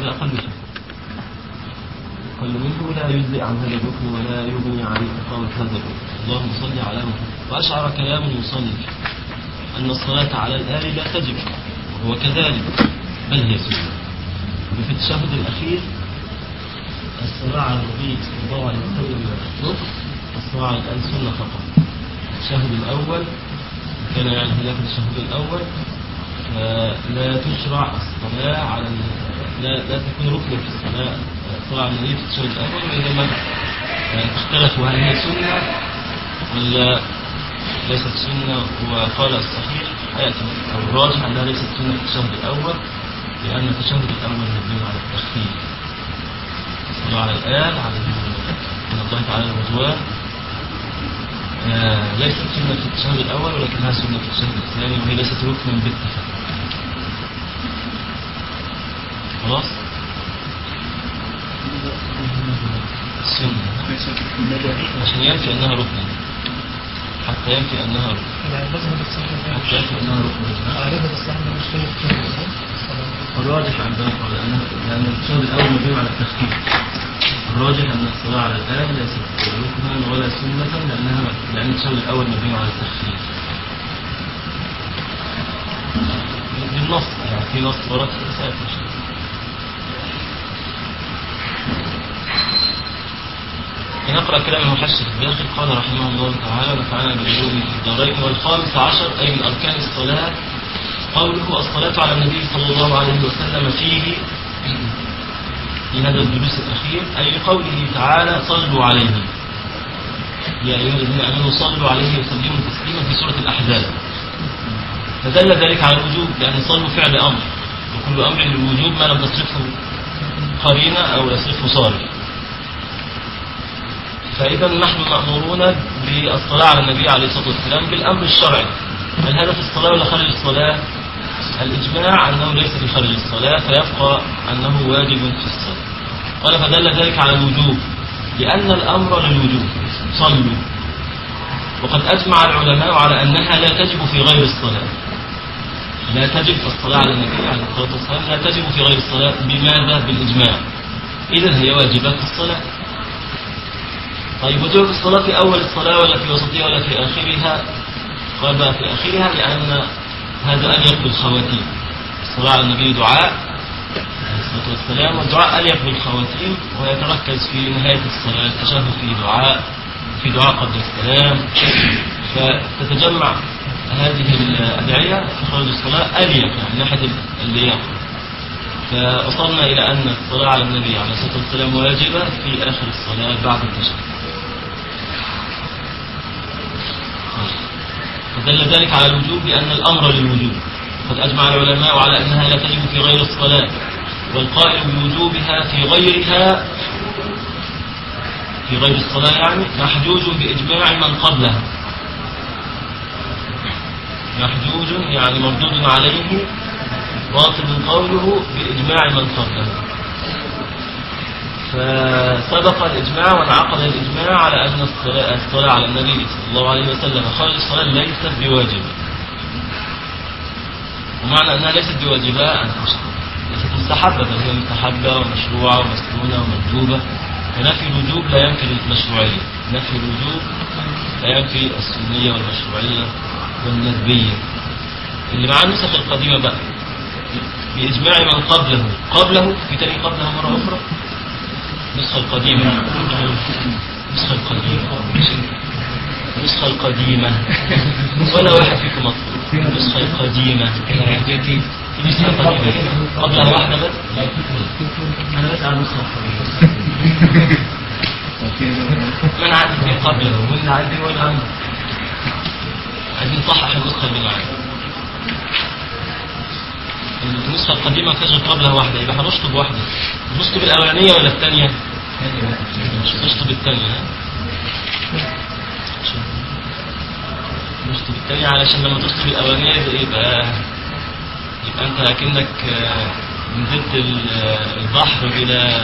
الأقل منه أقل منه لا يجزئ عن هذا الركن ولا يغني عن إقامة هذا الركن اللهم صل على محمد وأشعر كلام المصنف أن الصلاة على الآل لا تجب وهو كذلك بل هي سنة وفي التشهد الأخير الصلاة على النبي صلى الله عليه وسلم نصف الصلاة على الآل سنة فقط التشهد الأول كان يعني هناك التشهد الأول آه، لا تشرع الصلاة على ال- لا لا تكون ركنا في الصلاة الصلاة على النبي في التشهد الأول وإنما آه، اختلفوا هل هي سنة ولا ليست سنة وقال الصحيح حياتي أو الراجح أنها ليست سنة في التشهد الأول لأن التشهد الأول مبني على التخفيف الصلاة على الآل على من الله تعالى الرضوان آه، ليست سنة في التشهد الأول ولكنها سنة في التشهد الثاني وهي ليست ركنا بالاتفاق خلاص سنة عشان ينفي أنها ركن حتى ينفي أنها ركن يعني لازم الصحن حتى ينفي أنها ركن عارفة الصحن مش شايف الراجح عندنا قال لأن لأن التشهد الأول مبني على التخفيف الراجح أن الصلاة على الآن ليست ركنا ولا سنة لأنها لأن التشهد الأول مبني على التخفيف بالنص يعني في نص ورد سيأتي إن شاء الله. نقرأ كلام المحشر الداخل قال رحمه الله تعالى ونفعنا بالعلوم في الدارين والخامس عشر أي من أركان الصلاة قوله الصلاة على النبي صلى الله عليه وسلم فيه في هذا الجلوس الأخير أي قوله تعالى صلوا عليه يا أيها الذين آمنوا صلوا عليه وسلموا تسليما في سورة الأحزاب فدل ذلك على الوجوب لأن صلوا فعل أمر وكل أمر للوجوب ما لم تصرفه قرينة أو يصرفه صالح فإذا نحن مأمورون بالصلاة على النبي عليه الصلاة والسلام بالأمر الشرعي هل هذا في الصلاة ولا خارج الصلاة؟ الإجماع أنه ليس في خارج الصلاة فيبقى أنه واجب في الصلاة قال فدل ذلك على الوجوب لأن الأمر للوجوب صلوا وقد أجمع العلماء على أنها لا تجب في غير الصلاة لا تجب الصلاة على النبي عليه الصلاة والسلام لا تجب في غير الصلاة بماذا؟ بالإجماع إذا هي واجبات الصلاة طيب وجوب الصلاة في أول الصلاة ولا في وسطها ولا في آخرها قال بقى في آخرها لأن هذا أليق بالخواتيم الصلاة على النبي دعاء عليه الصلاة والسلام والدعاء أليق بالخواتيم ويتركز في نهاية الصلاة التشهد في دعاء في دعاء قبل السلام فتتجمع هذه الأدعية في خارج الصلاة أليق يعني من ناحية اللياقة فوصلنا إلى أن الصلاة على النبي عليه الصلاة والسلام واجبة في آخر الصلاة بعد التشهد فدل ذلك على الوجوب لأن الأمر للوجوب قد أجمع العلماء على أنها لا تجب في غير الصلاة والقائل بوجوبها في غيرها في غير الصلاة يعني محجوج بإجماع من قبلها محجوج يعني مردود عليه باطل قوله بإجماع من قبله فسبق الإجماع وانعقد الإجماع على أن الصلاة, الصلاة على النبي صلى الله عليه وسلم خارج الصلاة ليست بواجبة ومعنى أنها ليست بواجبة أن ليست مستحبة بل هي مستحبة ومشروعة ومسنونة ومندوبة فنفي الوجوب لا ينفي المشروعية نفي الوجوب لا ينفي السنية والمشروعية والندبية اللي مع النسخ القديمة بقى بإجماع من قبله قبله في تاني قبله مرة أخرى النسخة القديمة النسخة القديمة النسخة القديمة ولا واحد فيكم مطلوب النسخة القديمة النسخة القديمة قبلها واحدة بس أنا بس على النسخة القديمة من عندي قبله ومن عندي ولا عندي عايزين نصحح النسخة اللي معانا النسخة القديمة ما فيهاش غير قبلها واحدة يبقى هنشطب واحدة نشطب الأولانية ولا الثانية؟ نشطب الثانية ها؟ نشطب الثانية علشان لما تشطب الأولانية يبقى يبقى, يبقى أنت أكنك آه، نزلت ال- آه، البحر بلا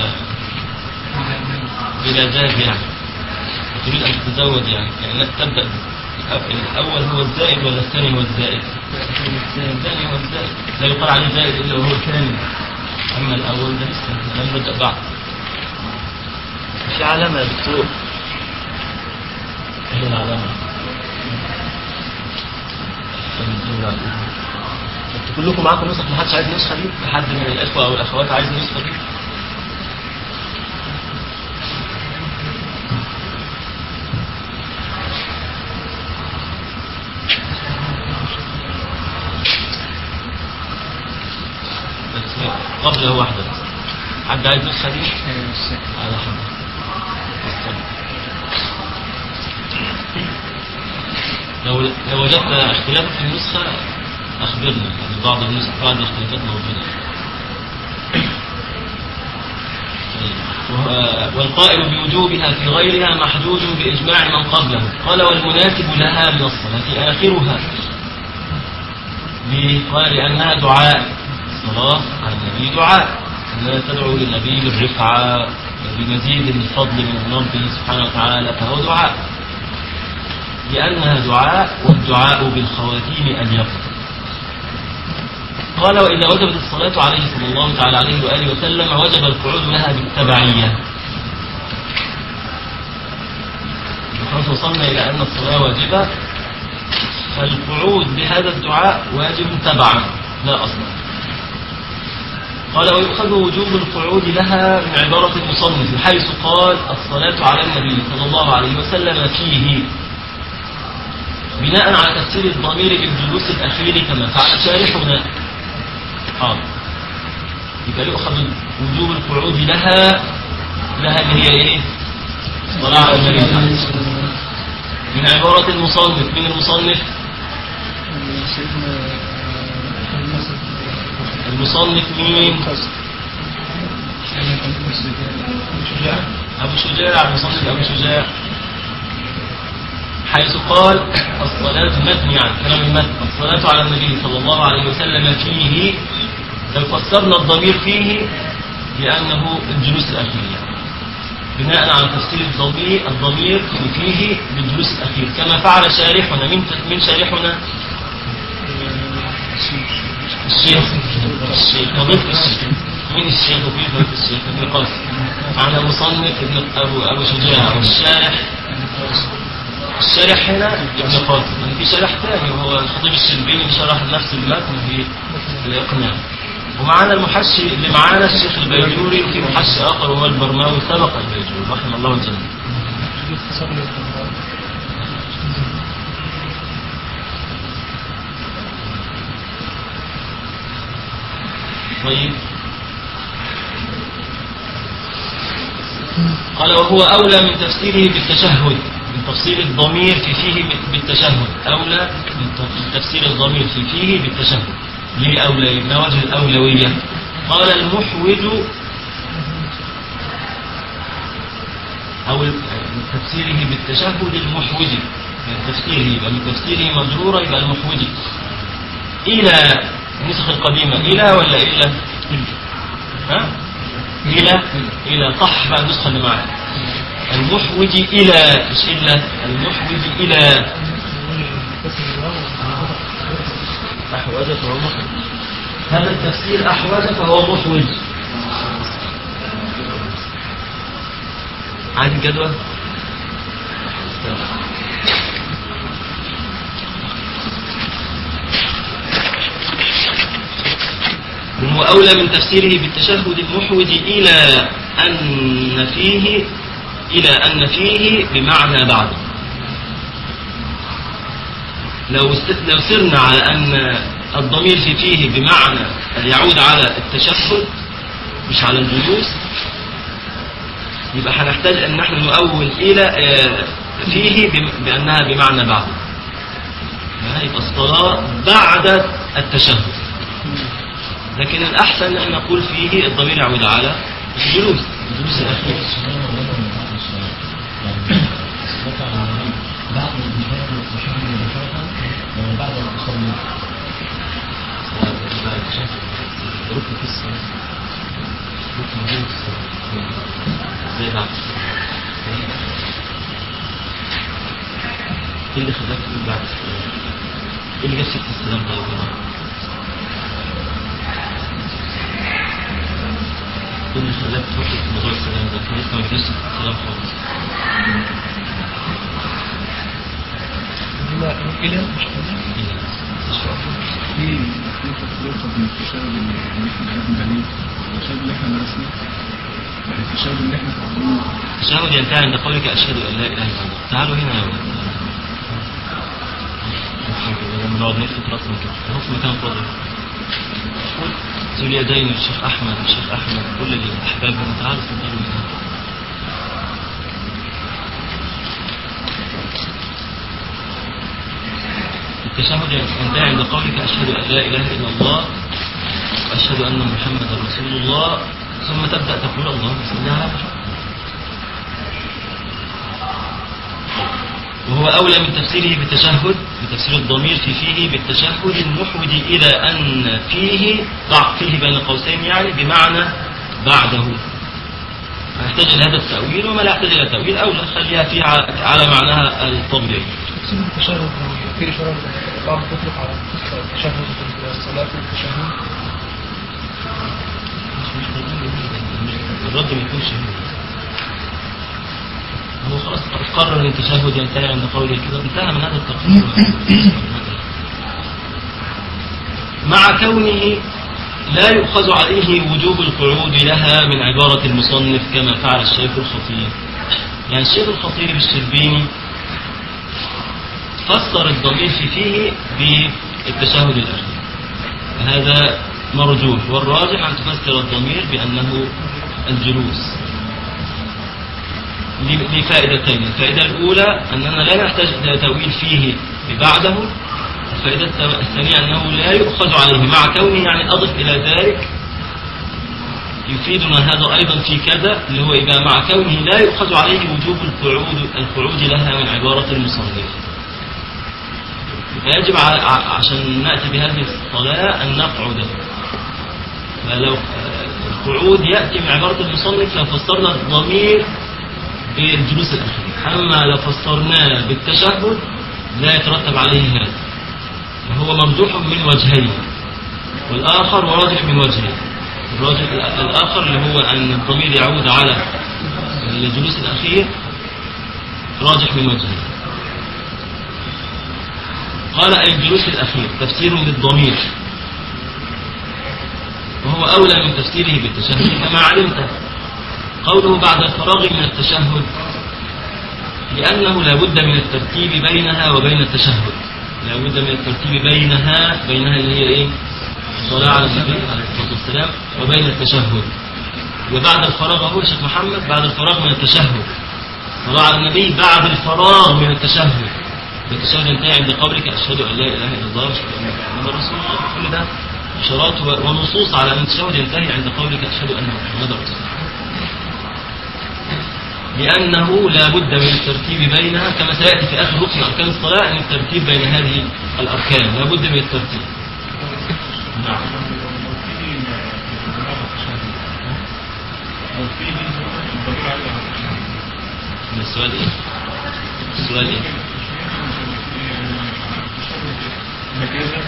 بلا زاد يعني وتريد أن تتزود يعني يعني لا تبدأ الأول هو الزائد ولا الثاني هو الزائد؟ الثاني هو الزائد لا يقال عليه زائد إلا وهو ثاني أما الأول ده لسه لم نبدأ بعد في علامة يا دكتور هي العلامة انتوا كلكم معاكم نسخ محدش عايز نسخة دي؟ في حد من الإخوة أو الأخوات عايز نسخة دي؟ بس قبله واحدة بس حد عايز نسخة دي؟ على حد استنى. لو لو وجدت اختلاف في النسخة أخبرنا يعني بعض النسخ بعض الاختلافات موجودة وه- والقائل بوجوبها في غيرها محجوج بإجماع من قبله قال والمناسب لها من الصلاة آخرها ليه؟ قال لأنها دعاء الصلاة على النبي دعاء أنها تدعو للنبي بالرفعة بمزيد من الفضل من ربه سبحانه وتعالى فهو دعاء لأنها دعاء والدعاء بالخواتيم أن يقف قال وإذا وجبت الصلاة عليه صلى الله تعالى عليه وآله وسلم وجب القعود لها بالتبعية خلاص وصلنا إلى أن الصلاة واجبة فالقعود بهذا الدعاء واجب تبعا لا أصلا قال ويؤخذ وجوب القعود لها من عبارة المصنف حيث قال الصلاة على النبي صلى الله عليه وسلم فيه بناء على تفسير الضمير بالجلوس الأخير كما فعل شارحنا حاضر يبقى يؤخذ وجوب القعود لها لها اللي هي ايه؟ الصلاة على النبي صلى الله عليه وسلم من عبارة المصنف من المصنف المصنف مين؟ أبو شجاع المصنف أبو شجاع حيث قال الصلاة متن يعني كلام المتن الصلاة على النبي صلى الله عليه وسلم فيه لو فسرنا الضمير فيه بأنه الجلوس الأخير يعني. بناء على تفسير الضمير الضمير فيه بالجلوس الأخير كما فعل شارحنا من من شارحنا الشيخ الشيخ نضيف الشيخ مين الشيخ وفيه ضيف الشيخ ابن قاسم على مصنف ابن أبو أبو شجاع والشارح الشارح هنا ابن قاسم يعني في شارح ثاني وهو الخطيب الشربيني شرح نفس المتن في الإقناع ومعانا المحشي اللي معانا الشيخ البيجوري وفي محشي آخر وهو البرماوي سبق البيجوري رحمه الله الجميع طيب قال وهو أولى من تفسيره بالتشهد من تفسير الضمير في فيه بالتشهد أولى من تفسير الضمير في فيه بالتشهد ليه أولى ما وجه الأولوية قال المحوج أو من تفسيره بالتشهد المحوج من تفسيره يبقى من تفسيره مجرورة يبقى المحوج إلى النسخ القديمة إلى ولا إلا ها إلى إلى صح بقى النسخة اللي معايا المحوج إلى مش إلا المحوج إلى أحوج فهو محوج هذا التفسير أحوج فهو محوج عايز الجدول وهو أولى من تفسيره بالتشهد المحوج إلى أن فيه إلى أن فيه بمعنى بعد لو است- لو سرنا على أن الضمير في فيه بمعنى يعود على التشهد مش على الجلوس يبقى هنحتاج أن نحن نؤول إلى آه، فيه بم- بأنها بمعنى بعد يبقى الصلاة بعد التشهد لكن الأحسن أن احنا نقول فيه الضمير يعود على الجلوس الجلوس الأخير بعد الانتهاء من التشهد مباشرة يعني بعد التصلي ركن في الصلاة ركن موجود في الصلاة زي بعد ايه اللي خلاك تقول بعد الصلاة؟ ايه اللي جاب سيرة السلام طيب يا جماعة؟ اللي خلاك تفكر في موضوع السلام ده احنا لسه ما جبناش السلام خالص هنا إلى مش كده؟ في في تفرقة بين التشابه اللي احنا خدنا عليه والتشابه اللي احنا درسناه يعني التشابه اللي احنا اتعلمناه التشهد ينتهي عند قولك أشهد أن لا إله إلا الله تعالوا هنا يا ولد لما نقعد نلفت راسنا كده اهو في مكان فاضي ذو اليدين الشيخ أحمد الشيخ أحمد كل الأحباب هنا تعالوا تفضلوا هنا التشهد ينتهي عند قولك أشهد أن لا إله إلا الله وأشهد أن محمدا رسول الله ثم تبدأ تقول الله بسم الله الرحمن الرحيم وهو أولى من تفسيره بالتشهد بتفسير الضمير في فيه بالتشهد المحود إلى أن فيه ضع فيه بين قوسين يعني بمعنى بعده يحتاج إلى هذا التأويل وما لا يحتاج إلى تأويل أولى خليها فيه ع- على معناها الطبيعي تقسيم التشهد في إشارة بعض تطلق على التشهد في الصلاة والتشهد الرد ما يكونش هو هو خلاص قرر ان التشهد ينتهي عند قوله كده انتهى من هذا التقرير مع كونه لا يؤخذ عليه وجوب القعود لها من عبارة المصنف كما فعل الشيخ الخطيب يعني الشيخ الخطيب الشربيني فسر الضمير في فيه بالتشهد الأخير هذا مرجوح والراجح أن تفسر الضمير بأنه الجلوس ل- لفائدتين الفائدة الأولى أننا لا نحتاج إلى تأويل فيه ببعده الفائدة الث- الثانية أنه لا يؤخذ عليه مع كونه يعني أضف إلى ذلك يفيدنا هذا أيضا في كذا اللي هو إذا مع كونه لا يؤخذ عليه وجوب القعود القعود لها من عبارة المصنف فيجب ع- ع- عشان نأتي بهذه الصلاة أن نقعد فلو آه، القعود يأتي من عبارة المصنف لو فسرنا الضمير بالجلوس الأخير أما لو فسرناه بالتشهد لا يترتب عليه هذا وهو مرجوح من وجهين والآخر راجح من وجهين الراجح الآ- الآخر اللي هو أن الضمير يعود على الجلوس الأخير راجح من وجهين قال أي الجلوس الأخير تفسير للضمير وهو أولى من تفسيره بالتشهد كما علمت قوله بعد الفراغ من التشهد لأنه لا بد من الترتيب بينها وبين التشهد لا بد من الترتيب بينها بينها اللي هي إيه الصلاة على النبي عليه الصلاة والسلام وبين التشهد وبعد الفراغ أهو يا شيخ محمد بعد الفراغ من التشهد صلاة على النبي بعد الفراغ من التشهد التشهد ينتهي عند قولك أشهد أن لا إله إلا الله وأشهد أن محمدا رسول الله كل ده إشارات و- ونصوص على أن التشهد ينتهي عند قولك أشهد أن محمدا رسول الله لأنه لا بد من الترتيب بينها كما سيأتي في آخر ركن أركان الصلاة أن الترتيب بين هذه الأركان لا بد من الترتيب نعم لو في الضمير على من السؤال إيه؟ السؤال إيه؟ مجازا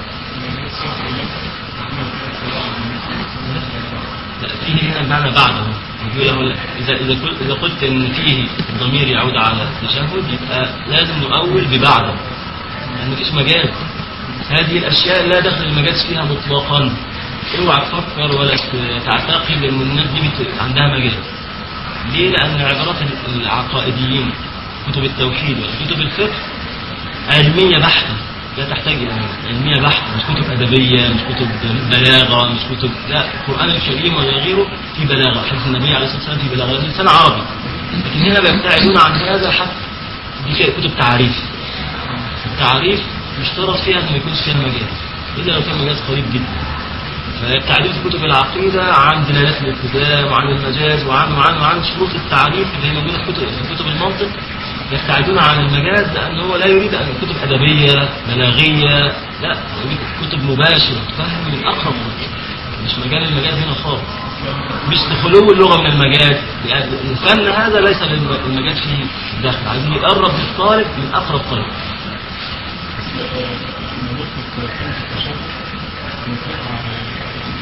لا فيه هنا المعنى بعده يقول له إذا إذا قلت إذا قلت إن فيه الضمير يعود على التشهد يبقى لازم نؤول ببعده يعني مفيش مجاز هذه الأشياء لا دخل المجاز فيها مطلقا اوعى تفكر ولا تعتقد إن الناس دي بت- عندها مجاز ليه؟ لأن عبارات العقائديين كتب التوحيد وكتب الفقه علمية بحتة لا تحتاج إلى مجاز. علمية بحتة مش كتب أدبية مش كتب بلاغة مش كتب لا القرآن الكريم ولا غيره في بلاغة حديث النبي عليه الصلاة والسلام في بلاغة لكن لسان عربي لكن هنا بيبتعدون عن هذا حتى دي كده كتب تعريف التعريف يشترط فيها أن ما يكونش فيها مجاز إلا لو كان مجاز قريب جدا فالتعريف في كتب العقيدة عن دلالات الالتزام وعن المجاز وعن وعن وعن شروط التعريف اللي هي موجودة في كتب في كتب المنطق يبتعدون عن المجاز لأن هو لا يريد أن كتب أدبية بلاغية لا يريد كتب مباشرة تفهم من أقرب مش مجال المجاز هنا خالص مش لخلو اللغة من المجاز يعني الفن هذا ليس للمجاز فيه داخل عايزين يقرب للطالب من أقرب طريق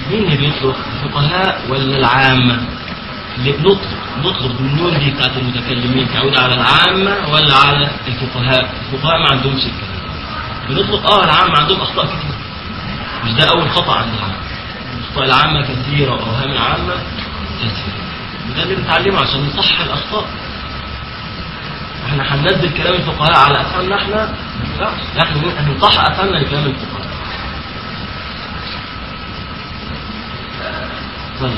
مين اللي بيطلق الفقهاء ولا العامة اللي بنطلق نطلق بالنون دي بتاعت المتكلمين تعود على العامة ولا على الفقهاء الفقهاء ما عندهمش الكلام بنطلق اه العامة عندهم أخطاء كتير مش ده أول خطأ عند العامة أخطاء العامة كثيرة وأوهام العامة كثيرة وده اللي بنتعلمه عشان نصحح الأخطاء احنا هننزل كلام الفقهاء على أفهمنا احنا لا احنا هنصحح أفهمنا لكلام الفقهاء طيب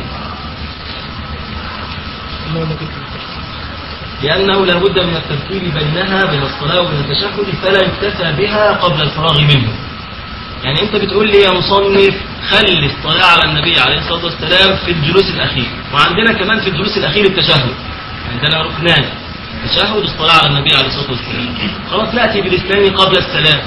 إنه أنا كنت مستشفى. لأنه لا بد من الترتيب بينها بين الصلاة وبين التشهد فلا يكتفى بها قبل الفراغ منه يعني أنت بتقول لي يا مصنف خلي الصلاة على النبي عليه الصلاة والسلام في الجلوس الأخير وعندنا كمان في الجلوس الأخير التشهد عندنا ركنان التشهد الصلاة على النبي عليه الصلاة والسلام خلاص نأتي بالاثنين قبل السلام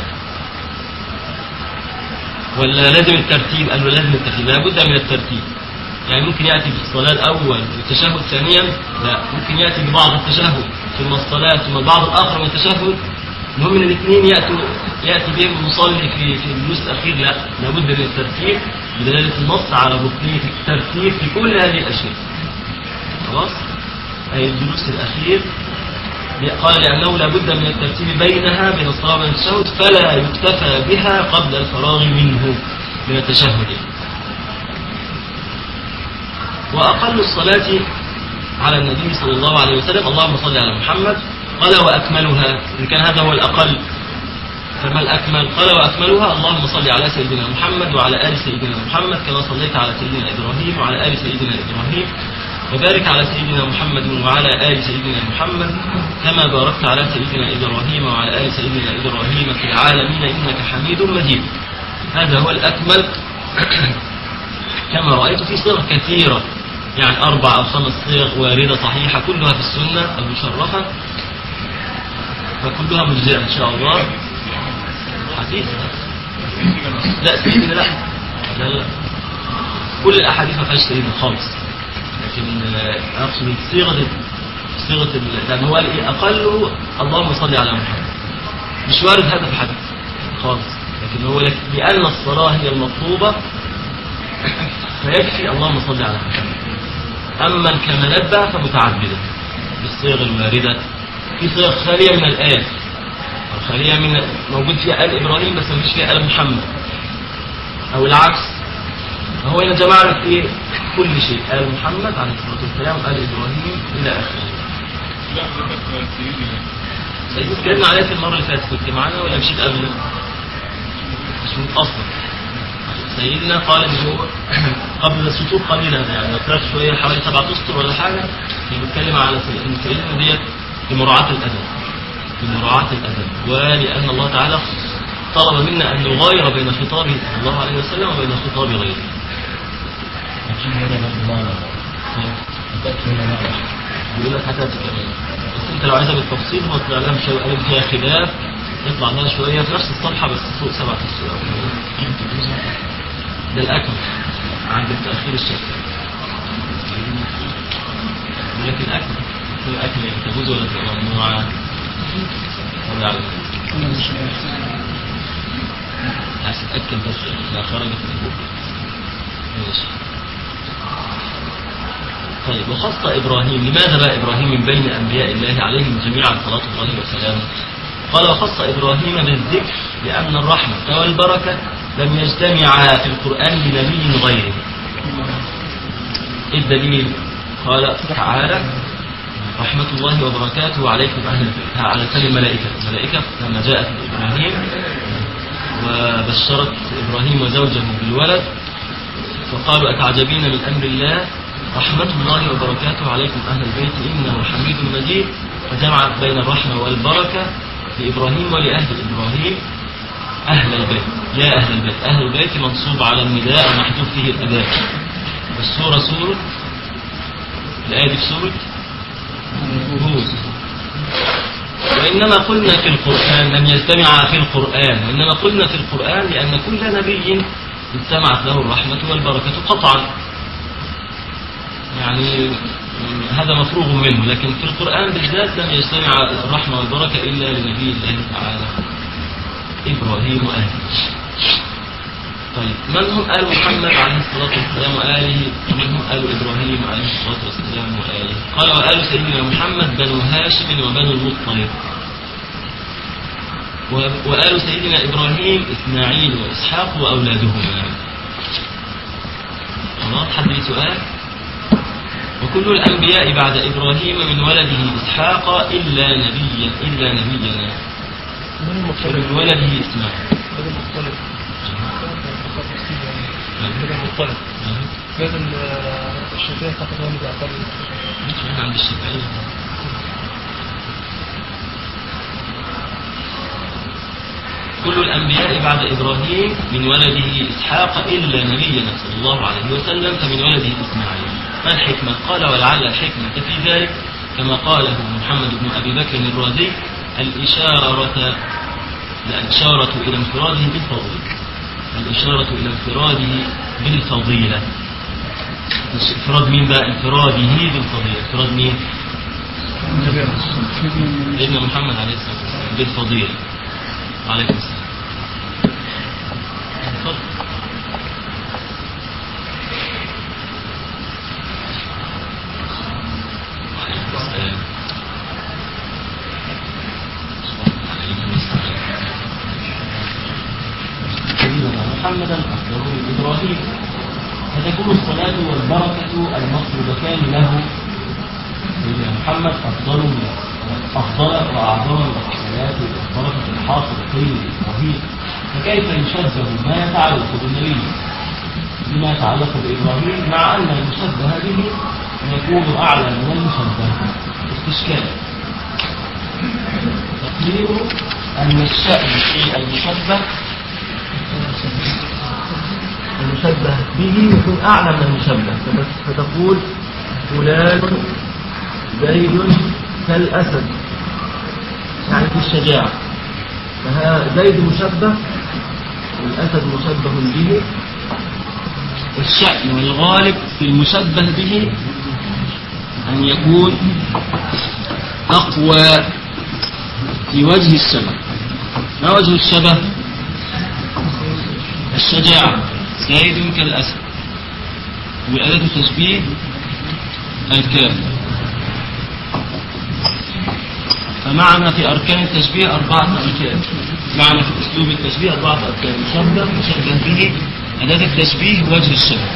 ولا لازم الترتيب قال له لازم الترتيب لا بد من الترتيب يعني ممكن يأتي بالصلاة الأول والتشهد ثانيا لا ممكن يأتي ببعض التشهد ثم الصلاة ثم البعض الآخر من التشهد المهم ان الاثنين يأتوا يأتي بهم المصلي في في الجلوس الأخير لا لابد من الترتيب بدلالة النص على ركنية الترتيب في كل هذه الأشياء خلاص أي الجلوس الأخير قال لأنه لابد من الترتيب بينها بين الصلاة وبين التشهد فلا يكتفى بها قبل الفراغ منه من التشهد وأقل الصلاة على النبي صلى الله عليه وسلم اللهم صل على محمد قال وأكملها إن كان هذا هو الأقل فما الأكمل قال وأكملها اللهم صل على سيدنا محمد وعلى آل سيدنا محمد كما صليت على سيدنا إبراهيم وعلى آل سيدنا إبراهيم وبارك على سيدنا محمد وعلى آل سيدنا محمد كما باركت على سيدنا إبراهيم وعلى آل سيدنا إبراهيم في العالمين إنك حميد مجيد هذا هو الأكمل كما رأيت في صيغ كثيرة يعني أربع أو خمس صيغ واردة صحيحة كلها في السنة المشرفة فكلها مجزئة إن شاء الله حديث لا سيدنا لا لا لا كل الأحاديث ما فيهاش سيدنا خالص لكن آه، أقصد صيغة صيغة ال- لأن هو قال إيه أقله اللهم صل على محمد مش وارد هذا في الحديث خالص لكن هو لك لأن الصلاة هي المطلوبة فيكفي اللهم صل على محمد أما الكمالات بقى فمتعددة بالصيغ الواردة في صيغ خالية من الآية أو خالية من موجود فيها آل إبراهيم بس مفيش فيها آل محمد أو العكس فهو هنا جمعنا في إيه؟ كل شيء آل محمد عليه الصلاة والسلام آل إبراهيم إلى آخره لا ده سيدنا سيدنا اتكلمنا عليها في المرة اللي فاتت كنت معانا ولا مشيت قبل مش متأصل سيدنا قال ان هو قبل السطور قليلا يعني لو طلعت شويه حوالي سبعة اسطر ولا حاجه هي بتتكلم على سي- ان سيدنا ديت لمراعاة الادب لمراعاة الادب ولان الله تعالى طلب منا ان نغاير بين خطابه صلى الله عليه وسلم وبين خطاب غيره أكيد هنا برضه معنى أتأكد هنا معنى بيقول لك هتاتي كمان بس انت لو عايزها بالتفصيل هو طلع لها شويه قلم فيها خلاف يطلع لها شويه في نفس الصفحه بس فوق سبعة اسطر ده الأكل عند التأخير الشكل لكن الأكل هو الأكل يعني تجوز ولا تبقى ممنوعة ولا على عايز تتأكد بس لا خرجت من البوك ماشي طيب وخص إبراهيم لماذا بقى إبراهيم من بين أنبياء الله عليهم جميعا صلاة الله وسلامه قال وخص إبراهيم بالذكر لأن الرحمة والبركة لم يجتمعا في القرآن بنبي غيره إيه الدليل قال تعالى رحمة الله وبركاته عليكم أهل البيت على لسان الملائكة الملائكة لما جاءت إبراهيم وبشرت إبراهيم وزوجه بالولد فقالوا أتعجبين من أمر الله رحمة الله وبركاته عليكم أهل البيت إنه حميد مجيد فجمعت بين الرحمة والبركة لإبراهيم ولأهل إبراهيم أهل البيت يا أهل البيت أهل البيت منصوب على النداء ومحذوف فيه الأداء والسورة سورة الآية دي في سورة هود وإنما قلنا في القرآن لم يجتمع في القرآن وإنما قلنا في القرآن لأن كل نبي اجتمعت له الرحمة والبركة قطعا يعني هذا مفروغ منه لكن في القرآن بالذات لم يجتمع الرحمة والبركة إلا لنبي الله تعالى إبراهيم وأهله طيب من هم آل محمد عليه الصلاة والسلام وآله ومن هم آل إبراهيم عليه الصلاة والسلام وآله قال وآل سيدنا محمد بنو هاشم وبنو المطلب و- وآل سيدنا إبراهيم إسماعيل وإسحاق وأولادهما خلاص حد ليه سؤال وكل الأنبياء بعد إبراهيم من ولده إسحاق إلا نبي إلا نبينا من المطلب ومن ولده إسماعيل من المطلب من المطلب لازم الشافعي حتى كمان بيعتبر احنا عند الشافعية كل الأنبياء بعد إبراهيم من ولده إسحاق إلا نبينا صلى الله عليه وسلم فمن ولده إسماعيل ما الحكمة؟ قال ولعل الحكمة في ذلك كما قاله محمد بن أبي بكر الرازي الإشارة الإشارة إلى انفراده بالفضيلة الإشارة إلى انفراده بالفضيلة مش انفراد مين بقى انفراده بالفضيلة انفراد مين سيدنا محمد عليه الصلاة والسلام بالفضيلة عليكم السلام اتفضل. وعليكم السلام وعليكم السلام سيدنا محمدا أفضل من إبراهيم فتكون الصلاة والبركة المطلوبتان له سيدنا محمد أفضل من أفضل وأعظم الصلاة والبركة الحاصلتين لإبراهيم فكيف يشبه ما يتعلق بالنبي بما يتعلق بإبراهيم مع أن المشبه به يكون أعلى من المشبه استشكال تقدير أن الشأن في المشبه المشبه به يكون أعلى من المشبه فت- فتقول فلان زيد كالأسد يعني في الشجاعة فها زيد مشبه والأسد مشبه به والشأن والغالب في المشبه به أن يكون أقوى في وجه الشبه ما وجه الشبه الشجاعة زيد كالأسد وآلة التشبيه الكاف فمعنا في أركان التشبيه أربعة أركان معنا في أسلوب التشبيه أربعة أركان مشبه مشبه به أداة التشبيه وجه الشبه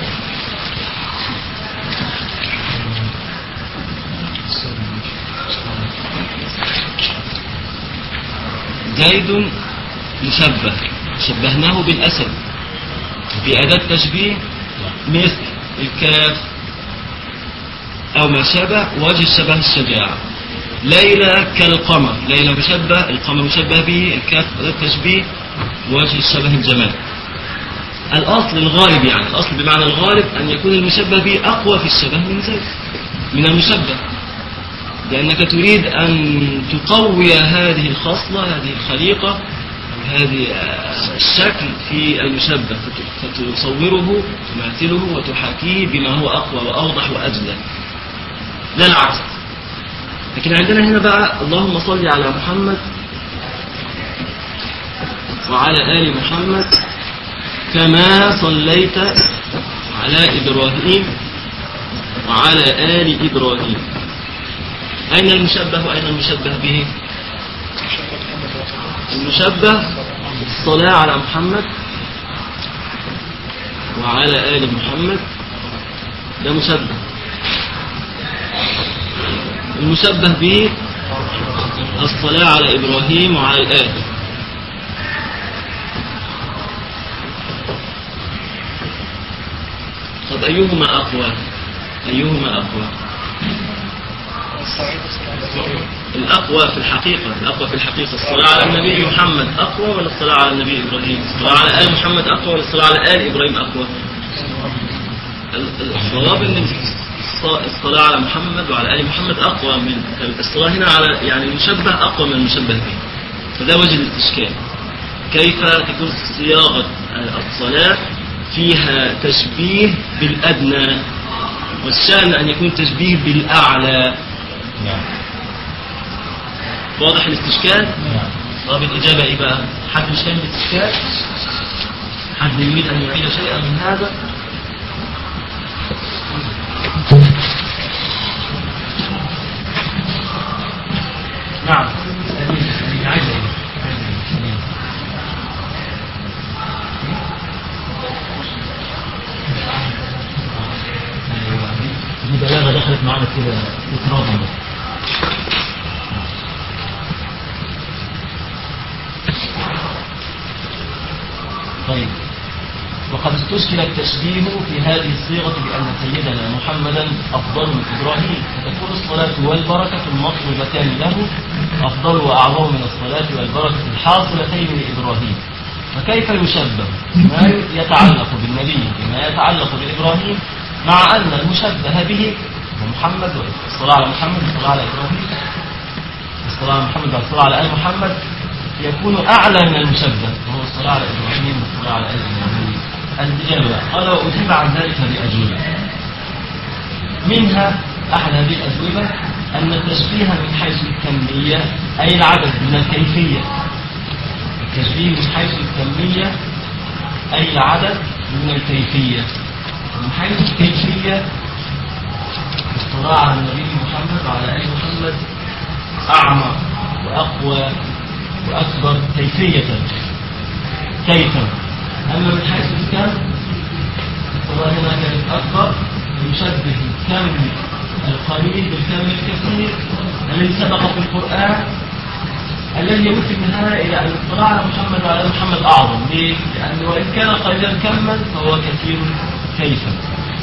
زيد مشبه شبهناه بالأسد بأداة تشبيه مثل الكاف أو ما شابه وجه الشبه الشجاعة ليلى كالقمر ليلى مشبه القمر مشبه به الكاف أداة تشبيه وجه الشبه الجمال الأصل الغالب يعني الأصل بمعنى الغالب أن يكون المشبه به أقوى في الشبه من زيد من المشبه لأنك تريد أن تقوي هذه الخصلة هذه الخليقة هذه آه، الشكل في المشبه فت- فتصوره تماثله وتحاكيه بما هو أقوى وأوضح وأجلى لا العكس لكن عندنا هنا بقى اللهم صل على محمد وعلى آل محمد كما صليت على إبراهيم وعلى آل إبراهيم أين المشبه وأين المشبه به المشبه الصلاة على محمد وعلى آل محمد ده مشبه المشبه به الصلاة على إبراهيم وعلى الآل طب أيهما أقوى أيهما أقوى الأقوى في الحقيقة الأقوى في الحقيقة الصلاة على النبي محمد أقوى ولا الصلاة على النبي إبراهيم الصلاة على آل محمد أقوى ولا الصلاة على آل إبراهيم أقوى ال- الصواب أن الص- الصلاة على محمد وعلى آل محمد أقوى من الصلاة هنا على يعني المشبه أقوى من المشبه به فده وجه الاستشكال كيف تكون صياغة الصلاة فيها تشبيه بالأدنى والشأن أن يكون تشبيه بالأعلى نعم واضح الاستشكال نعم طب الإجابة إيه بقى حد مش فاهم الاستشكال حد يريد أن يعيد شيئا من هذا نعم دي بلاغة دخلت معانا كده اضطرابا بس طيب وقد استشكل التشبيه في هذه الصيغة بأن سيدنا محمدا أفضل من إبراهيم فتكون الصلاة والبركة المطلوبتان له أفضل وأعظم من الصلاة والبركة الحاصلتين لإبراهيم فكيف يشبه ما يتعلق بالنبي بما يتعلق بإبراهيم مع أن المشبه به هو محمد والصلاة على محمد والصلاة على إبراهيم الصلاة على محمد والصلاة على آل محمد يكون أعلى من المشبه وهو الصلاة على إبراهيم والصلاة على آل إبراهيم الإجابة قال وأجيب عن ذلك بأجوبة منها أحد هذه الأجوبة أن التشبيه من حيث الكمية أي العدد من الكيفية التشبيه من حيث الكمية أي العدد من الكيفية من حيث الكيفية الصلاة على النبي محمد وعلى آل محمد أعمق وأقوى وأكبر كيفية كيفا أما من حيث الكم الصلاة هنا كانت أكبر يشبه الكم القليل بالكم الكثير الذي سبق في القرآن الذي يمت في النهاية إلى أن الصلاة على محمد وعلى محمد أعظم ليه؟ لأنه وإن كان قليلا كما فهو كثير كيفا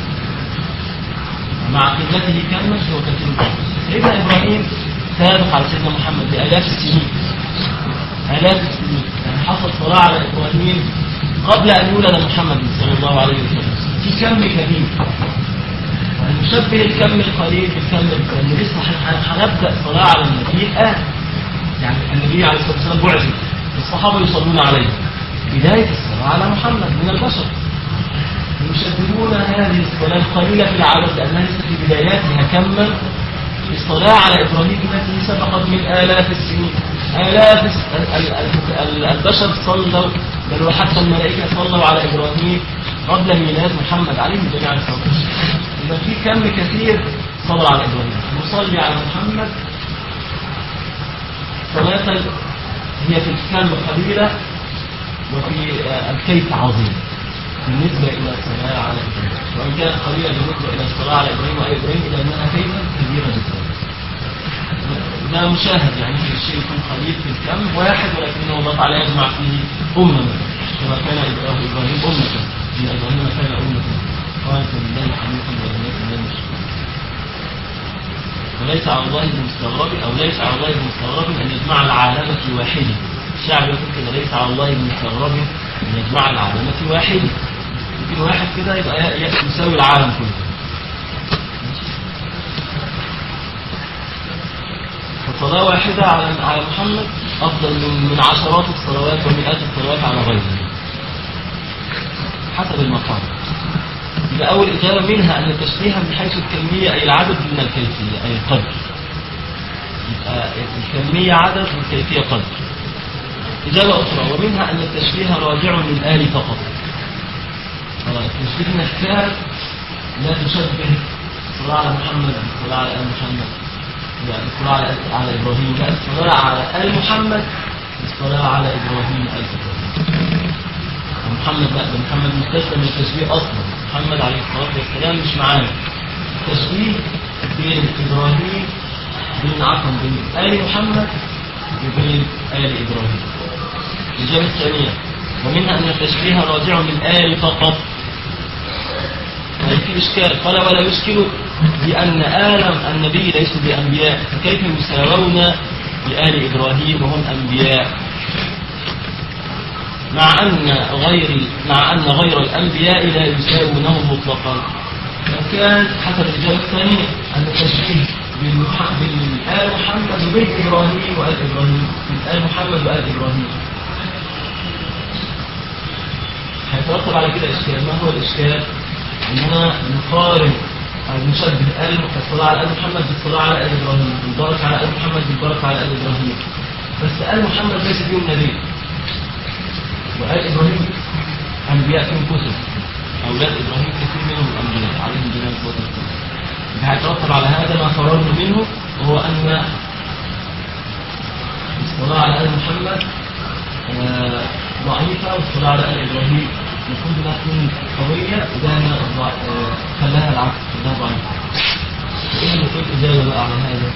مع قلته كما فهو كثير كيفا سيدنا إبراهيم سابق على سيدنا محمد بآلاف السنين آلاف السنين يعني حصل صلاة على إبراهيم قبل أن يولد محمد صلى الله عليه وسلم في كم كبير نشبه الكم القليل بالكم الكبير لسه هن- هنبدأ صلاة على النبي الآن يعني النبي عليه الصلاة والسلام بعث الصحابة يصلون عليه بداية الصلاة على محمد من البشر يشبهون هذه الصلاة القليلة في العدد لأنها ليست في بداياتها كما الصلاة على إبراهيم التي سبقت من آلاف السنين آلاف الس- ال- ال- ال- البشر صلوا بل وحتى الملائكة صلوا على إبراهيم قبل ميلاد محمد عليه الصلاة والسلام إذا في كم كثير صلى على إبراهيم نصلي على محمد صلاة هي في الكلمة قليلة وفي آه، الكيف عظيم بالنسبة إلى الصلاة على إبراهيم وإن كانت قليلة بالنسبة إلى الصلاة على إبراهيم وآل إبراهيم إلا أنها كيفا كبيرة جدا ده مشاهد يعني في الشيء يكون قليل في الكم واحد ولكنه الله تعالى يجمع فيه أمة كما كان إبراهيم إبراهيم أمة إن إبراهيم كان أمة قالت لله حنيفا ولم يكن من المشركين وليس على الله بمستغرب أو ليس على الله بمستغرب أن يجمع العالم في واحدة الشعب يقول كده ليس على الله بمستغرب أن يجمع العالم في واحدة يمكن واحد كده يبقى ي- ي- يساوي العالم كله فصلاة واحدة على على محمد أفضل من من عشرات الصلوات ومئات الصلوات على غيره حسب المقام يبقى أول إجابة منها أن التشبيه من حيث الكمية أي العدد من الكيفية أي القدر يبقى الكمية عدد والكيفية قدر إجابة أخرى ومنها أن التشبيه راجع للآل فقط خلاص التشبيه نفسها لا تشبه الصلاة على محمد بالصلاة على آل محمد يعني الصلاة على على إبراهيم لا الصلاة على آل محمد الصلاة على إبراهيم آل إبراهيم محمد لا ده محمد مستسلم للتشبيه اصلا محمد عليه الصلاه والسلام مش معانا التشبيه بين ابراهيم بين عفوا بين ال محمد وبين ال ابراهيم الاجابه الثانيه ومنها ان التشبيه راجع للال فقط هل في اشكال قال ولا يشكل بان ال النبي ليسوا بانبياء فكيف يساوون بال ابراهيم وهم انبياء مع أن غير مع أن غير الأنبياء لا يساوونه مطلقا وكان حسب الإجابة الثانية أن التشبيه بين مح- بين آل محمد وبين إبراهيم وآل إبراهيم بين آل محمد وآل إبراهيم هيترتب على كده إشكال ما هو الإشكال؟ إننا نقارن أو نشبه آل الصلاة على آل محمد بالصلاة على آل إبراهيم والبركة على آل محمد بالبركة على آل إبراهيم بس آل محمد ليس فيهم نبي وآل إبراهيم أنبياء فيهم كتب أولاد إبراهيم كثير منهم الأنبياء عليهم جميع الصلاة والسلام هيترتب على هذا ما فررنا منه وهو أن الصلاة على آل محمد آه، ضعيفة والصلاة على آل إبراهيم المفروض انها تكون قوية وده ما ضع- آه، خلاها العكس خلاها ضعيفة ايه اللي في الإجابة بقى على هذا؟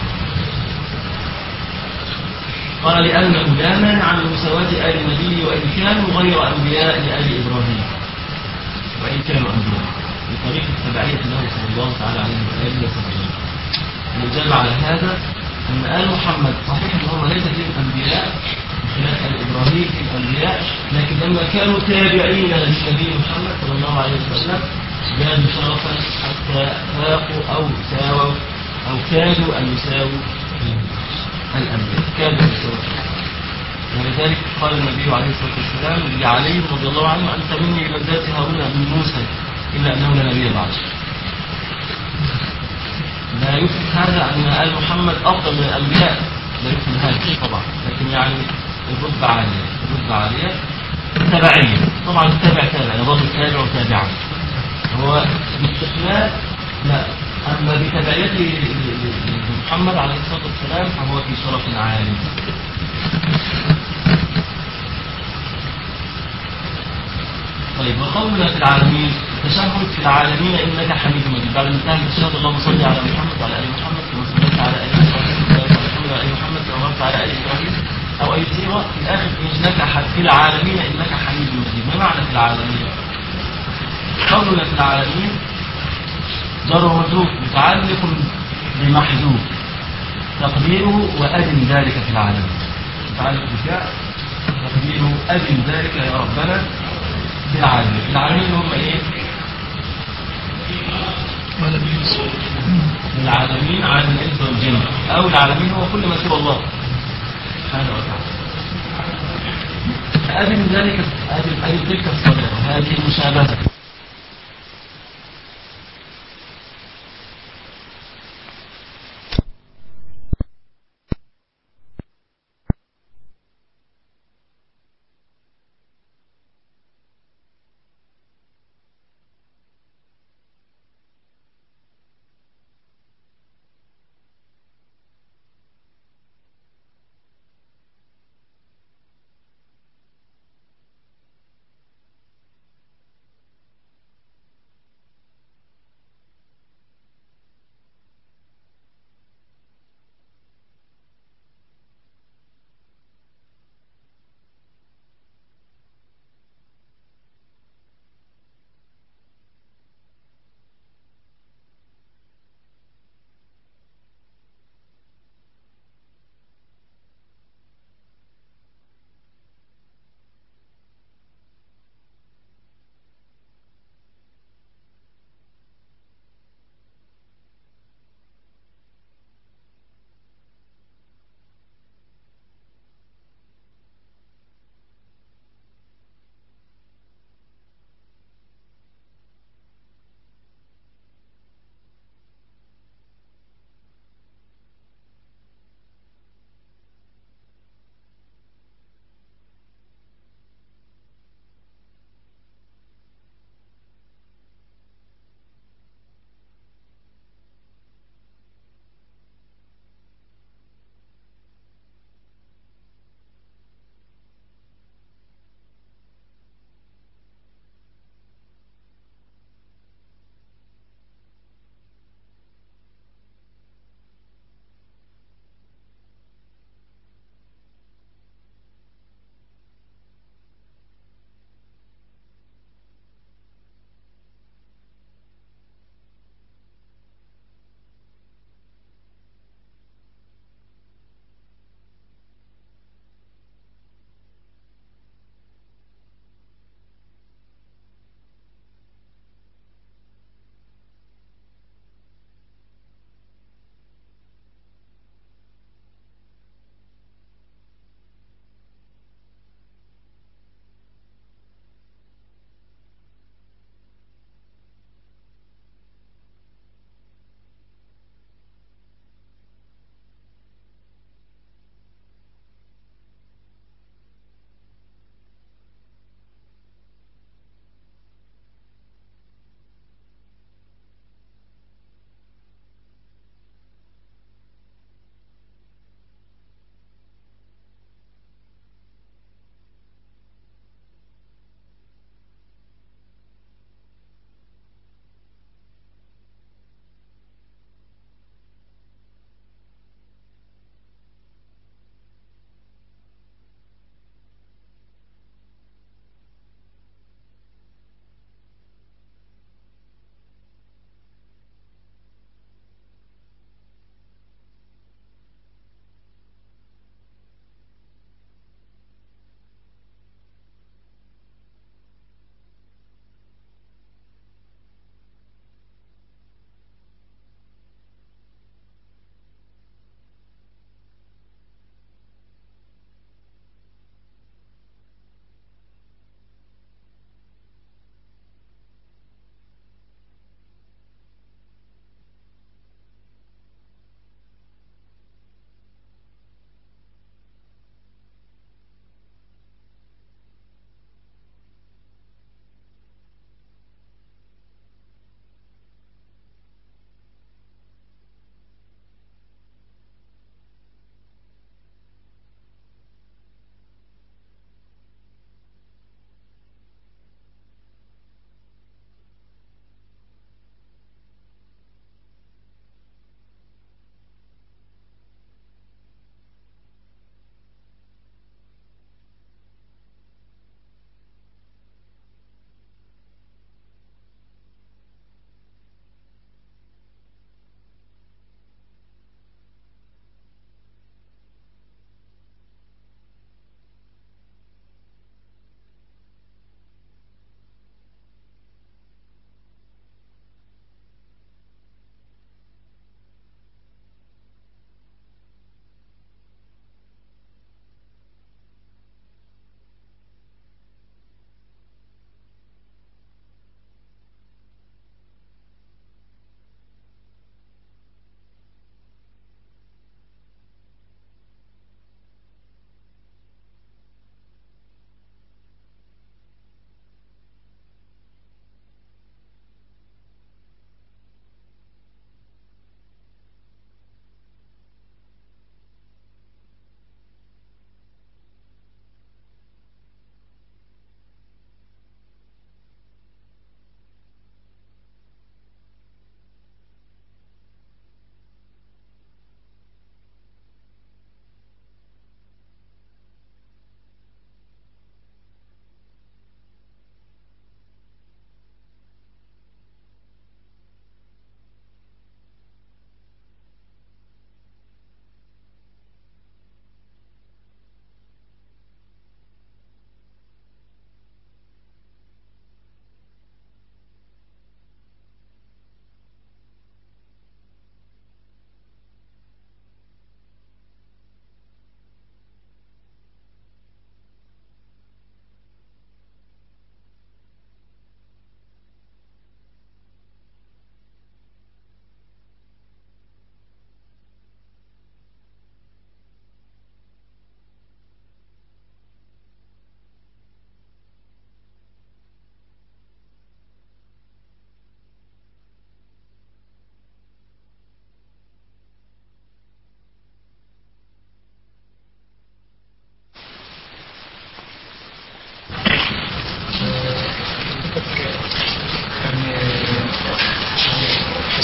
قال لأنه لا مانع عن مساواة آل النبي وإن كانوا غير أنبياء لآل إبراهيم وإن كانوا أنبياء بطريقة تبعية له صلى الله تعالى عليه وآله وسلم الإجابة على هذا أن آل محمد صحيح أن هو ليس فيهم أنبياء بخلاف آل إبراهيم في الأنبياء لكن لما كانوا تابعين للنبي محمد صلى الله عليه وسلم زادوا شرفا حتى فاقوا أو ساووا أو كادوا أن يساووا الأنبياء كادوا أن يساووا ولذلك قال النبي عليه الصلاة والسلام لعلي رضي الله عنه أنت مني بلدات هارون بن موسى إلا أنه لا نبي بعد لا يثبت هذا أن آل محمد أفضل من الأنبياء لا يثبت هذا طبعا لكن يعني الرتبة عالية الرتبة عالية تبعية طبعا التابع تابع يظل التابع تابعا هو باستقلال لا أما بتبعيته لمحمد عليه الصلاة والسلام فهو في شرف عالي طيب وقولنا في العالمين تشهد في العالمين انك حميد مجيد بعد ما انتهى التشهد اللهم صل على محمد وعلى ال محمد كما صليت على ال ابراهيم وعلى محمد وعلى ال محمد كما باركت على ال ابراهيم او اي صيغه في الاخر انك ح- في العالمين انك حميد مجيد ما معنى في العالمين؟ قولنا في العالمين جر ومجرور متعلق بمحذوف تقديره وأدم ذلك في العالمين متعلق بفعل تقديره أدم ذلك يا ربنا في العالمين العالمين هم ايه؟ العالمين عالم الانس والجن او العالمين هو كل ما سوى الله سبحانه وتعالى أدم ذلك أدم أدم تلك الصلاة هذه المشابهة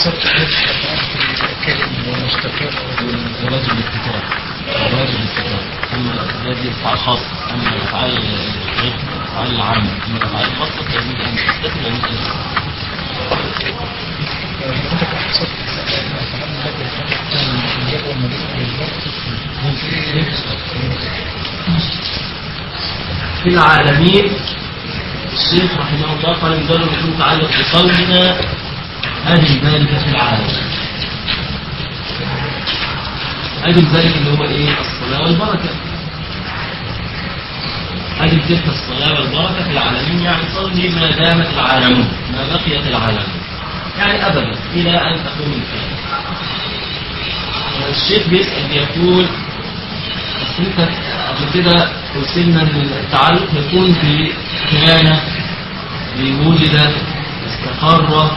شرط الكلم ومستقر وواجب الاستتار وواجب الاستتار ثم هذه افعال خاصه اما الافعال غير الافعال العامه اما الافعال الخاصه فيجب ان تستتر ويجب ان تستتر حضرتك أحسبت الأفعال التي الجبر في العالمين الشيخ رحمه الله قال مجرد يكون متعلق بقولنا أدم ذلك في العالم أدم ذلك اللي هو إيه الصلاة والبركة أدم تلك الصلاة والبركة في العالمين يعني صلي ما دامت العالمون ما بقيت العالمون يعني أبدا إلى أن تقوم القيامة الشيخ بيسأل بيقول بس انت قبل كده وصلنا ان التعلق يكون في كان بوجد استقر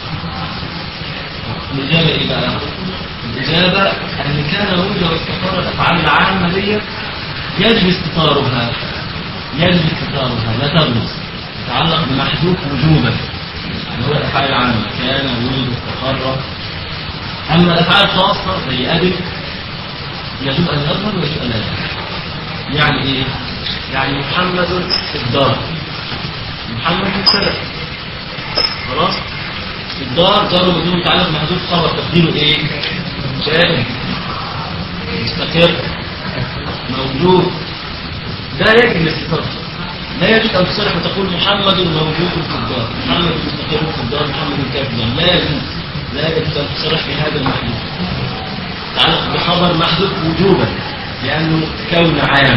الإجابة إيه بقى؟ الإجابة أن كان وجد واستقر الأفعال العامة دي يجب استطارها يجب استطارها لا تبلغ يتعلق بمحذوف وجوبا اللي هو الأفعال العامة كان وجد واستقر أما الأفعال الخاصة زي أبد يجب أن يظهر ويجب أن لا يظهر يعني إيه؟ يعني محمد في الدار محمد مبتدأ خلاص الدار جار ومجرور متعلق محذوف خبر تقديره ايه؟ جائز مستقر موجود ده يجب الاستقرار لا يجوز ان تصرح وتقول محمد موجود في الدار محمد مستقر في الدار محمد كافر في الدار لا يجوز لا يجوز ان تصرح بهذا المحذوف تعلق بخبر محذوف وجوبا لانه كون عام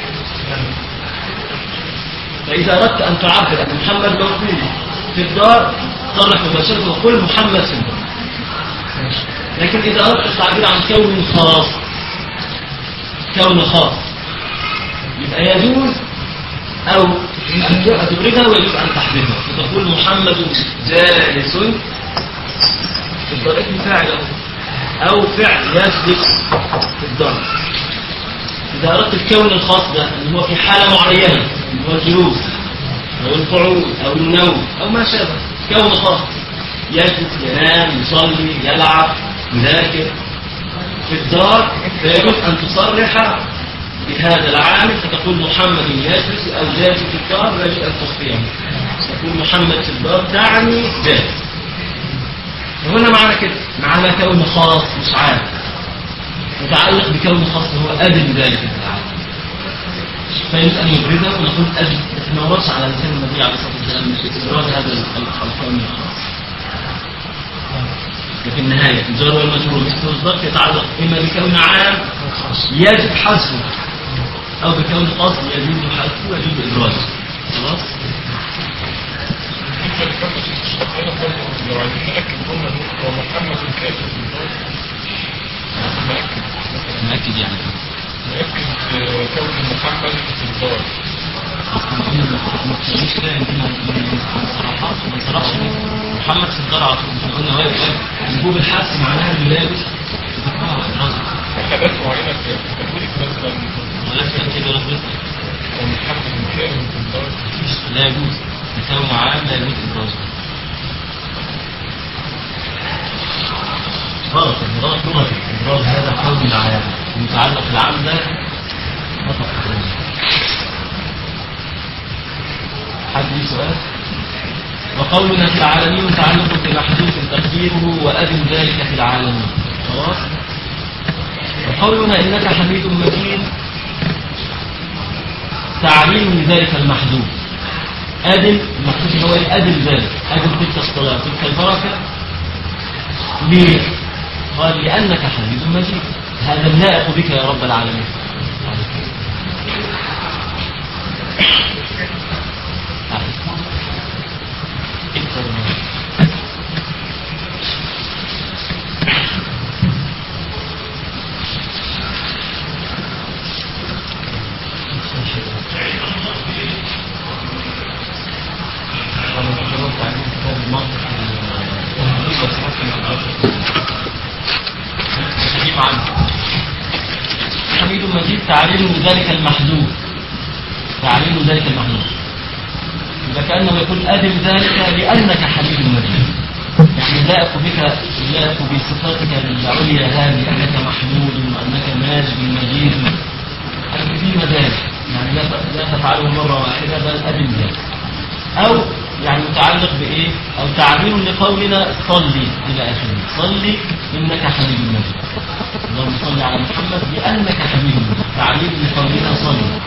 فإذا أردت أن تعبر أن محمد موجود في الدار صرح مباشرة وقل محمد في الدار لكن إذا أردت التعبير عن كون خاص كون خاص يبقى يجوز أو أن تبرزها ويجوز أن تحذفها فتقول محمد جالس في الدار اسم فاعل أهو. أو فعل يجلس في الدار إذا أردت الكون الخاص ده اللي هو في حالة معينة اللي هو الجلوس أو القعود أو النوم أو ما شابه كون خاص يجلس ينام يصلي يلعب يذاكر في الدار فيجوز أن تصرح بهذا العامل فتقول محمد يجلس أو جالس في الدار ويجب أن تخفيه تقول محمد في الدار تعني جالس وهنا معنى كده معنى كون خاص مش عام متعلق بكون خاص هو أدل ذلك في العالم فيجب أن يبرزه ونقول أدل بس ما وردش على لسان النبي عليه الصلاة والسلام مش إبراز هذا الكون الخاص وفي النهاية الجار والمجرور مثل الظرف يتعلق إما بكون عام يجب حذفه أو بكون خاص يجوز حذفه ويجوز إبرازه خلاص لو عايزين نأكد قلنا هو محمد الكافر في الدار نأكد نأكد يعني نأكد كون محمد في الدار أصلا قلنا ما تخليش كده يمكن من صراحات وما صرحش محمد في الدار على طول احنا قلنا واقف واقف وجوب الحث معناها انه لابس ذكاء وإبرازه حاجات معينة في تقولك مثلا ولا في تأكيد ولا في رزق. هو محمد الكافر في الدار لا يجوز بكون عام لا يجوز إبرازه غلط يعني غلط لغتي إبراز هذا كون العام المتعلق بالعام ده خطأ حد ليه سؤال؟ وقولنا في العالمين متعلق بمحذوف تقديره وأذن ذلك في العالمين خلاص؟ وقولنا إنك حميد مجيد تعليم لذلك المحذوف أدم المقصود هو إيه؟ أدم ذلك أدم تلك الصلاة تلك البركة ليه؟ قال لأنك حميد مجيد هذا اللائق بك يا رب العالمين حميد مجيد تعليم ذلك المحذوف تعليم ذلك المحذوف إذا كأنه يقول أدم ذلك لأنك حميد مجيد يعني يلائق بك يلائق بصفاتك العليا هذه انك محمود وانك ماجد مجيد هذه في مجال يعني لا لا تفعله مره واحده بل ابن ذلك او يعني متعلق بايه او تعبير لقولنا صلي الى اخره صلي انك حميد مجيد اللهم صل على محمد بانك حميد مجيد تعبير لقولنا صلي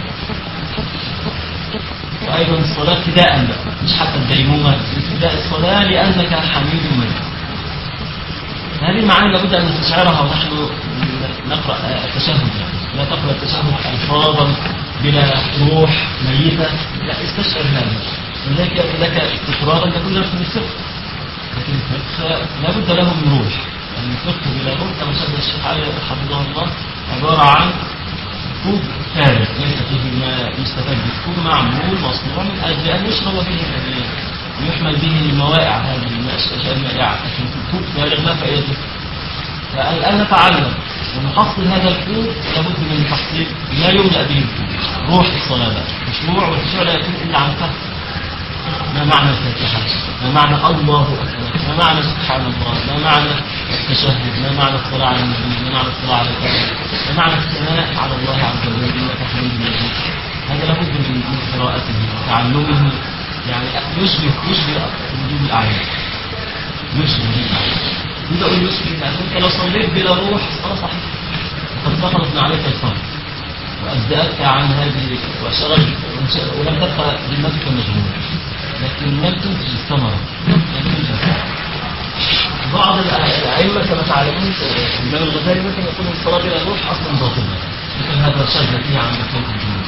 وايضا الصلاه ابتداء بقى مش حتى الديمومه ابتداء الصلاه لانك حميد مجيد هذه المعاني لابد ان نستشعرها ونحن نقرا التشهد لا تقرا التشهد الفاظا بلا روح ميته لا استشعر هذا ولذلك يأتي لك تكرارا تكون نفس الفقه لكن الفقه لابد له من روح يعني الفقه بلا روح كما شرح الشيخ علي حفظه الله عباره عن كوب فارغ ليس فيه ما يستفاد به كوب معمول مصنوع من اجل ان يشرب به يعني ويحمل به الموائع هذه الاشياء المائعه لكن كوب فارغ لا فائدته فالان نتعلم ونحصل هذا الكوب لابد من تحصيل ما يملا به الكوب روح الصلاه بقى مشروع والخشوع لا يكون الا عن فهم ما معنى الفاتحة ما معنى الله أكبر ما معنى سبحان الله ما معنى التشهد ما معنى الصلاة على النبي ما معنى الصلاة على النبي ما معنى الثناء على الله عز وجل إنك حميد مجيد هذا لابد من من قراءته وتعلمه يعني يشبه يشبه وجود الأعيان يشبه وجود الأعيان إذا أقول يشبه لأن أنت لو صليت بلا روح الصلاة صحيحة قد سقطت من عليك الفرض وأجزأتك عن هذه وشغل ولم تبقى ذمتك مشغولة لكن لم تنتج الثمرة لم تنتج بعض الأئمة كما تعلمون الإمام الغزالي مثلا يقول الصلاة بلا روح أصلا باطلة مثل هذا الشغل فيها عن بقية الجنود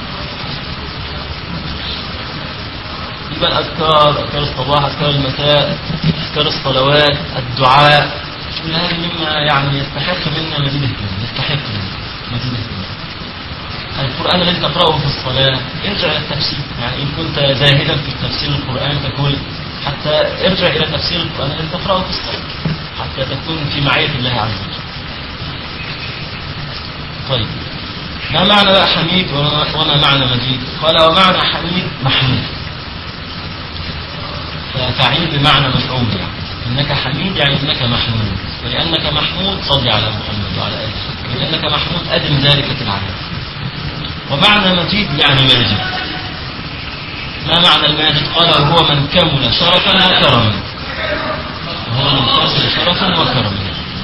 يبقى الأذكار أذكار الصباح أذكار المساء أذكار الصلوات الدعاء كل هذه مما يعني يستحق منا مزيد اهتمام يستحق منا مزيد اهتمام القرآن الذي تقرأه في الصلاة ارجع إلى التفسير يعني إن كنت زاهدا في تفسير القرآن فكل حتى ارجع إلى تفسير القرآن الذي تقرأه في الصلاة حتى تكون في معية الله عز وجل طيب ما معنى بقى حميد وما وما معنى مجيد قال ومعنى حميد محمود ففعيل بمعنى مفعول يعني انك حميد يعني انك محمود ولانك محمود صل على محمد وعلى اله ولانك محمود ادم ذلك في العالم ومعنى مجيد يعني ماجد ما معنى الماجد قال وهو من كمل شرفا وكرما وهو من كمل شرفا وكرما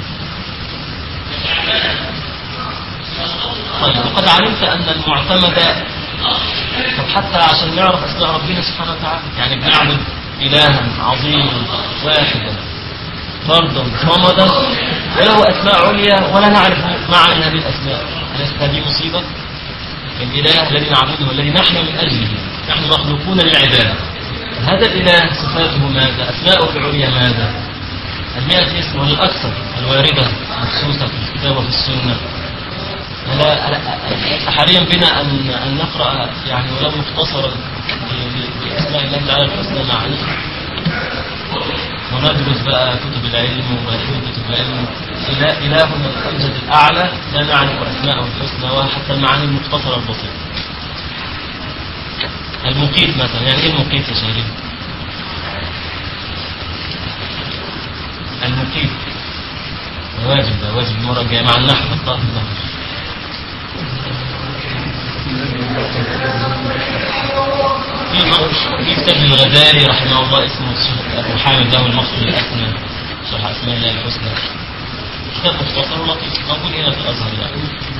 طيب وقد علمت ان المعتمد طب حتى عشان نعرف اسماء ربنا سبحانه وتعالى يعني بنعبد الها عظيما واحدا فردا صمدا وله اسماء عليا ولا نعرف معنى هذه الاسماء اليست هذه مصيبه الإله الذي نعبده والذي نحن من أجله نحن مخلوقون للعبادة هذا الإله صفاته ماذا أسماؤه العليا ماذا المئة اسم والأكثر الواردة مخصوصة في الكتاب وفي السنة ألا حاليا بنا أن أن نقرأ يعني ولو مختصرا بأسماء الله تعالى الحسنى معانيها وندرس بقى كتب العلم ومفهوم كتب العلم إله إلهنا الأمجد الأعلى لا نعرف أسماءه الحسنى وحتى المعاني المختصرة البسيطة المقيت مثلا يعني إيه المقيت يا شهرين؟ المقيت ده واجب ده واجب المرة الجاية مع النحو الطاهر النحو في في كتاب الغزالي رحمه الله اسمه ابو حامد له المقصد الاسمى شرح اسماء الله الحسنى كتاب مختصر ولطيف موجود هنا في الازهر يعني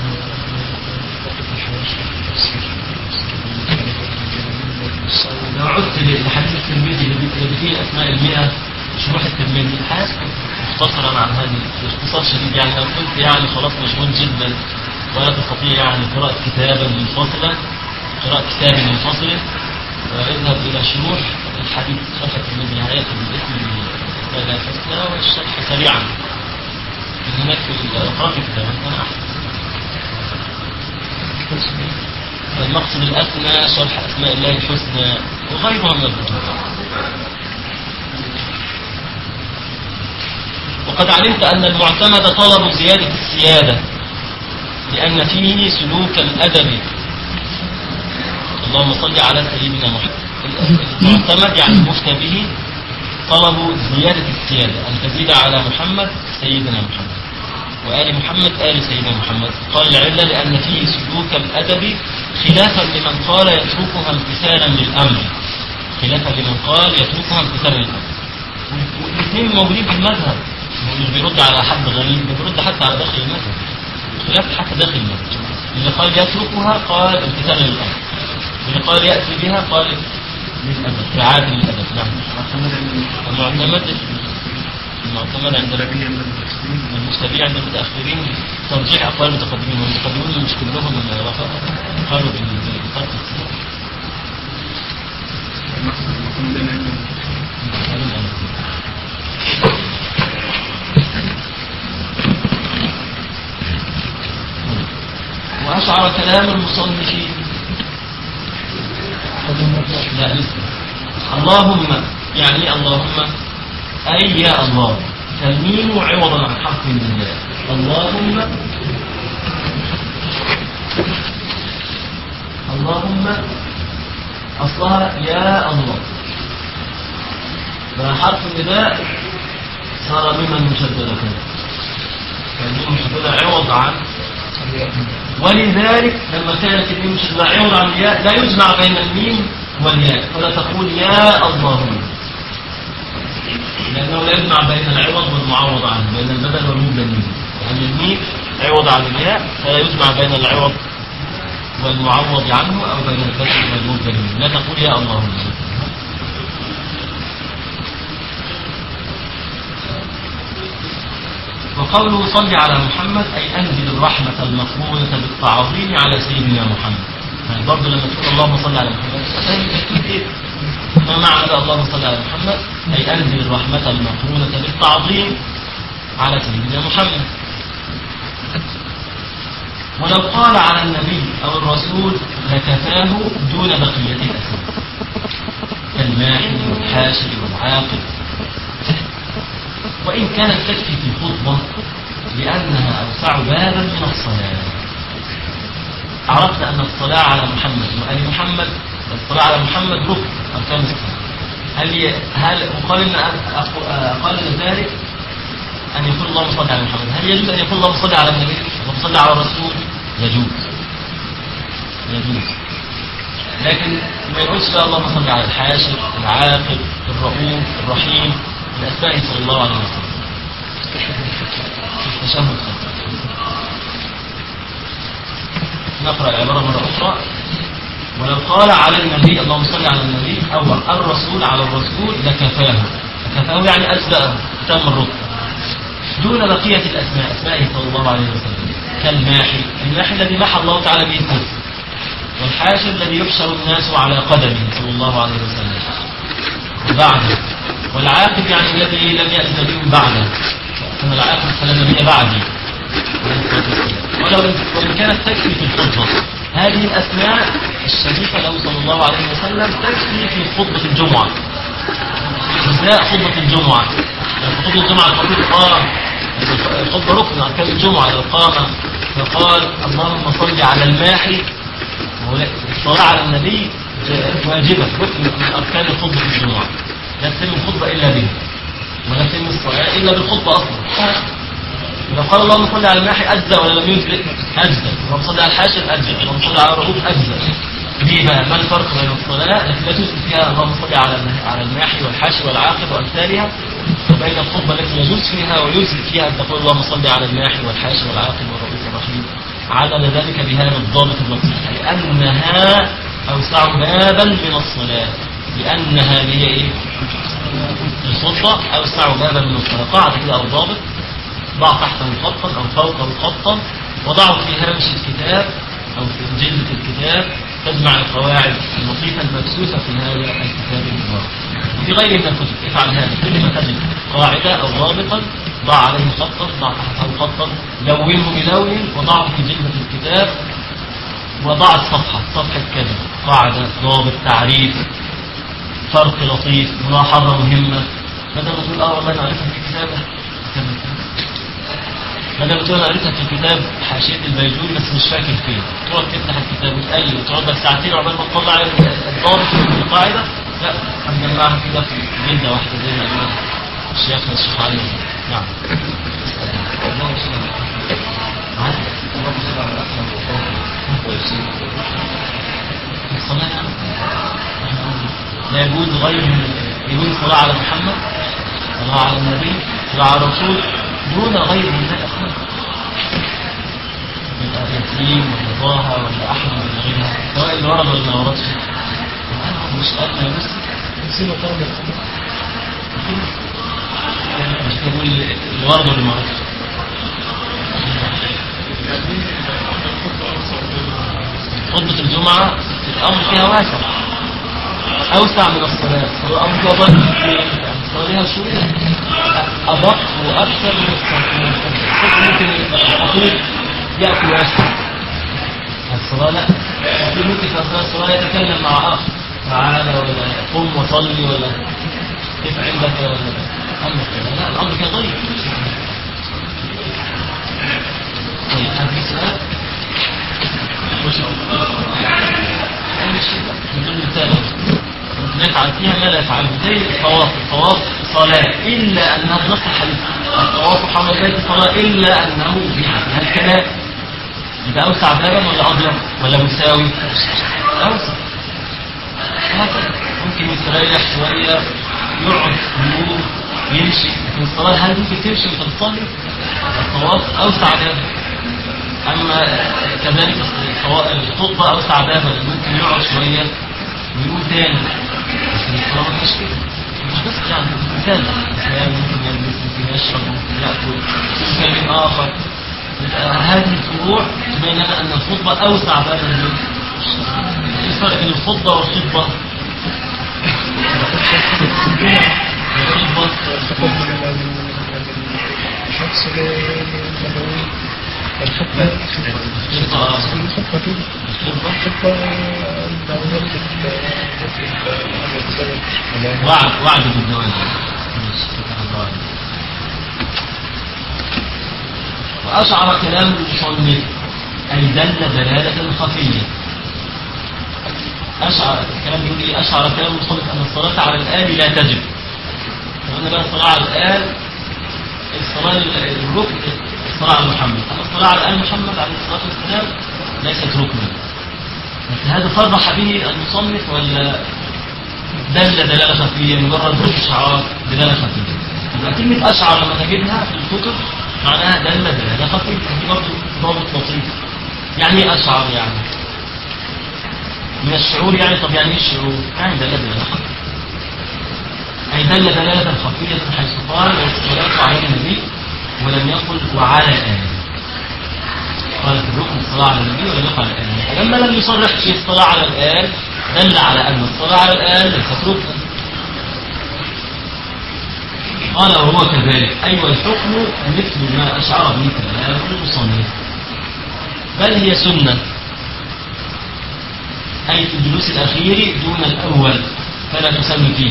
لو عدت لحديث الترمذي الذي فيه اسماء المئة شروح الترمذي حاجة مختصرا عن هذه باختصار شديد يعني لو كنت يعني خلاص مشغول جدا ولا تستطيع يعني قراءة كتابا منفصلا قراءة كتاب منفصل اذهب إلى شروح الحديث شرح الترمذي هيأتي بالاسم الأسماء الحسنى والشرح سريعا من هناك في الأقراء في الكتاب كان أحسن المقصد الأسمى شرح أسماء الله الحسنى وغيرها من الكتب وقد علمت أن المعتمد طلب زيادة السيادة لأن فيه سلوك الأدب اللهم صل على سيدنا محمد المعتمد يعني المفتى به طلبوا زيادة السيادة أن تزيد على محمد سيدنا محمد وآل محمد آل سيدنا محمد قال العلة لأن فيه سلوك الأدب خلافا لمن قال يتركها امتثالا للأمر خلافا لمن قال يتركها امتثالا للأمر والاثنين موجودين في المذهب هو مش بيرد على حد غريب ده بيرد حتى على داخل المذهب خلاف حتى داخل المذهب اللي قال يتركها قال امتثالا للأمر اللي قال يأتي بها قال للأدب رعاية للأدب نعم المعتمد المعتمد عند الذي المتأخرين المستبيع عند المتأخرين ترجيح أقوال المتقدمين والمتقدمين مش كلهم قالوا بالفرق المعتمد عند وأشعر كلام المصنفين لا لسه اللهم يعني إيه اللهم أي يا الله تلميم عوضا عن حرف من الله اللهم اللهم أصلها يا الله ده حرف النداء صار مما مشددة كده تلميم مشددة عوض عن ولذلك لما كانت الميم مشددة عوض عن الياء لا يجمع بين الميم والياء فلا تقول يا اللهم لأنه لا يجمع بين العوض والمعوض عنه بين البدل والمبدل منه لأن الميم عوض عن الياء فلا يجمع بين العوض والمعوض عنه أو بين البدل والمبدل منه لا تقول يا اللهم وقوله صل على محمد أي أنزل الرحمة المقرونة بالتعظيم على سيدنا محمد يعني برضه لما تقول اللهم صل على محمد إيه؟ ما معنى بقى اللهم صل على محمد أي أنزل الرحمة المقرونة بالتعظيم على سيدنا محمد ولو قال على النبي أو الرسول لكفاه دون بقية الأسماء كالماحي والحاشر والعاقب وإن كانت تكفي في الخطبة لأنها أوسع بابا من الصلاة عرفنا أن الصلاة على محمد وآل محمد الصلاة على محمد ركن أركان الصلاة هل ي... هل وقال إن أق- قال ذلك أن يقول اللهم صل على محمد هل يجوز أن يقول اللهم صل على النبي اللهم صل على الرسول يجوز يجوز لكن ما يقولش بقى اللهم صل على الحاشر العاقب الرؤوف الرحيم بأسمائه صلى الله عليه وسلم التشهد نقرأ العبارة مرة أخرى ولو قال على النبي اللهم صل على النبي أو الرسول على الرسول لكفاه كفاه يعني أجزأه تم الركن دون بقية الأسماء أسمائه صلى الله عليه وسلم كالماحي الماحي الذي محى الله تعالى به الكفر والحاشر الذي يحشر الناس على قدمه صلى الله عليه وسلم وبعده والعاقب يعني الذي لم يأتي نبي بعده كان العاقب فلا نبي بعدي عليه الصلاة والسلام. ولو وإن كانت تكفي في الخطبة هذه الأسماء الشريفة له صلى الله عليه وسلم تكفي في خطبة الجمعة أجزاء خطبة الجمعة يعني خطبة الجمعة الخطيب قام الخطبة ركن أركان الجمعة لو قام فقال اللهم صل على الماحي وهو لا- الصلاة على النبي واجبة ركن من أركان خطبة الجمعة لا تتم الخطبة إلا به ولا تتم الصلاة إلا بالخطبة أصلا لو قال اللهم صل على الماحي أجزى ولا لم يجزئ أجزى اللهم صل على الحاشر أجزى اللهم صل على الرؤوف أجزى ليه بقى ما الفرق بين الصلاة التي لا تجزي فيها اللهم صل على الماحي- على الماحي والحاشر والعاقب وأمثالها وبين الخطبة التي يجوز فيها ويجزي فيها أن تقول اللهم صل على الماحي والحاشر والعاقب والرؤوف الرحيم عدل ذلك بهذا الضابط اللطيف لأنها أوسع بابا من الصلاة لأنها هي إيه؟ الخطبة أوسع بابا من الصلاة قاعدة كده أو ضابط ضع تحته خطا أو فوقه خطا وضعه في هامش الكتاب أو في جلدة الكتاب تجمع القواعد اللطيفة المبثوثة في هذا الكتاب المبارك وفي غيره من الكتب افعل هذا كل ما تجد قاعدة أو ضابطا ضع عليه خطا ضع تحته خطا لونه بلون وضعه في جلدة الكتاب وضع الصفحة صفحة كذا قاعدة ضابط تعريف فرق لطيف ملاحظة مهمة بدل ما تقول اه والله انا عرفتها في كتابة كذا بدل ما تقول انا قريتها في كتاب حاشية البيجوري بس مش فاكر فين تقعد تفتح الكتاب وتقلب وتقعد لك ساعتين عقبال ما تطلع الضابط من القاعدة لا عندما نجمعها كده في جلدة واحدة زي ما قال الشيخ الشيخ علي نعم عادي. الصلاة نعم. لا يجوز غير يجوز الصلاة على محمد صلاة على النبي صلاة على الرسول دون غير من ذلك يبقى ياسين ولا طه ولا احمد ولا غيرها سواء اللي ورد ولا ما وردش مش قادر بس نسينا طلب الخمر مش بقول اللي ورد ولا ما وردش خطبة الجمعة الأمر فيها واسع أوسع من الصلاة الأمر فيها ضيق يعني الصلاة ليها شروط أدق وأكثر من الصلاة ممكن الأخير يأكل ويشرب الصلاة لا الأخير ممكن في أثناء الصلاة يتكلم مع آخر تعالى ولا قم وصلي ولا كيف عندك ولا أمر كذا لا الأمر فيها ضيق طيب هل في سؤال؟ ما شاء الله أي شيء بدون مثال نفعل فيها ما لا يفعله زي الطواف الطواف صلاة إلا أنها بنص الحديث الطواف حول البيت صلاة إلا أنه فيها فيها الكلام يبقى أوسع بابا ولا أضيق ولا مساوي؟ أوسع هكذا ممكن يستريح شوية يقعد يقوم يمشي لكن الصلاة هل ممكن تمشي وأنت بتصلي؟ الطواف أوسع بابا أما كذلك الطوا- الخطبة أوسع بابا ممكن يقعد شوية ويقول تاني لكن الصلاة ما فيهاش كده مش بس يعني مثال مثال ممكن يلبس ممكن يشرب ممكن يأكل ممكن يكلم آخر يبقى هذه الفروع تبين لنا أن الخطبة أوسع بابا من في فرق بين الخطبة والخطبة الخطبة الخطب من الشخص النبوي الخطبة الخطبة الخطبة كده الخطبة الخطبة لو نرجع نرجع وعد وعد بالزواج ماشي، فتح الله عليك. وأشعر كلام المصنف أي دل دلالة خفية أشعر الكلام يقول إيه أشعر كلام المصنف أن الصلاة على الآل لا تجب وأن بقى الصلاة على الآل الصلاة الركن الصلاة على محمد أما الصلاة على آل محمد عليه الصلاة والسلام ليست ركنا لكن هذا صرح به المصنف ولا دل دلالة خفية مجرد استشعار دلالة خفية يبقى كلمة أشعر لما تجدها في الكتب معناها دل دلالة خفية دي برضه ضابط لطيف يعني ايه أشعر يعني من الشعور يعني طب يعني ايه الشعور؟ يعني دل دلالة خفية أي دل دلالة خفية حيث قال والصلاة على النبي ولم يقل وعلى آله قال في الركن الصلاة على النبي ولم يقل على الآل فلما لم يصرح في الصلاة على الآل دل على أن الصلاة على الآل ليست ركنا قال وهو كذلك أي أيوة الحكم مثل ما أشعر به كلام المصنف بل هي سنة أي في الجلوس الأخير دون الأول فلا تسمي فيه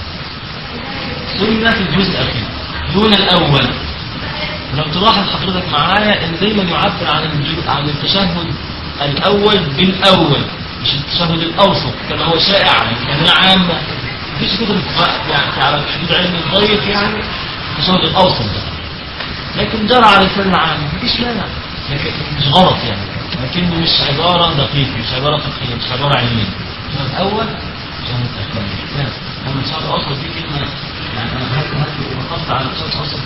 سنة في الجزء الأخير دون الأول لو تلاحظ حضرتك معايا ان دايما يعبر عن الجزء عن التشهد الاول بالاول مش التشهد الاوسط كما هو شائع يعني عامه مفيش كتب يعني على حدود علم الضيق يعني التشهد الاوسط ده لكن جرى على لسان العام مفيش مانع لكن مش غلط يعني لكنه مش عباره دقيقه مش عباره فقهيه مش عباره علميه التشهد الاول التشهد الاخير بس اما التشهد الاوسط دي كلمه يعني انا هات هات وقفت على التشهد الاوسط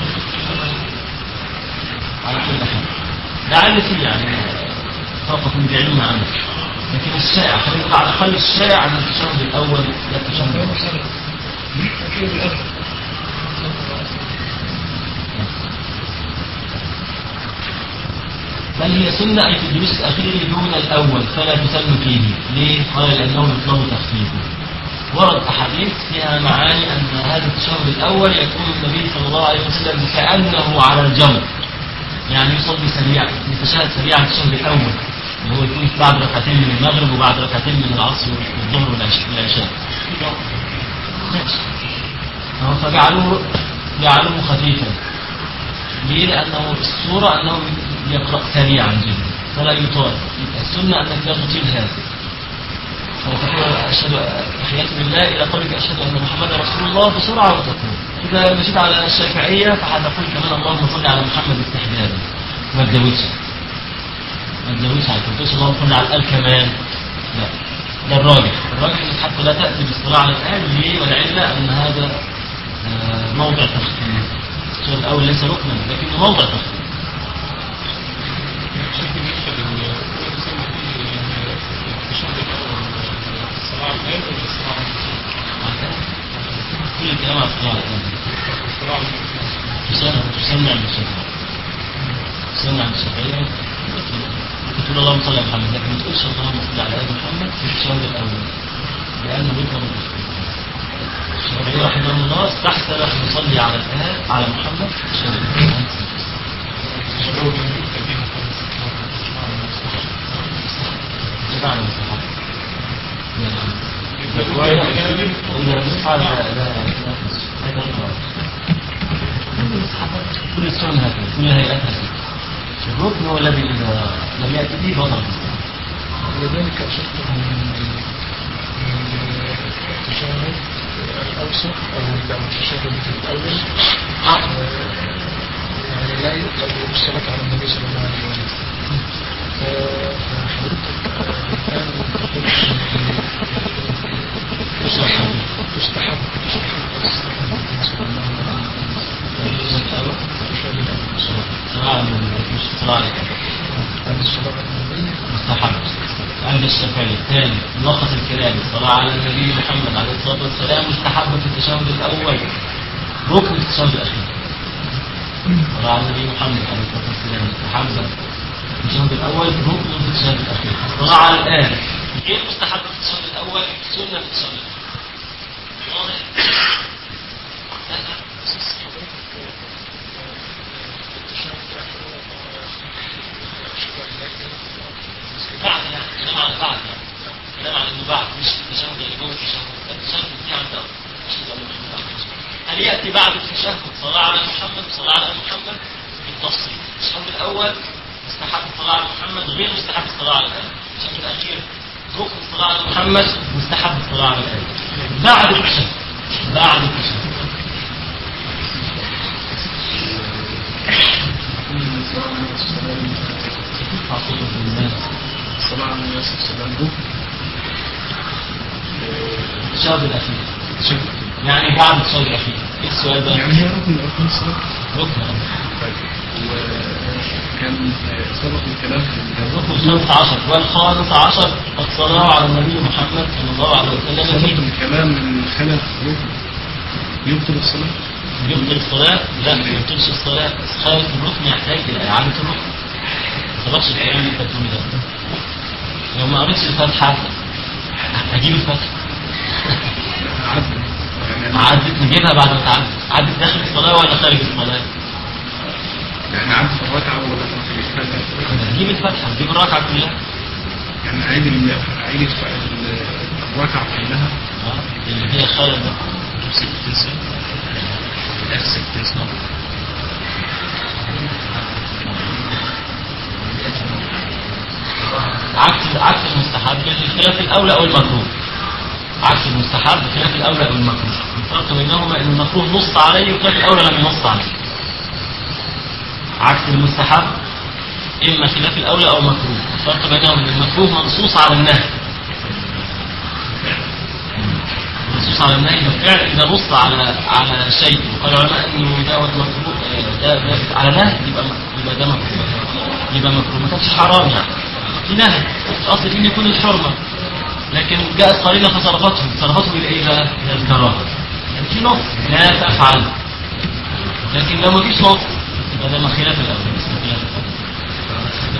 على كل حال لعل فيه يعني طاقة من بعلم عنه لكن الشائع خلينا نقول على الأقل الشائع عن التشهد الأول لا التشهد الأول أكيد الأول بل هي سنة أي في الجلوس الأخير دون الأول فلا تسن فيه ليه؟ قال لأنه يطلب تخفيفه ورد أحاديث فيها معاني أن هذا التشهد الأول يكون النبي صلى الله عليه وسلم كأنه على الجمر يعني يصلي سريعا يتشهد سريعا التشهد الأول اللي هو يكون بعد ركعتين من المغرب وبعد ركعتين من العصر والظهر والعشاء والعشاء. ماشي. أهو فجعلوه جعلوه خفيفا ليه؟ لأنه الصورة أنه يقرأ سريعا جدا فلا يطال يبقى السنة أنك لا تطيل هذا فتقول أشهد تحياتي بالله إلى قولك أشهد أن محمدا رسول الله بسرعة وتقول إذا مشيت على الشافعية فهتقول كمان اللهم صل على محمد استحبابا ما تزودش ما تزودش على ما تقولش اللهم صل على الآل كمان لا ده الراجح الراجح انك حتى لا تأتي بالصلاة على الآل ليه والعلة أن هذا آه، موضع تخفيف الشهر الأول ليس ركنا لكنه موضع تخفيف شوف بالنسبة لل التشهد الأول الصلاة على الآن ولا الصلاة على الآن؟ كل الكلام على الصلاة على الآل الصلاة على الآن. تسمع تسمع بالشفاعة تسمع بالشفاعية تقول اللهم صل على محمد لكن ما تقولش اللهم صل على آل محمد في الشهر الأول لأنه ذكر من الشافعي رحمه الله استحسن أن يصلي على الآل على محمد في الشهر الأول الشباب من الذين خلص الصلاة على الصلاة. اتباعا للصحابة الرواية الثانية إذا الصحابة لا لا لا هذا الرواية كل الصحابة كل السنن هكذا كل الهيئات هكذا الركن هو الذي إذا لم يأتي به بطل ولذلك أشرت من التشهد الأوسط أو التشهد الأول آه، يعني لا يطلب الصلاة على النبي صلى الله عليه وسلم ف- فحضرتك آه، الآن تقول تستحب تستحب تستحب الصلاة على النبي صلى الله عليه وسلم التشهد الأول صلاة على النبي مش صلاة على هذه الصلاة على النبي مستحب عند الشافعي الثاني ملخص الكلام الصلاة على النبي محمد عليه الصلاة والسلام مستحبة في التشهد الأول ركن في التشهد الأخير الصلاة على النبي محمد عليه الصلاة والسلام مستحبة في التشهد الأول ركن في التشهد الأخير الصلاة على الآن غير مستحبة في التشهد الأول سنة في التشهد الأخير واضح؟ بعد يعني كلام عن بعد يعني كلام عن انه بعد مش التشهد اللي جوه التشهد التشهد دي عند أشهد أن محمد رسول الله. هل ياتي بعد التشهد صلاه على محمد صلاه على محمد بالتفصيل التشهد الاول مستحب الصلاه على محمد غير مستحب الصلاه على الآن التشهد الاخير ركن الصلاه على محمد مستحب الصلاه على الآن بعد التشهد بعد التشهد أعوذ بالله الصلاة على النبي صلى الله عليه وسلم التشهد الاخير يعني بعد التشهد الاخير ايه السؤال ده؟ يعني هي ركن من أركان الصلاة ركن طيب وكان سبق الكلام في الركن الخامس عشر والخامس عشر الصلاة على النبي محمد صلى الله عليه وسلم سبق فيه الكلام من خلف ركن يبطل الصلاة يبطل الصلاة لا ما يبطلش الصلاة خالف الركن يحتاج إلى إعادة الركن ما سبقش الكلام اللي انت بتقوله ده لو ما قريتش الفاتحة هجيب الفاتحة عدل يعني عدت نجيبها بعد ما تعدت عدت داخل الصلاة ولا خارج الصلاة يعني عدل في الركعة ولا في الفاتحة هتجيب الفاتحة هتجيب الركعة كلها يعني عيد ال- عيد ال- الركعة كلها آه، اللي هي خارج ده عكس عكس المستحب الخلاف الاولى او المكروه عكس المستحب خلاف الاولى او المكروه الفرق بينهما ان المكروه نص عليه وخلاف الاولى لم ينص عليه عكس المستحب اما خلاف الاولى او مكروه الفرق بينهم ان المكروه منصوص على النهي منصوص على النهي بالفعل اذا نص على على شيء وقال العلماء انه دوت مكروه آه، ده, ده على نهي يبقى يبقى ده مكروه يبقى مكروه ما كانش حرام يعني في نهي الاصل فيه ان يكون الحرمه لكن جاءت قرينه فصرفته صرفته الى ايه بقى؟ الى الكراهه يعني في نص لا تفعل لكن لو ما فيش نص يبقى ده ما خلاف الاول اسمه خلاف الأول.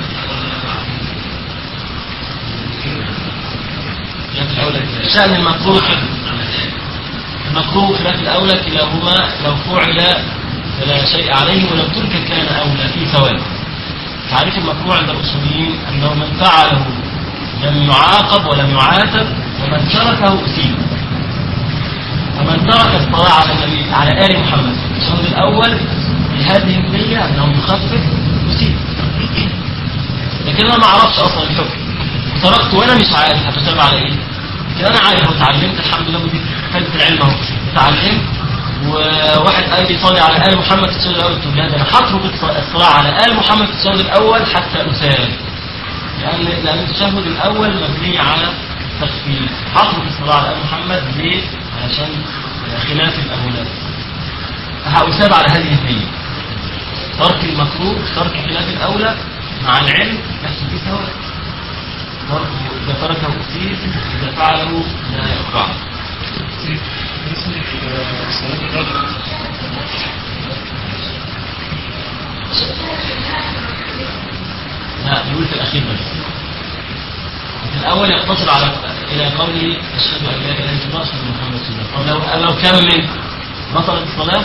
خلاف الاولى شان المكروه كده المكروه خلاف الاولى كلاهما لو فعل فلا شيء عليه ولو ترك كان اولى في ثواب تعريف المكروه عند الاصوليين انه من فعله لم يعاقب ولم يعاتب ومن تركه اثيب فمن ترك الصلاه على النبي على ال محمد في التشهد الاول بهذه النيه انه يخفف اثيب لكن انا ما اعرفش اصلا الحكم تركت وانا مش عارف هتتابع على ايه لكن انا عارف وتعلمت الحمد لله ودي فايده العلم اهو اتعلمت وواحد قال لي صلي على ال محمد في التشهد الاول قلت له لا ده انا هترك الص- الصلاه على ال محمد في التشهد الاول حتى اسال لان لان التشهد الاول مبني على تخفيف هترك الصلاه على ال محمد ليه؟ علشان خلاف الاولاد فهأثاب على هذه النية ترك المكروه ترك خلاف الأولى مع العلم يحصل فيه ثواب تركه إذا تركه أثير إذا فعله لا يقع صلاة الرجل لا يقول في الأخير بس في الأول يقتصر على إلى قوله أشهد أن لا إله إلا الله أشهد أن محمد رسول الله طب لو لو كمل بطلت الصلاة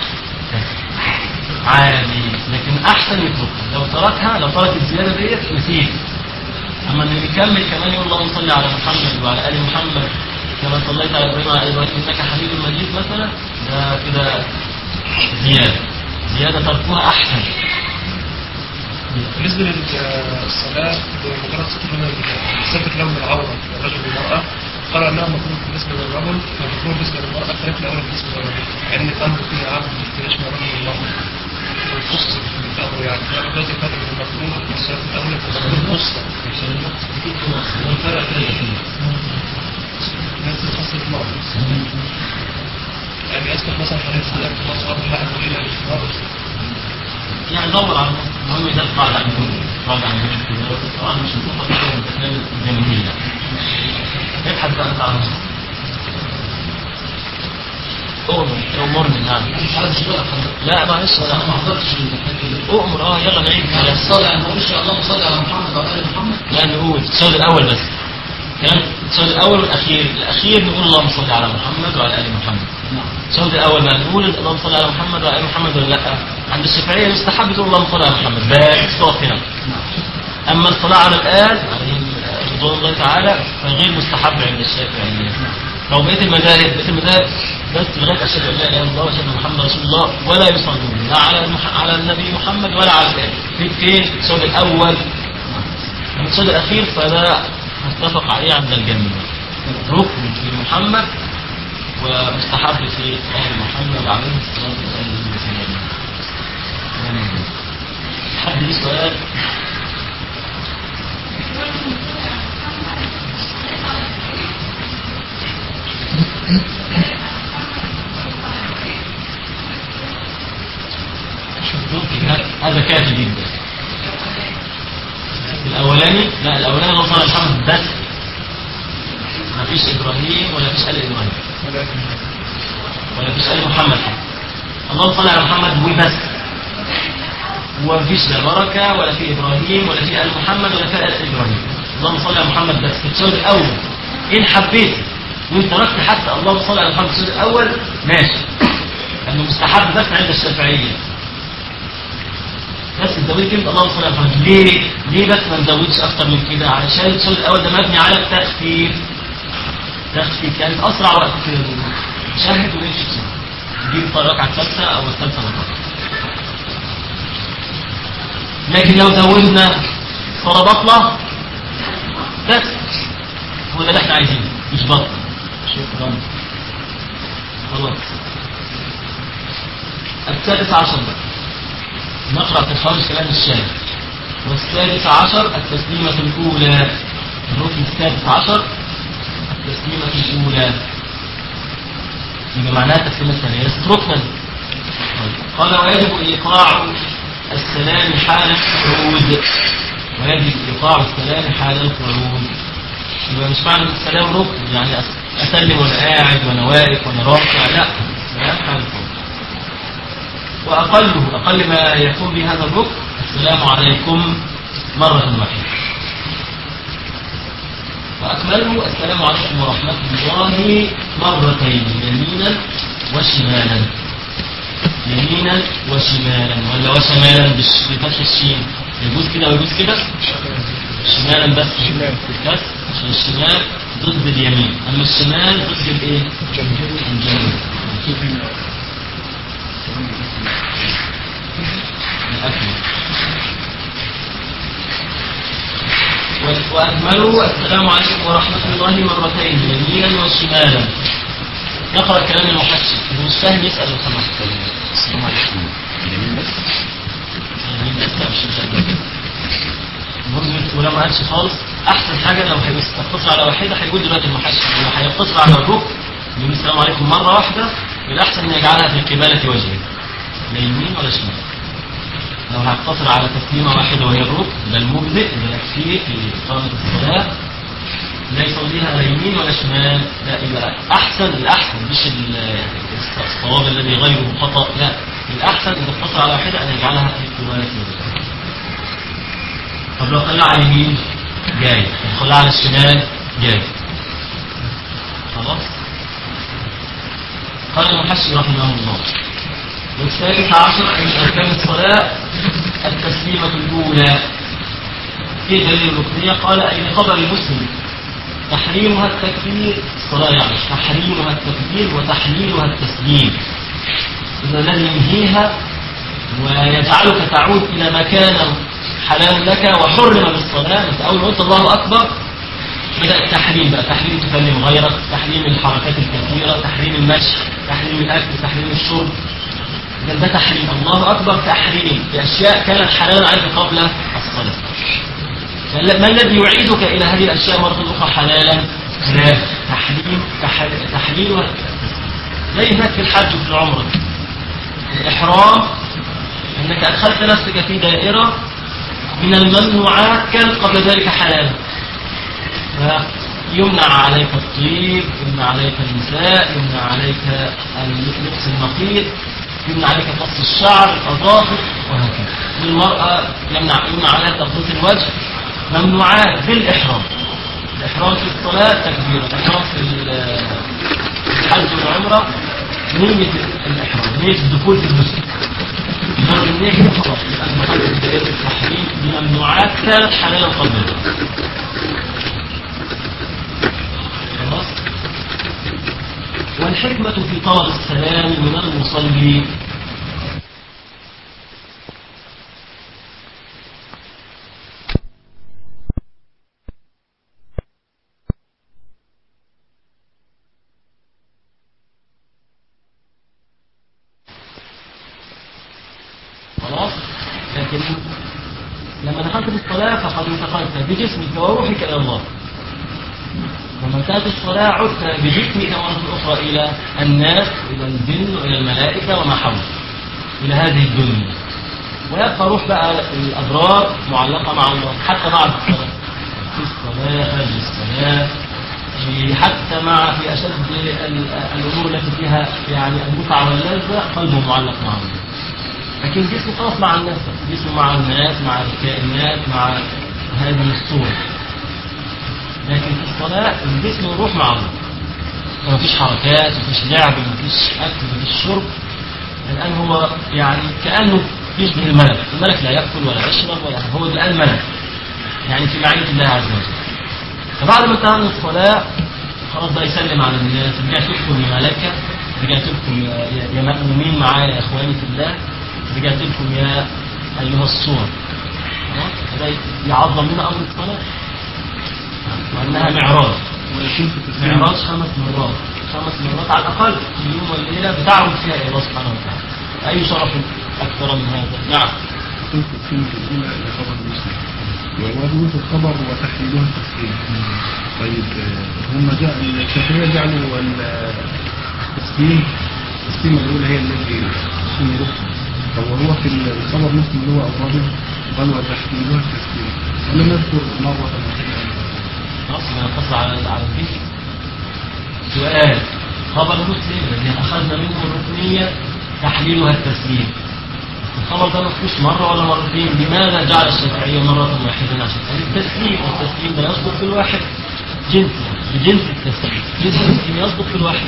عادي لكن أحسن يتركها لو تركها لو ترك الزيادة ديت نسيت أما إنه يكمل كمان يقول اللهم صل على محمد وعلى آل محمد كما صليت على إبراهيم وعلى آل إبراهيم إنك حميد مجيد مثلا ده كده زيادة زيادة تركها أحسن بالنسبة للصلاة بمجرد ستر لون ستر لون العورة للرجل والمرأة قال أنها مكروه بالنسبة للرجل ومكروه بالنسبة للمرأة خلاف الأول بالنسبة للرجل يعني الأمر فيه عام يشمل الرجل والمرأة والقصة في الأمر يعني جاز الفرق بين المكروه والصلاة الأولى والمكروه قصة الفرق كده كده نفس الخاصة المرأة يعني أصبح مثلا حديث سلام الله صلى الله عليه وسلم إلى يعني دور على المهم ده القاعدة عن كله قاعدة عن كله طبعا مش هتوصل كده من الأفلام الجماهيرية ابحث بقى انت عنها أؤمر أمرني نعم مش عايز بقى لا معلش انا ما لا حضرتش الحاجة دي أؤمر اه يلا نعيد الصلاة ما قولش اللهم صل على محمد وعلى ال محمد لا نقول التشهد الأول بس كلام التشهد الأول والأخير الأخير نقول اللهم صل على محمد وعلى آل محمد نعم التشهد الأول ما نقول اللهم صل على محمد وعلى آل محمد ولا لا عند الشافعية يستحب تقول اللهم صل على محمد بس تقف هنا أما الصلاة على الآل عليهم رضوان الله تعالى فغير مستحب عند الشافعية لو بقيت المذاهب بقيت المذاهب بس لغاية أشهد أن لا إله إلا الله وأشهد أن محمد رسول الله ولا يصلون لا على المح... على النبي محمد ولا على الآل في فين التشهد الأول أما التشهد الأخير فده متفق عليه عند الجميع ركن في محمد ومستحب في أهل محمد عليه الصلاة والسلام حد ليه سؤال هذا كافي جدا الاولاني لا الاولاني هو صلى محمد بس ما فيش ابراهيم ولا فيش ال ابراهيم ولا فيش ال محمد اللهم صل على محمد وبس وما فيش لا بركه ولا في ابراهيم ولا في ال محمد ولا في ال ابراهيم اللهم صل على محمد بس في التشهد الاول ان حبيت وان تركت حتى اللهم صل على محمد في التشهد الاول ماشي لانه مستحب بس عند الشافعيه بس تزودي كلمة اللهم صل على محمد ليه؟ ليه بس ما نزودش أكتر من كده؟ علشان الشهر الأول ده مبني على التخفيف تخفيف يعني في أسرع وقت شاهد ونمشي بسرعة نجيب الركعة الثالثة أو الثالثة مرة لكن لو زودنا صلاة بطلة بس هو ده اللي احنا عايزينه مش بطل شكرا خلاص السادس عشر بقى نقرأ في الخامس كلام الشاهد والسادس عشر التسليمة الأولى الركن السادس عشر التسليمة الأولى يبقى معناها التسليمة الثانية ليست ركنا طيب. قال ويجب إيقاع السلام حال القعود ويجب إيقاع السلام حال القعود يبقى مش معنى إن السلام ركن يعني أس- أسلم وأنا قاعد وأنا واقف وأنا راكع لا السلام حال القعود وأقله أقل ما يكون به هذا الركن السلام عليكم مرة واحدة وأكمله السلام عليكم ورحمة الله مرتين يمينا وشمالا يمينا وشمالا ولا وشمالا بش- بفتح الشين يجوز كده ويجوز كده شمالا بس شمال. بس عشان الشمال ضد اليمين أما الشمال ضد الإيه؟ الجنوب الأكمل وأكملوا السلام عليكم ورحمة الله مرتين يمينا وشمالا نقرأ كلام المحشي مش فاهم يسأل الخمس كلمات السلام عليكم يمين بس يمين بس لا مش مشاكل برضه ولو ما قالش خالص احسن حاجه لو هيقتصر على واحده هيقول دلوقتي المحشي لو هيقتصر على الركن يقول السلام عليكم مره واحده الاحسن ان يجعلها في قباله وجهه لا يمين ولا شمال لو هيقتصر على تسليمه واحده وهي الركن ده المجزئ اللي يكفيه في اقامه الصلاه لا يصليها لا يمين ولا شمال لا يبقى احسن الاحسن مش ال- الصواب الذي غيره خطا لا الاحسن ان تقتصر على واحده ان يجعلها في قباله وجهه طب لو خلاها على اليمين جاي لو خلاها على الشمال جاي خلاص قال المحشي رحمه الله والثالث عشر من أركان الصلاة التسليمة الأولى في دليل الركنية قال أي لخبر المسلم تحريمها التكبير الصلاة يعني تحريمها التكبير وتحليلها التسليم إن الذي ينهيها ويجعلك تعود إلى ما كان حلال لك وحرم بالصلاة أنت أول ما قلت الله أكبر بدأ التحريم بقى تحريم تكلم غيرك تحريم الحركات الكثيرة تحريم المشي تحريم الأكل تحريم الشرب إذا ده تحريم الله أكبر تحريم بأشياء كانت حلالا عليك قبل الصلاة ما الذي يعيدك إلى هذه الأشياء مرة أخرى حلالا لا تحريم تح- تحليلها زي هناك في الحج وفي العمرة الإحرام أنك أدخلت نفسك في دائرة من الممنوعات كانت قبل ذلك حلالا فيمنع عليك الطيب يمنع عليك النساء يمنع عليك لبس المخيط يمنع عليك قص الشعر الأظافر وهكذا المرأة يمنع يمنع عليها تغطية الوجه ممنوعات بالإحرام الإحرام في الصلاة تكبير الإحرام في ال- الحج والعمرة نية الإحرام نية الدخول في المسجد مجرد النية فقط يبقى المحل في دائرة التحريم بممنوعات كانت حلالا قبل ذلك خلاص والحكمة في طلب السلام من المصلي خلاص لكن لما دخلت في الصلاة فقد انتقلت بجسمك وروحك إلى الله لما انتهت الصلاة عدت بجسمك مرة أخرى إلى الناس إلى الجن وإلى الملائكة وما حولك إلى هذه الدنيا ويبقى روح بقى الأبرار معلقة مع الله حتى بعد الصلاة في الصلاة قبل الصلاة في- حتى مع في أشد ال- الأمور التي فيها يعني المتعة واللذة قلبه معلق مع الله لكن جسمه خلاص مع الناس جسمه مع الناس مع الكائنات مع هذه الصورة لكن في الصلاة الجسم والروح مع الله ما فيش حركات ما فيش لعب ما فيش أكل ما فيش شرب الآن هو يعني كأنه يشبه الملك الملك لا يأكل ولا يشرب ولا هو الآن ملك يعني في معية الله عز وجل فبعد ما انتهى من الصلاة خلاص بقى يسلم على الناس رجعت لكم يا ملكة رجعت لكم يا, يا, يا مؤمنين معايا يا إخواني في الله رجعت لكم يا أيها الصور خلاص فده يعظم لنا أمر الصلاة وأنها معراج ويكون في التسليم معراج خمس مرات خمس مرات على الأقل في اليوم والليلة بتعرض فيها إلى الله سبحانه وتعالى أي شرف أكثر من هذا نعم يكون في التسليم الأولى لخبر المسلم ووجود الخبر وتحليلها التسليم طيب آه، هم جاء الشافعية جعلوا ال- التسليم التسليمة الأولى هي التي تسلم ركن طب وهو في الخبر مسلم اللي هو الرابع قال وتحليلها التسليم ولم يذكر مرة واحدة خلاص ما يقتصر على على الذكر سؤال خبر مسلم الذي أخذنا منه الركنية تحليلها التسليم الخبر ده ما فيهوش مرة ولا مرتين لماذا جعل الشافعية مرة واحدة عشان قال التسليم والتسليم ده يصدق في الواحد جنس بجنس التسليم جنس التسليم يصدق في الواحد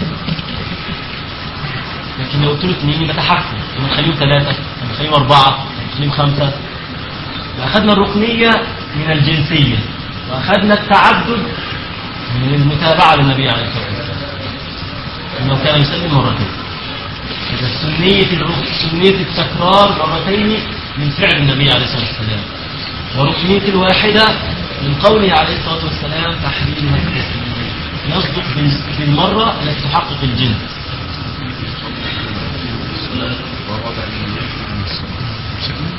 لكن لو قلت له اثنين يبقى تحكم يبقى نخليهم ثلاثة يبقى نخليهم أربعة نخليهم خمسة وأخذنا الركنية من الجنسية وأخذنا التعدد من المتابعة للنبي عليه الصلاة والسلام أنه كان يسلم مرتين إذا سنية الرك- سنية التكرار مرتين من فعل النبي عليه الصلاة والسلام وركنية الواحدة من قوله عليه الصلاة والسلام تحريمها التسليم يصدق بال- بالمرة التي تحقق الجنس ووضع النيات من الصلاة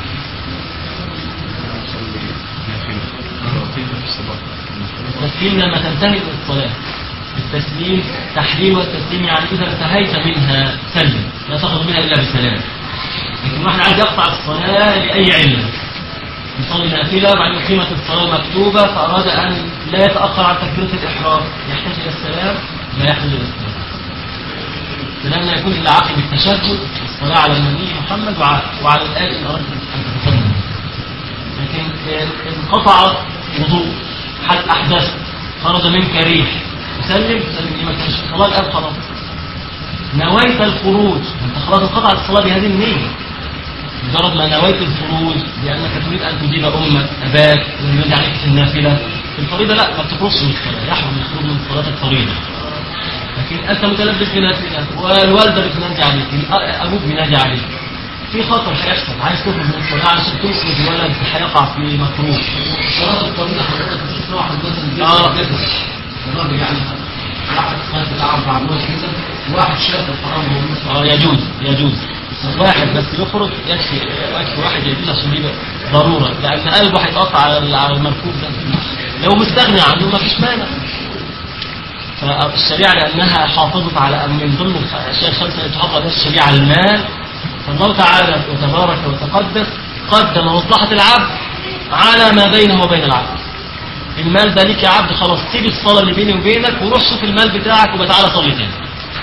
أصلي نافلة أعطيه في الصلاة التسليم لما تنتهي من الصلاة التسليم تحريم والتسليم يعني إذا انتهيت منها سلم لا تخرج منها إلا بسلام لكن واحد عايز يقطع الصلاة لأي علة يصلي نافلة بعدين قيمة الصلاة مكتوبة فأراد أن لا يتأخر عن تكبيرة الإحرام يحتاج إلى السلام لا يحتاج إلى السلام السلام لا يكون إلا عقب التشهد الصلاة على النبي محمد وع- وعلى الآل إن أردت أن تتسلم لكن إن انقطع وضوء حد أحدث خرج منك ريح تسلم تسلم ليه ما كانش الصلاة الآن خلاص نويت الخروج أنت خلاص انقطعت الصلاة بهذه النية مجرد ما نويت الخروج لأنك تريد أن تجيب أمك أباك وينادي عليك في النافلة في الفريضة لا ما بتخرجش من الصلاة يحرم الخروج من صلاة الفريضة لكن أنت متلبس بنافلة والوالدة بتنادي عليك الأ- أبوك بينادي عليك في خطر هيحصل عايز تخرج من الصلاة عشان تخرج ولد هيقع في مكروه صلاة الفريضة حضرتك بتشوف واحد مثلا اه كده الراجل يعني واحد صلاة بتاع أربع نوع كده واحد شاف الحرام وهو اه يجوز يجوز واحد بس يخرج يكفي يكفي واحد يجوز عشان يبقى ضرورة لأن قلبه هيتقطع على على المركوب ده لو مستغني عنه ما فيش مانع فالشريعة لأنها حافظت على أن من ضمن الأشياء الخمسة التي تحافظ عليها الشريعة على المال فالله تعالى وتبارك وتقدس قدم مصلحة العبد على ما بينه وبين العبد المال ده ليك يا عبد خلاص سيب الصلاة اللي بيني وبينك وروح شوف المال بتاعك وبتعالى صلي تاني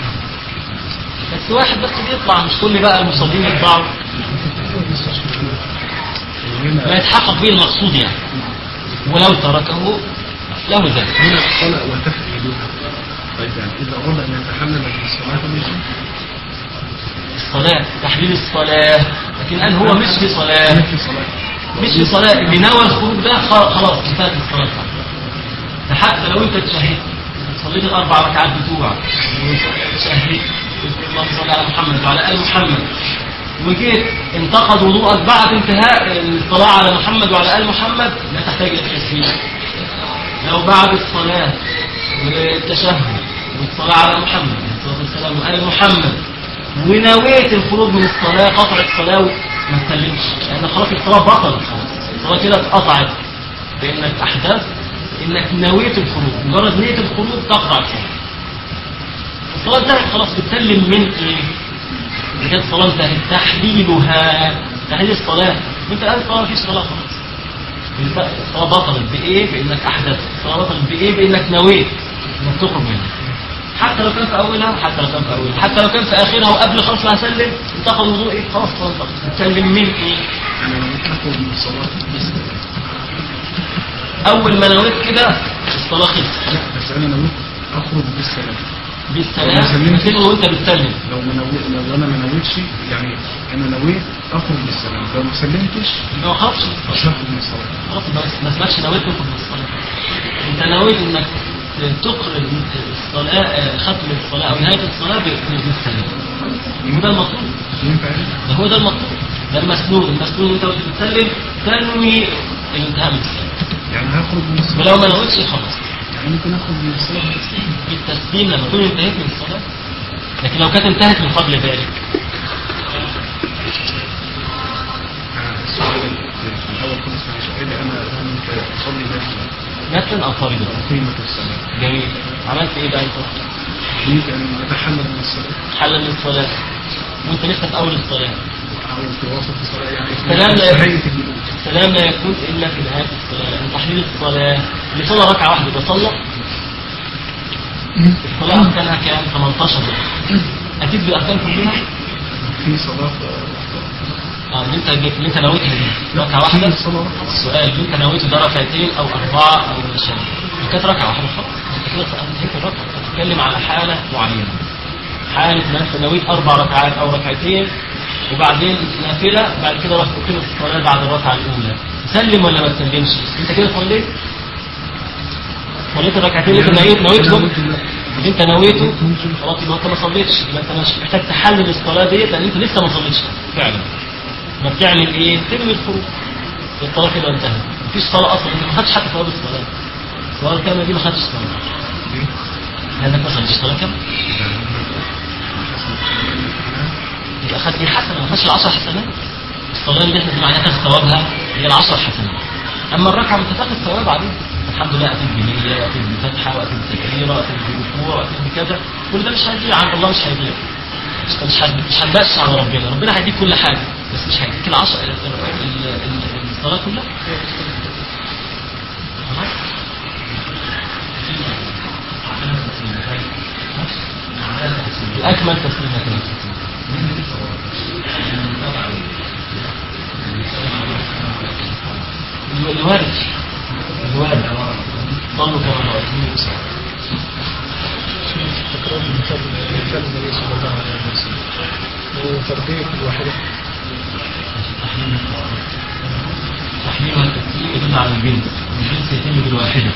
بس واحد بس بيطلع مش كل بقى المصلين يطلعوا ما هنا يتحقق به المقصود يعني ولو تركه له ذلك هنا الصلاة وتفعيلها طيب يعني إذا أراد أن يتحلل من الصلاة فليس الصلاة تحليل الصلاة لكن الآن هو مش في صلاة في صلاة مش في صلاة اللي نوى الخروج ده خ- خلاص انتهت الصلاة بتاعته. ده حتى لو انت اتشهدت صليت الاربع ركعات بتوعك وشهدت اللهم صل على محمد وعلى ال محمد وجيت انتقد وضوءك بعد انتهاء الصلاة على محمد وعلى ال محمد لا تحتاج الى التسليم لو بعد الصلاة والتشهد والصلاة على محمد عليه الصلاة والسلام وآل محمد ونويت الخروج من الصلاة قطع الصلاة وما تسلمش لأن خلاص الصلاة بطلت خلاص الصلاة كده اتقطعت بأنك أحدث إنك نويت الخروج مجرد نية الخروج تقطع الصلاة الصلاة انتهت خلاص بتسلم من إيه؟ إذا كانت الصلاة انتهت تحليلها تحليل الصلاة وأنت الآن الصلاة مفيش صلاة خلاص يبقى الصلاة بطلت بإيه؟ بإنك أحدثت الصلاة بطلت بإيه؟ بإنك نويت إنك تخرج منها حتى لو كان في أولها حتى لو كان في أولها حتى لو كان في آخرها وقبل خلاص ما أسلم انتقل وضوء إيه؟ خلاص خلاص تسلم من إيه؟ أنا لو أخرج من الصلاة بس أول ما نويت كده الصلاة خلصت لا بس أنا نويت أخرج بالسلام بالسلام لو سلمت- بتسلم وأنت بتسلم لو ما نويت لو أنا ما نويتش يعني أنا نويت أخرج بالسلام لو ما سلمتش ما خرجش مش هخرج من الصلاة خلاص بس ما اسمكش نويت تخرج من الصلاة أنت نويت إنك تقرن الصلاة آه، ختم الصلاة أو نهاية الصلاة بالسلام وده المطلوب ينفع إيه؟ ده هو ده المطلوب ده المسنون المسنون انت وانت بتسلم تنوي الانتهاء من السلام يعني هخرج من الصلاة ولو ما نويتش خلاص يعني ممكن أخرج من الصلاة بالتسليم بالتسليم لما تكون انتهيت من الصلاة لكن لو كانت انتهت من قبل ذلك السؤال في الأول خالص مع سؤالي أنا كنت أصلي نفسي مثلا او فريضة قيمة الصلاة جميل عملت ايه بقى انت أريد أن أتحلل من الصلاة حل من الصلاة وانت لسه في اول الصلاة أو في وسط الصلاة يعني السلام لا يكون هيئة الجلوس السلام لا يكون الا في نهاية الصلاة يعني تحليل الصلاة اللي صلى ركعة واحدة ده صلى الصلاة أركانها كام 18 ركعة أكيد بالأركان كلها في صلاة اه اللي انت اللي انت نويتها دي ركعة واحدة في صلاة السؤال اللي انت نويته ده ركعتين او اربعه او شيء كانت ركعه واحده خلاص انت كده انتهيت الركعه بتتكلم على حاله معينه حاله ما انت نويت اربع ركعات او ركعتين وبعدين نافله بعد كده رحت قمت الصلاه بعد الركعه الاولى تسلم ولا ما تسلمش انت كده صليت صليت الركعتين اللي انت نويت نويتهم اللي انت نويته خلاص يبقى انت ما صليتش يبقى انت مش محتاج تحلل الصلاه ديت لان انت لسه ما صليتش فعلا ما بتعمل ايه؟ تنوي الخروج الصلاه كده انتهت مفيش صلاة أصلا أنت ما خدتش حتى ثواب الصلاة الصلاة الكاملة دي ما خدتش ثواب هذا ما خدتش صلاة كاملة يبقى خدت الحسنة ما خدتش العشر حسنات الصلاة اللي احنا معناها تاخد ثوابها هي العشر حسنات أما الركعة ما انت تاخد ثواب عليها الحمد لله أتيت بنية وأتيت بفتحة وأتيت بتكبيرة وأتيت بركوع وأتيت بكذا كل ده مش هيضيع عند الله مش هيضيع مش مش هت- مش هنبقش على ربنا ربنا هيديك كل حاجة بس مش هيديك العشر ال- ال- ال- الصلاة كلها خلاص؟ أكمل تسليم أكمل تسليم الوارد الوارد صلوا كما رأيتم تكرار مثال مثال النبي صلى الله عليه وسلم وتربية الواحدة تحليل التسليم يدل على الجنس الجنس يتم بالواحدة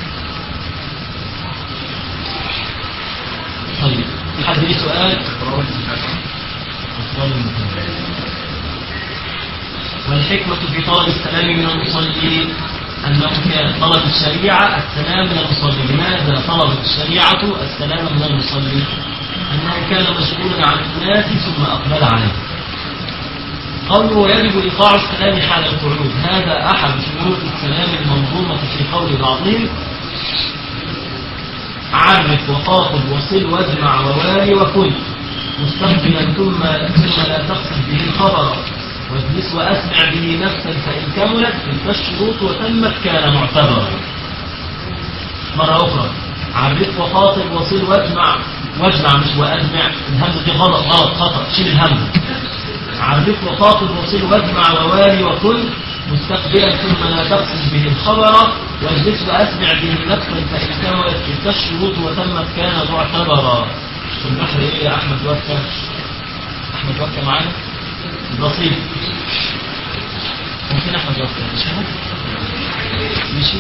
طيب في حد ليه سؤال؟ السؤال المهم. والحكمة في طلب السلام من المصلي أنه كان طلب الشريعة السلام من المصلي لماذا طلبت الشريعة السلام من المصلي أنه كان مشغولا عن الناس ثم أقبل عليه قوله ويجب إيقاع السلام حال القعود هذا أحد شروط السلام المنظومة في قول بعضهم عرف وخاطب وصل واجمع ووالي وكل مستقبلا ثم ثم لا تقصد به الخبر واجلس واسمع به نفسا فان كملت تلك الشروط وتمت كان معتبرا مرة أخرى عرف وخاطب وصل واجمع واجمع مش واجمع الهمزة دي غلط غلط خطأ شيل الهمزة عرف وخاطب وصل واجمع ووالي وكل مستقبلا ثم لا تقصد به الخبر واجلس واسمع به نفسا فان كملت تلك الشروط وتمت كان معتبرا في البحر ايه يا احمد وكا احمد وكا معانا بسيط ممكن احمد وكا مش هو؟ ماشي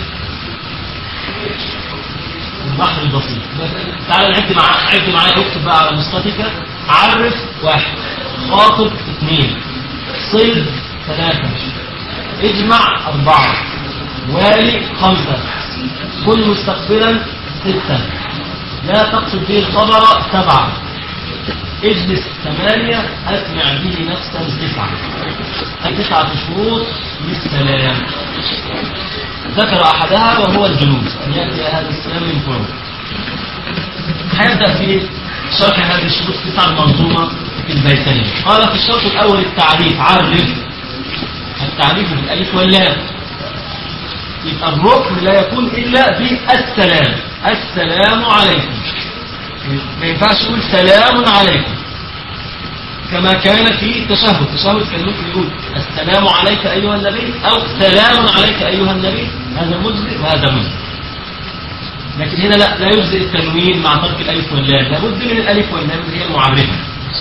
البحر البسيط تعال نعد مع عد معايا اكتب بقى على نسختك عرف واحد خاطب اثنين صل ثلاثة اجمع أربعة والي خمسة كن مستقبلا ستة لا تقصد به الخبر سبعة اجلس ثمانية أسمع به نفسا تسعة تسعة شروط للسلام ذكر أحدها وهو الجلوس أن يأتي هذا السلام من فوق هيبدأ في شرح هذه الشروط التسعة المنظومة في البيتين قال في الشرط الأول التعريف عرف التعريف بالألف واللام يبقى الركن لا يكون إلا بالسلام السلام عليكم ما ينفعش يقول سلام عليكم كما كان في التشهد التشهد كان ممكن يقول السلام عليك أيها النبي أو سلام عليك أيها النبي هذا مجزئ وهذا مجزئ لكن هنا لا لا يجزئ التنوين مع ترك الألف واللام لابد من الألف واللام اللي هي المعرفة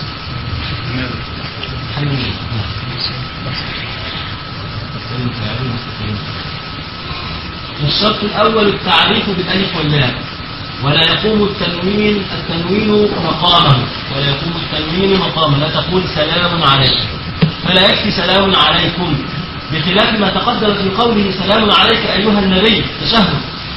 حبيبي. الشرط الأول التعريف بالألف واللام ولا يقوم التنوين التنوين مقامه ولا يقوم التنوين مقامه لا تقول سلام عليكم فلا يكفي سلام عليكم بخلاف ما تقدم في قوله سلام عليك أيها النبي تشهد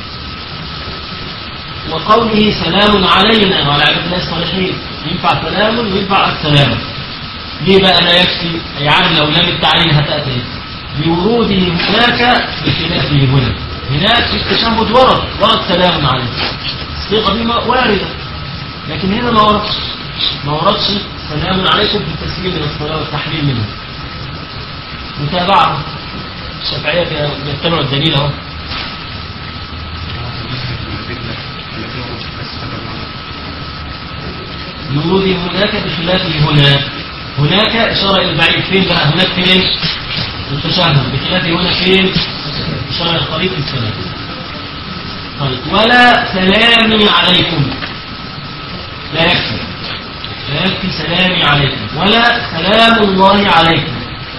وقوله سلام علينا وعلى عباد الله الصالحين ينفع سلام وينفع السلام ليه بقى لا يكفي أي عام لو لم التعليل هتأتي لوروده هناك بخلافه هنا هناك في التشهد ورد ورد سلام عليكم الصيغه دي وارده لكن هنا ما وردش ما وردش سلام عليكم في التسليم من الصلاه والتحليل منه متابعه الشافعيه بيتبعوا الدليل اهو لوروده هناك بخلافه هنا هناك اشاره الى البعيد فين بقى هناك فين التشهد بخلافه هنا فين اشاره الى القريب في السلام طيب ولا سلامي عليكم لا يكفي لا يكفي سلامي عليكم ولا سلام الله عليكم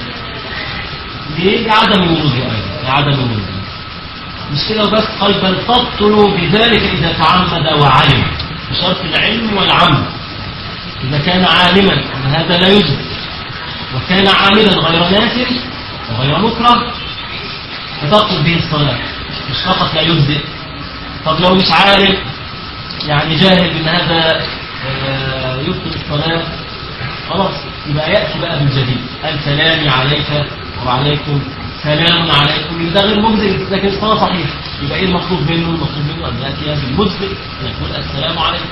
ليه لعدم وروده أيضا لعدم وروده مش كده وبس قال بل تبطل بذلك إذا تعمد وعلم بشرط العلم والعمل إذا كان عالما أن هذا لا يجب وكان عاملا غير ناس وغير مكره فتبطل به الصلاة مش فقط لا يجزئ طب لو مش عارف يعني جاهل بأن هذا آه، يبطل الصلاة خلاص يبقى يأتي بقى بالجديد السلام عليك وعليكم سلام عليكم يبقى ده غير مجزئ لكن الصلاة صحيح يبقى ايه المطلوب منه؟ المطلوب منه أن يأتي بالمجزئ أن يقول السلام عليكم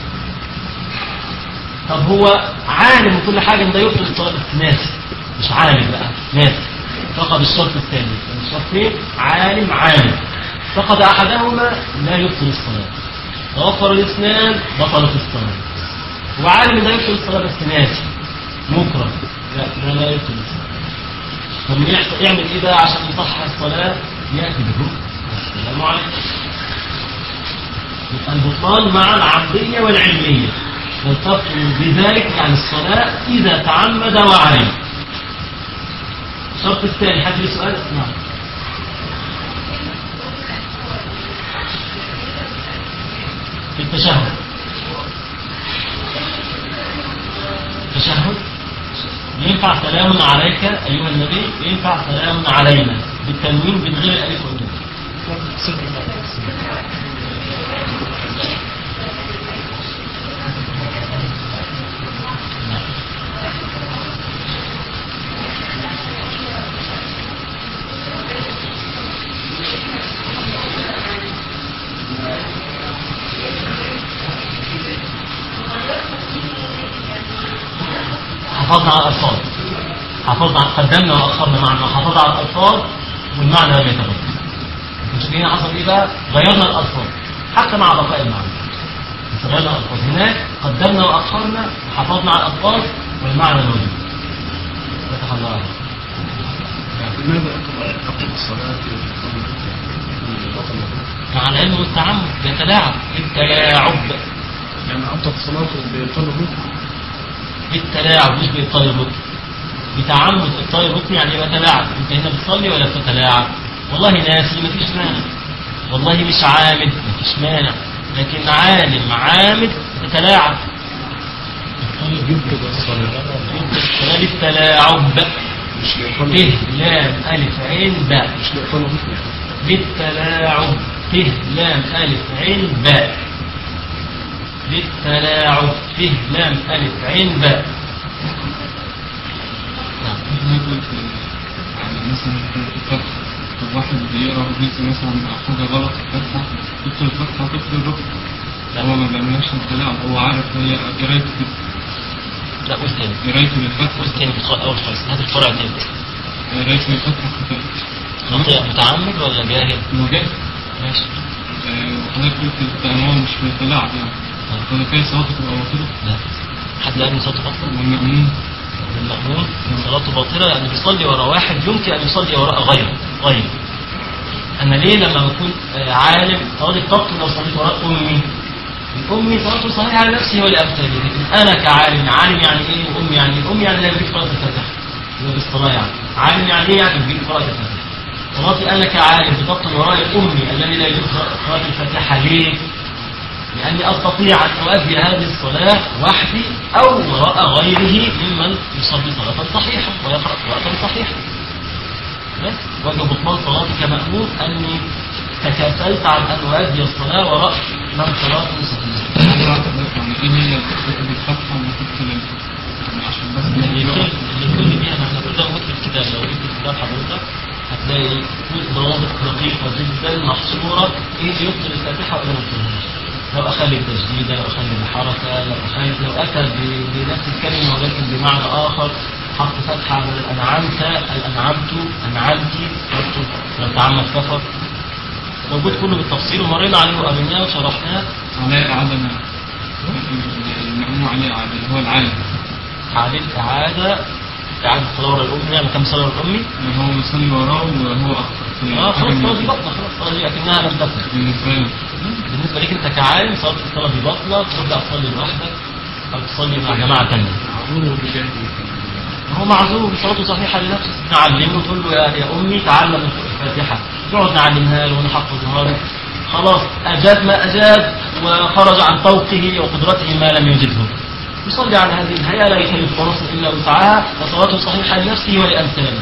طب هو عالم وكل حاجة ان ده يبطل الصلاة بس ناسي مش عالم بقى ناسي فقد الشرط الثاني الشرطين عالم عالم فقد أحدهما لا يبطل الصلاة توفر الاثنان بطلت الصلاة وعالم ان ده يبطل الصلاة بس ناسي مكره لا ده لا يبطل الصلاة طب يحصل يعمل ايه بقى عشان يصحح الصلاة يأتي بالركن السلام عليكم يبقى البطلان مع العقلية والعلمية بل تبطل بذلك يعني الصلاة إذا تعمد وعلم الشرط الثاني حد لي سؤال؟ نعم في التشهد التشهد ينفع سلام عليك أيها النبي ينفع سلام علينا بالتنوين من غير الألف والنون صدر الله حافظنا على الألفاظ حافظنا على قدمنا وأخرنا معنا حافظنا على الألفاظ والمعنى لم يتغير مش هنا حصل إيه بقى غيرنا الألفاظ حتى مع بقاء المعنى بس غيرنا الألفاظ هناك قدمنا وأخرنا وحافظنا على الألفاظ والمعنى موجود فتح الله عليك لماذا أقل الصلاة مع العلم والتعمد بيتلاعب التلاعب يعني أبطل الصلاة بطلب الركن بالتلاعب مش بإبطال الركن بتعمد إبطال الركن يعني بتلاعب أنت هنا بتصلي ولا بتتلاعب والله ناسي مفيش مانع والله مش عامد مفيش مانع لكن عالم عامد بتلاعب يبطل الصلاة الصلاة بالتلاعب مش ب لإقامة لام ألف عين باء مش لإقامة الركن بالتلاعب ب لام ألف عين باء بالتلاعب ب لام ألف عين باء نعم. يعني مثلا في الفتح طب واحد بيقرا جزء مثلا او حاجه غلط في الفتحه تدخل الفتحه وتدخل الركن هو ما بيعملهاش التلاعب هو عارف هي قرايته كده لا قول تاني قرايته للفتحه قول تاني في الخ- أول خالص هات الفرع تاني قرايته للفتحه كده خطيئة متعمد ولا جاهل؟ هو جاي ماشي وحضرتك قلت ان هو مش بيتلاعب يعني فده كده صلاته تبقى باطله لا حد قال ان صلاته باطلة؟ والمأمون المأمون صلاته باطلة لأنه بيصلي وراء واحد يمكن أن يصلي وراء غيره غيره أنا ليه لما بكون آه، عالم صلاتي تبطل لو صليت وراء أمي أمي صلاته صحيحة على نفسي ولأمثالي لكن أنا كعالم عالم يعني إيه وأمي يعني إيه؟ أمي يعني لا يجيب قراءة الفاتحة يبقى بالصلاة يعني عالم يعني إيه يعني يجيب قراءة الفاتحة صلاتي أنا كعالم بتبطل وراء أمي الذي لا يجيب قراءة الفاتحة ليه؟ لأني أستطيع أن أؤدي هذه الصلاة وحدي أو وراء غيره ممن يصلي صلاة صحيحة ويقرأ قراءة صحيحة بس وجه بطلان صلاتي كمأمون أني تكاسلت عن أن أؤدي الصلاة وراء من صلاته صحيحة يعني ايه هي تدخل الفتحه ولا تدخل ال- يعني عشان بس لكل لكل دي احنا كل ده موجود في الكتاب لو جبت الكتاب حضرتك هتلاقي كل ضوابط دقيقة جدا محصورة ايه اللي يبطل الفاتحة ولا ما يبطلهاش لو أخلي التجديد لو أخلي الحركة لو أخلي لو أتى ب- بنفس الكلمة ولكن بمعنى آخر حط فتحة على الأنعمت الأنعمت أنعمت برضه لو تعمد كفر موجود كله بالتفصيل ومرينا عليه وقابلناه وشرحناه عليه إعادة ما المأمون عليه إعادة اللي هو العالم عليه الإعادة إعادة الصلاة ورا الأمي يعني كم صلاة ورا الأمي اللي هو يصلي وراه وهو أخطأ في اه حاجة خلاص من- الصلاة دي بطلة خلاص الصلاة دي أكنها لم تكن بالنسبة له بالنسبة لك أنت كعالم صلاة الصلاة دي بطلة ترجع تصلي لوحدك أو تصلي مع جماعة تانية معذور بجهل هو معذور صلاته صحيحة لنفسه نعلمه تقول له يا, يا أمي تعلم الفاتحة نقعد نعلمها له ونحفظها له خلاص أجاب ما أجاب وخرج عن طوقه وقدرته ما لم يجده يصلي على هذه الهيئة لا يكلف نفسا إلا وسعها وصلاته صحيحة لنفسه ولأمثاله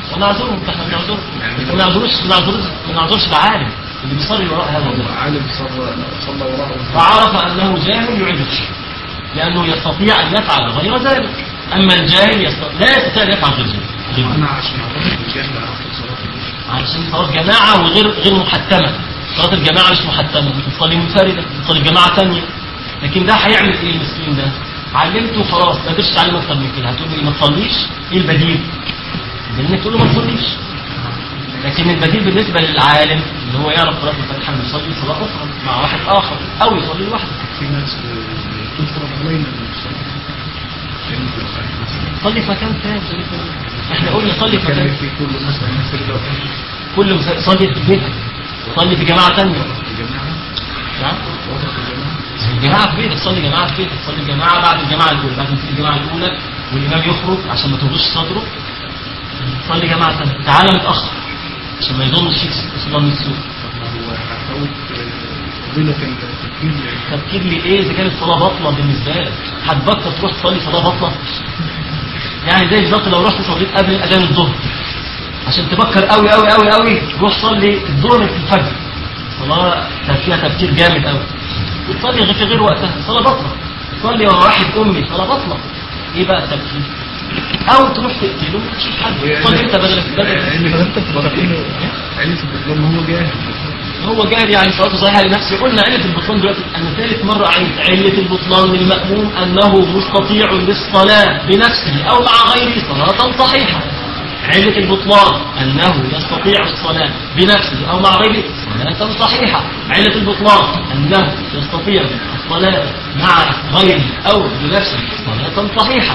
ونعذرهم فاحنا بنعذرهم ما نعذرش ما نعذرش ما نعذرش العالم اللي بيصلي وراء هذا الرجل عالم صلى صلى وراءه فعرف أنه جاهل يعيد الشيء لأنه يستطيع أن يفعل غير ذلك أما الجاهل يستطيع لا يستطيع أن يفعل غير ذلك انا عشان اعتقد الجهل عرفت صلاه علشان صلاة جماعة وغير غير محتمة صلاة الجماعة مش محتمة بتصلي منفردة بتصلي جماعة تانية لكن ده هيعمل ايه المسكين ده علمته خلاص ما قدرتش تعلم اكتر من كده هتقول لي ما تصليش ايه البديل انك تقول له ما تصليش لكن البديل بالنسبة للعالم اللي هو يعرف قراءة الفاتحة انه يصلي صلاة أخرى مع واحد آخر أو يصلي لوحده في ناس تفرض علينا الصلاه يعني في الخارج مثلا صلي في مكان ثاني صلي في مكان. احنا قلنا صلي في كان مكان في كل مثلا مثل لو كل مس- صلي في بيتك صلي في جماعة تانية الجماعه نعم وسط الجماعه الجماعة في بيتك صلي جماعة في بيتك صلي جماعة بعد الجماعة الأولى بعد ما تيجي الجماعة الأولى والإمام يخرج عشان ما تغش صدره صلي جماعة ثانية تعالى متأخر عشان ما يظنش فيك ظن السوء طب ما هو هتفوت آه، فضيله التفكير تفكير لي ايه اذا كانت الصلاه باطله بالنسبه لك هتبطل تروح تصلي صلاه باطله يعني زي بالظبط لو رحت صليت قبل اذان الظهر عشان تفكر قوي قوي قوي قوي روح صلي الظهر في الفجر صلاه فيها تفكير جامد قوي وتصلي غير في غير وقتها صلاه باطله صلي ورا واحد امي صلاه باطله ايه بقى التفكير او تروح تقتله وتشوف حد صلي انت بدل بدل علة البطلان علة البطلان هو جاهل هو جاهل يعني صلاته صحيحه لنفسه قلنا علة البطلان دلوقتي انا ثالث مرة عيد علة البطلان للمأموم انه مستطيع للصلاة بنفسه او مع غيره صلاة صحيحة علة البطلان انه يستطيع الصلاة بنفسه او مع غيره صلاة صحيحة علة البطلان انه يستطيع الصلاة مع غيره او بنفسه صلاة صحيحة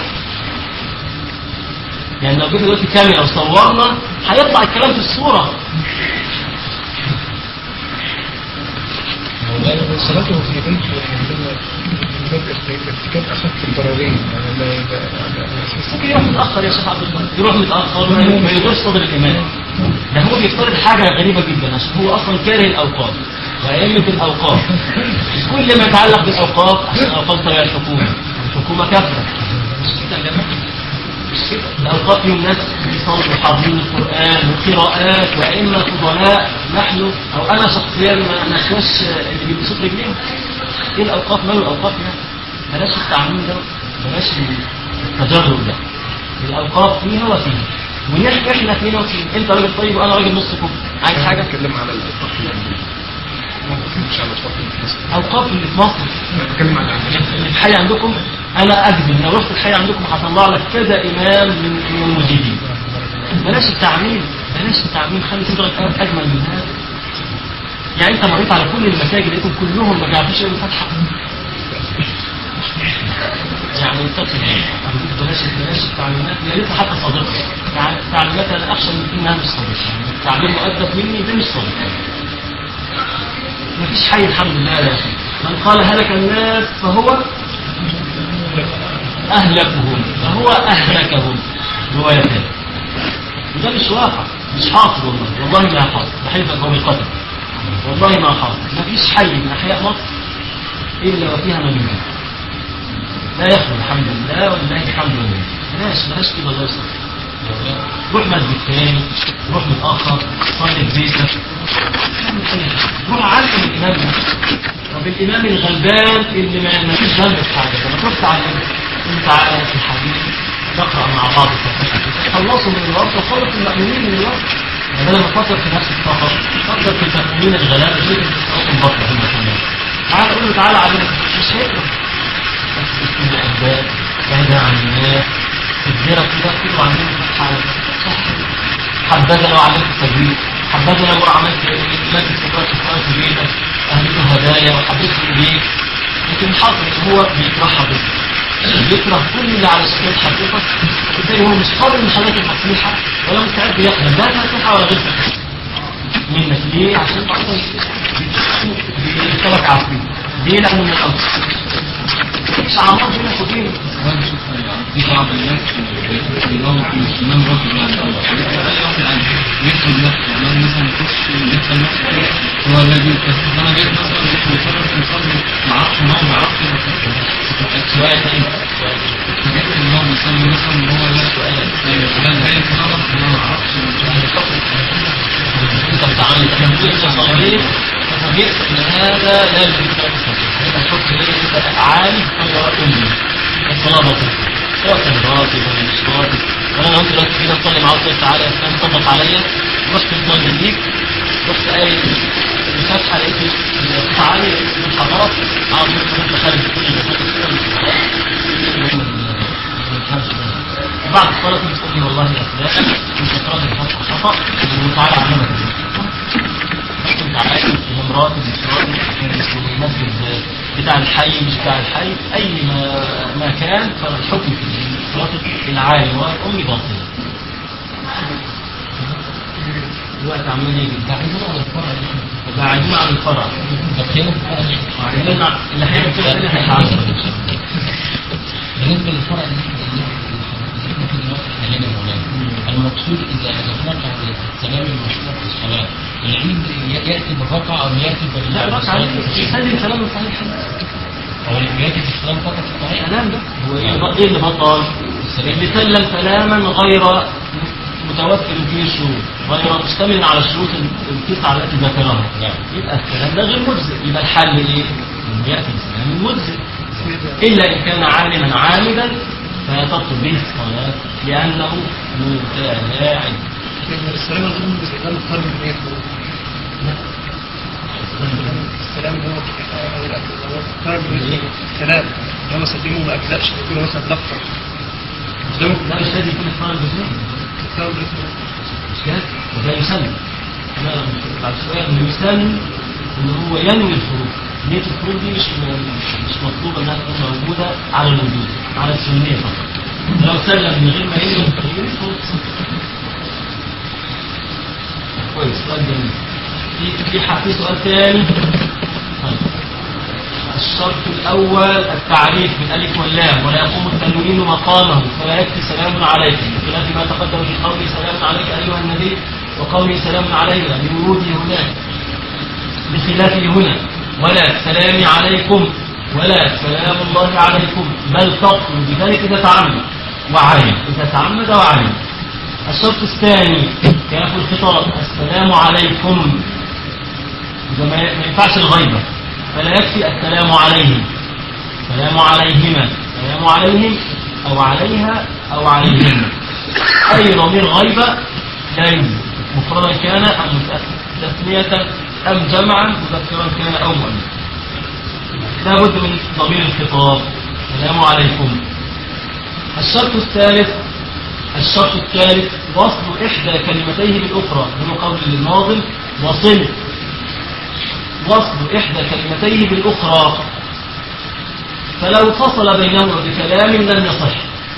يعني لو جبنا دلوقتي كاميرا وصورنا هيطلع الكلام في الصورة صلاته في بيته عندما من باب ارتكاب اخف الضررين يعني لا لا- لا- ممكن يروح متأخر يا شيخ عبد الله يروح متأخر ما ما يقدرش صدر الإمام ده هو بيفترض حاجة غريبة جدا عشان هو أصلا كاره الأوقاف وأئمة الأوقاف كل ما يتعلق بالأوقاف عشان الأوقاف تبع الحكومة الحكومة كافرة مش كده يا جماعة مش كده الأوقاف يوم ناس بيصلوا حافظين القرآن وقراءات وأئمة فضلاء نحن أو أنا شخصيا ما ما أخواش اللي بيلبسوا في رجليهم إيه الأوقاف ماله الأوقاف يعني بلاش التعميم ده بلاش التجرب ده الأوقاف فيها وفيها ونحن احنا فينا وفينا انت راجل طيب وانا راجل نص كوب عايز حاجه بتكلم على الاوقاف العامة مش على الاوقاف اللي في مصر اوقاف اللي في مصر انا بتكلم على العامة اللي في الحي عندكم انا اجزم لو رحت الحي عندكم هطلع لك كذا امام من من المجيدين بلاش التعميم بلاش التعميم خلي صدرك اجمل من هذا يعني انت مريت على كل المساجد لقيتهم كلهم ما بيعرفوش يقولوا الفاتحه يعني اتقي الله بلاش بلاش التعليمات يا ريت حتى صادقه يعني التعليمات انا اخشى من انها مش صادقه يعني التعليم مؤدب مني ده مش صادق مفيش حي الحمد لله يا اخي من قال هلك الناس فهو اهلكهم فهو اهلكهم روايتان وده مش واقع مش حاصل والله والله ما حاصل بحيث هو بالقدر والله ما حاصل مفيش حي من احياء مصر الا وفيها مجنون لا يخلو الحمد لله ولله الحمد لله بلاش بلاش كده الله يستر روح مسجد تاني روح متأخر صلي في بيتك اعمل أي حاجة. روح علم الإمام ده. طب الإمام الغلبان اللي ما ما فيش ذنب في حاجة لما تروح تعلمه قول تعالى في الحديث نقرأ مع بعض الفاتحة خلصوا من الوقت وخلصوا المأمونين من الوقت يعني بدل ما تفكر في نفس السفر فكر في المأمونين الغلابة شوف الصلاة البطلة في المكان تعالى قول له تعالى علمك مش هيقدر بس كل أسباب بعيدة عن الناس الزيرة كده كله عندنا فتحة على صح حبذا لو عملت تجويد حبذا لو عملت مادة سكرات سكرات في بيتك أهلته هدايا وحبيته إليك لكن الحاصل إن هو بيكرهها بس بيكره كل اللي على شكل حضرتك وبالتالي هو مش قابل من حضرتك النصيحة ولا مستعد يقبل لا نصيحة ولا غير نصيحة منك ليه؟ عشان أصلا بيكتبك عفريت ليه؟ لأنه من الأرض مش عمار بينك وبينه وانا بشوف في بعض الناس بيقولوا في الإمام راجل يعني أو أي واحد عنده يدخل نفسه يعني أنا مثلا يخش يدخل نفسه كده هو الذي يكتسب أنا جيت مثلا مش مصرف مصلي ما أعرفش نوم ما أعرفش سؤال تاني الحاجات اللي هو يصلي مثلا ان هو لا لا هي خلاص انا ما اعرفش انت بتعامل تنفيذ تصغير تصغير هذا لا يمكن ان يبقى الحكم ايه يبقى عالي غير امي الصلاه بسيطه سواء كان راتب ولا مش راتب وانا لو انت دلوقتي كده تصلي معاه وقلت تعالى يا فلان طبق عليا رحت تصلي بيك رحت قايل الفتحه لقيت تعالي الحضارات عاوز انت خارج كل المساجد بعد الصلاة تيجي تقول لي والله يا فلان انت قرأت الفتحة خطأ وتعالى اعلمك انت عايز في مراتب مش راتب في المسجد بتاع الحي مش بتاع الحي اي ما ما كان فالحكم في الصلاة العالي والامي باطل الوقت عمال يجي بعيدون عن الفرع بعدين عن الفرع طب هنا بعدين عن- اللي هيعمل كده اللي هيتعذر بالنسبه للفرع اللي احنا اللي احنا فيه دلوقتي حاليا يا مولانا المقصود اذا اذا عن السلام المشروع في الصلاه العيد ياتي بالركعه او ياتي بال لا ركعة عليه يسلم سلام صحيح او ياتي بالسلام فقط صحيح سلام ده هو ايه ايه اللي بطل؟ اللي سلم سلاما غير متوفر فيه الشروط غير مشتمل على الشروط التسعة التي ذكرها نعم. يبقى الكلام ده غير مجزئ يبقى الحل ايه؟ إن يأتي بسلام مجزئ إلا إن كان عالما عامدا فتبطل به الصلاة لأنه متلاعب السلام الغير بالنسبه لنا مقارن بالنية السلام اللي هو مقارن بالنسبه السلام اللي هو سلمه ما اجزاش يكون مثلا دفتر لا مش لازم يكون الصلاة بالذات السلام بالنسبه مش كده؟ وده يسلم أنا بعد شوية إنه يسلم إن هو ينوي الخروج نية الخروج دي مش مش مطلوبة إنها تكون موجودة على الوجود على السنية فقط لو سلم من غير ما ينوي الخروج فهو كويس سؤال جميل في في ح- في سؤال تاني طيب. الشرط الأول التعريف بالألف واللام ولا يقوم التنوين مقامه فلا يكفي سلام عليكم بخلاف ما تقدم في قوله سلام عليك أيها النبي وقوله سلام علينا لوروده هناك بخلافه هنا ولا سلام عليكم ولا سلام الله عليكم بل تقتل بذلك إذا تعمد وعلم إذا تعمد وعلم الشرط الثاني كان في الخطاب السلام عليكم إذا ما ما ينفعش الغيبة فلا يكفي السلام عليهم السلام عليهما السلام عليهم أو عليها أو عليهن أي ضمير غيبة لا يوجد مفردا كان أم تثنية أم جمعا مذكرا كان أو مؤنثا لا بد من ضمير الخطاب السلام عليكم الشرط الثالث الشرط الثالث وصل إحدى كلمتيه بالأخرى هو قول للناظم وصل وصل إحدى كلمتيه بالأخرى فلو فصل بينهما بكلام لم يصح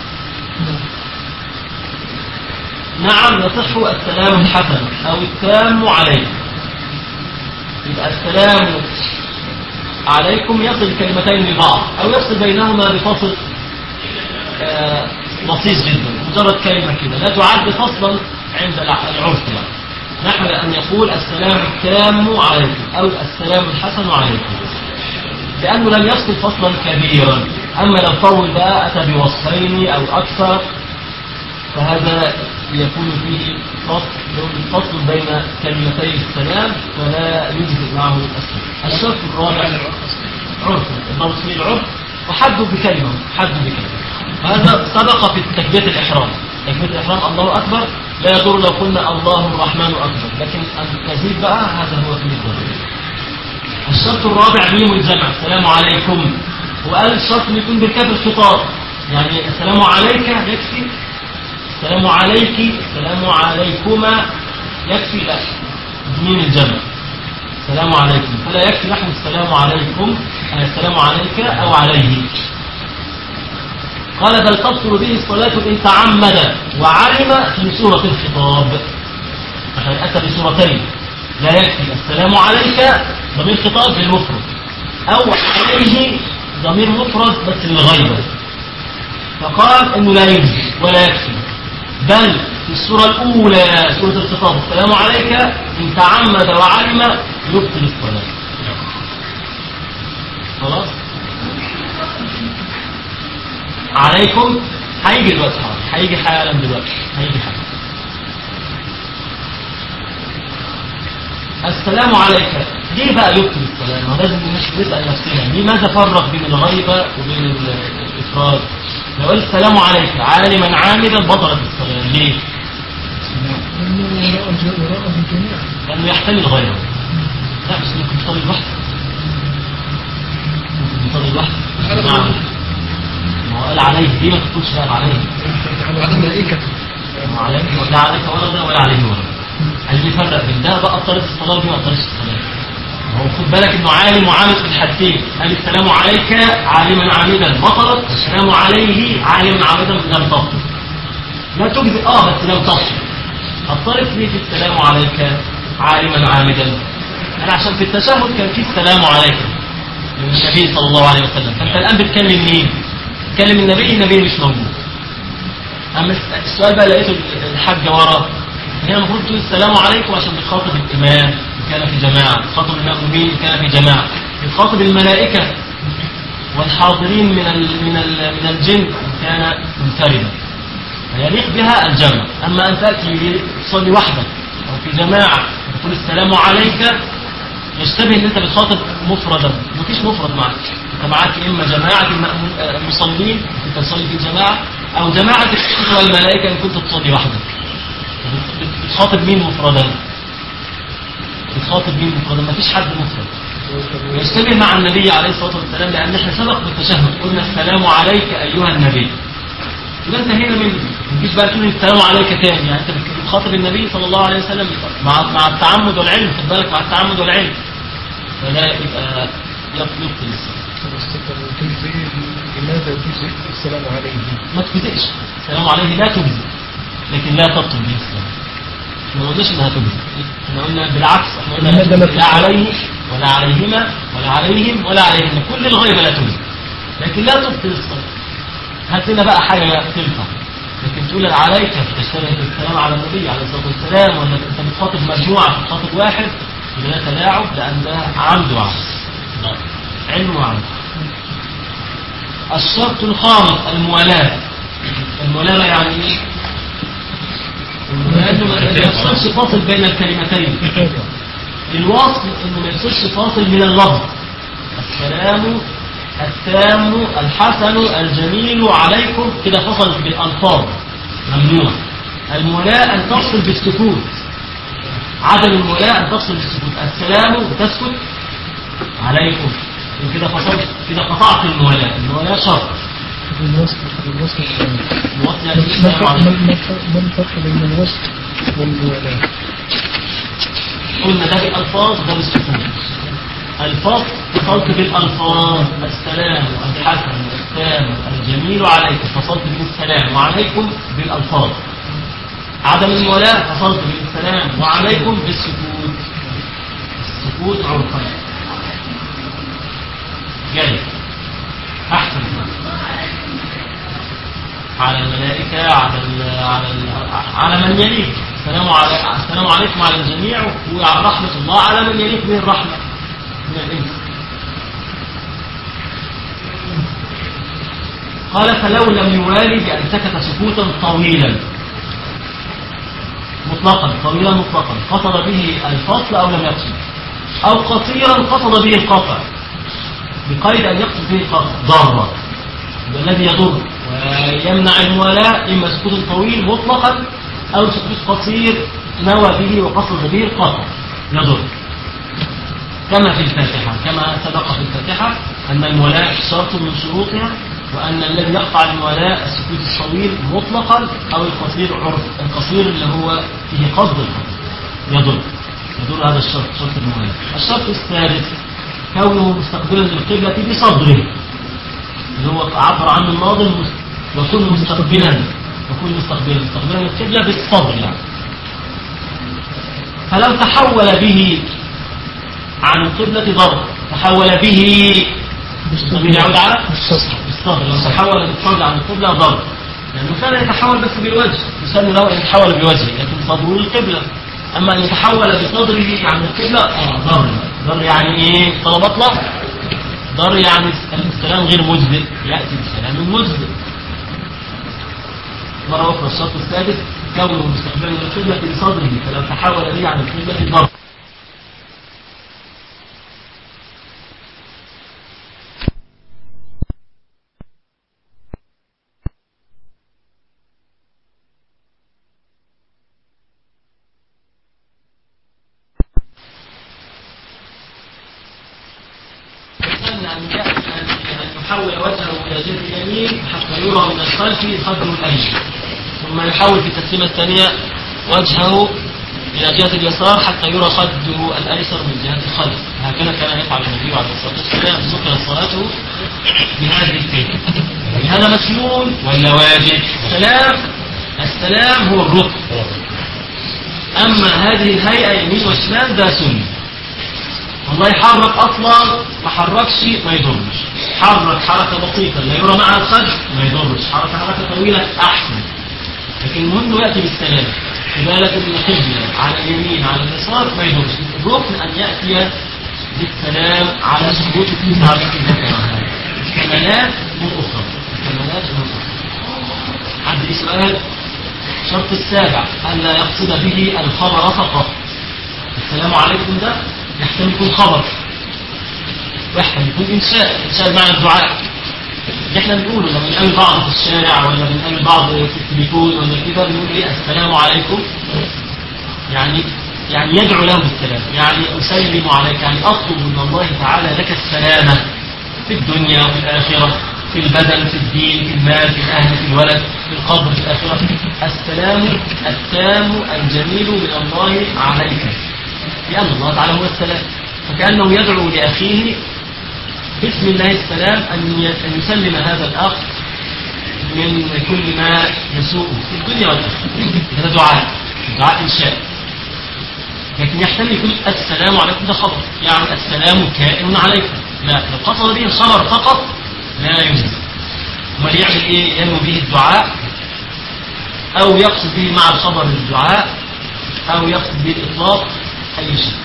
نعم يصح السلام الحسن أو التام عليه يبقى السلام عليكم يصل كلمتين ببعض أو يفصل بينهما بفصل آه، بسيط جدا مجرد كلمة كده لا تعد فصلا عند الع- العرف يعني نحو أن يقول السلام التام عليكم أو السلام الحسن عليكم لأنه لم يفصل فصلا كبيرا أما لو طول بقى أتى بوصفين أو أكثر فهذا يكون فيه فصل فصل بين كلمتي السلام فلا يجزئ معه السلام الشرط الرابع عرف الضبط فيه العرف وحده بكلمة حده بكلمة وهذا سبق في تكبيرة الإحرام تكبيرة الإحرام الله أكبر لا يضر لو قلنا الله الرحمن أكبر لكن التزيد بقى هذا هو فيه الضرر الشرط الرابع ميم الجمع السلام عليكم وقال الشرط إنه يكون بالكاف الخطاب يعني السلام عليك يكفي السلام عليك السلام عليكما يكفي لا ميم الجمع السلام عليكم فلا يكفي نحو السلام عليكم أي السلام عليك أو عليه قال بل تبطل به الصلاة إن تعمد وعلم في سورة الخطاب عشان أتى بسورتين لا يكفي السلام عليك ضمير خطاب للمفرد أو عليه ضمير مفرد بس للغيبة فقال إنه لا يجزي ولا يكفي بل في السورة الأولى سورة الخطاب السلام عليك إن تعمد وعلم يبطل الصلاة خلاص عليكم هيجي دلوقتي حاضر هيجي حالا دلوقتي هيجي حالا السلام عليك ليه بقى يبطل السلام؟ ما لازم نسأل نفسنا لماذا فرق بين الغيبة وبين ال- الإفراد؟ لو قال السلام عليك عالما عامدا بطلت الصلاة ليه؟ لأنه وراء وراءه الجميع لأنه يحتمل غيره لا بس ممكن تصلي لوحدك ممكن تصلي لوحدك نعم ما هو قال عليه ليه ما تقولش قال عليه؟ على الملائكة ما عليك لا عليك ولا ده ولا عليه ولا اللي فرق بين ده بقى أبطلت الصلاة ودي ما أبطلتش الصلاة هو خد بالك انه عالم وعامل في الحالتين قال السلام عليك عالما عامدا بطلت السلام عليه عالما عامدا لم تبطل لا تجزئ اه بس لم تبطل الطرف ليه في السلام عليك عالما عامدا قال عشان في التشهد كان في السلام عليك من النبي صلى الله عليه وسلم فانت الان بتكلم مين؟ بتكلم النبي النبي مش موجود اما السؤال بقى لقيته الحاجه ورا هنا المفروض تقول السلام عليكم عشان بتخاطب الامام إن كان في جماعه بتخاطب المأمومين إن كان في جماعه بتخاطب الملائكه والحاضرين من ال من ال من الجن إن كان منفردا يليق بها الجمع اما ان تاتي تصلي وحدك او في جماعه وتقول السلام عليك يشتبه ان انت بتخاطب مفردا مفيش مفرد معك انت معاك اما جماعه المأمون- آه، المصلين انت تصلي في جماعه او جماعه الجن والملائكه ان كنت تصلي وحدك بت- بت- بتخاطب مين مفردا بتخاطب مين مفردا مفيش حد مفرد يشتبه مع النبي عليه الصلاه والسلام لان احنا سبق بالتشهد قلنا السلام عليك ايها النبي يبقى انتهينا منه ما تجيش بقى تقول السلام عليك تاني يعني انت بتخاطب النبي صلى الله عليه وسلم مع مع التعمد والعلم خد بالك مع التعمد والعلم فلا يبقى يب- يبطل الصلاه تستطيع تجزئ لماذا تجزئ السلام عليه ما تجزئش السلام عليه لا تجزئ لكن لا تبطل به الصلاه احنا ما قلناش انها تجزئ احنا قلنا بالعكس احنا قلنا لا لماذا لا تجزئ لا عليه ولا عليهما ولا عليهم ولا عليهن كل الغيبه لا تجزئ لكن لا تبطل الصلاه هات لنا بقى حاجه تنفع لكن تقول عليك تشتبه بالسلام على النبي عليه الصلاه والسلام ولا انت بتخاطب مجموعه بتخاطب واحد يبقى ده تلاعب لان ده عمد وعمد لا. علم وعمد الشرط الخامس الموالاه الموالاه بقى يعني ايه؟ الموالاه انه ما يحصلش فاصل بين الكلمتين الوصل انه ما يحصلش فاصل من اللفظ السلام التام الحسن الجميل عليكم كده فصلت بالألفاظ ممنوع المولاة أن تفصل بالسكوت عدم المولاة أن تفصل بالسكوت السلام تسكت عليكم كده فصلت كده قطعت المولاة المولاة شرط بالوصف بالوصف الوصل يعني ما السلام الفرق- عليكم ما الفرق- ما الفرق بين الوصف والموالاة؟ قلنا ده بالألفاظ ده بالسكوت الفصل فصلت بالألفاظ السلام الحسن التام الجميل عليكم فصلت بالسلام وعليكم بالألفاظ عدم الولاء فصلت بالسلام وعليكم بالسكوت السكوت عرفا جاي أحسن على الملائكة على ال على ال على من يليك السلام على السلام عليكم على الجميع وعلى رحمة الله على من يليك من الرحمة من الإنس قال فلو لم يوالي بأن سكت سكوتا طويلا مطلقا طويلا مطلقا قصد به الفصل أو لم يقصد أو قصيرا قصد به القطع بقيد أن يقصد به القطع ضرا الذي يضر ويمنع الموالاة إما سكوت طويل مطلقا أو سكوت قصير نوى به وقصد به القطع يضر كما في الفاتحة كما سبق في الفاتحة أن المولاة شرط من شروطها وأن الذي يقطع المولاة السكوت الطويل مطلقا أو القصير عرف القصير اللي هو فيه قصد القصد يضر يضر هذا الشرط شرط المولاة الشرط الثالث كونه مستقبلا للقبلة بصدره اللي هو عبر عنه الناظم مس- وكن مستقبلا وكن مستقبلا مستقبلا القبلة بالصدر يعني فلو تحول به عن القبلة ضرب تحول به الضمير يعود على الصدر بالصدر لو تحول بالصدر عن القبلة ضرب لأنه كان يتحول بس بالوجه يسمى له أن يتحول بوجهه لكن صدره القبلة أما أن يتحول بصدره عن القبلة آه ضر ضر يعني إيه طلب أطلق ضر يعني السلام غير مجزئ يأتي بسلام مجزئ مرة أخرى الشرط السادس كونه مستقبلا للقبلة بصدره فلو تحول به عن القبلة ضرب يستنى أن يأتي أن يحول وجهه إلى جهة اليمين حتى يرى من الخلف خده الأيمن ثم يحول في التسليمة الثانية وجهه إلى جهة اليسار حتى يرى خده الأيسر من جهة الخلف هكذا كان يفعل النبي عليه الصلاة والسلام ذكر صلاته بهذه الكيفية هذا مسنون ولا واجب؟ السلام السلام هو الركن أما هذه الهيئة يمين وشمال ده سنة والله يحرك اصلا ما حركش ما يضرش حرك حركه بسيطه لا يرى معها الخلف ما يضرش حركه حركه طويله احسن لكن المهم ياتي بالسلام في بالك ان القبله على اليمين على اليسار ما يضرش الركن ان ياتي بالسلام على شروط التسعه التي ذكرها كمالات من اخرى كمالات من اخرى عندي سؤال الشرط السابع الا يقصد به الخبر فقط السلام عليكم ده يحتمل يكون خبر ويحتمل يكون إنشاء إنشاء بمعنى الدعاء اللي احنا بنقوله لما بنقابل بعض في الشارع ولا بنقابل بعض في التليفون ولا كده بنقول ايه السلام عليكم يعني يعني يدعو له بالسلام يعني أسلم عليك يعني أطلب من الله تعالى لك السلامة في الدنيا وفي الآخرة في البدن في الدين في المال في الأهل في الولد في القبر في الآخرة السلام التام الجميل من الله عليك لأن الله تعالى هو السلام فكأنه يدعو لأخيه بسم الله السلام أن أن يسلم هذا الأخ من كل ما يسوءه في الدنيا والآخرة هذا دعاء دعاء إنشاء لكن يحتمل يكون السلام عليكم ده خبر يعني السلام كائن عليكم لا لو قصد به الخبر فقط لا يجوز امال يعمل ايه ينوي به الدعاء او يقصد به مع الخبر الدعاء او يقصد به الاطلاق اي شيء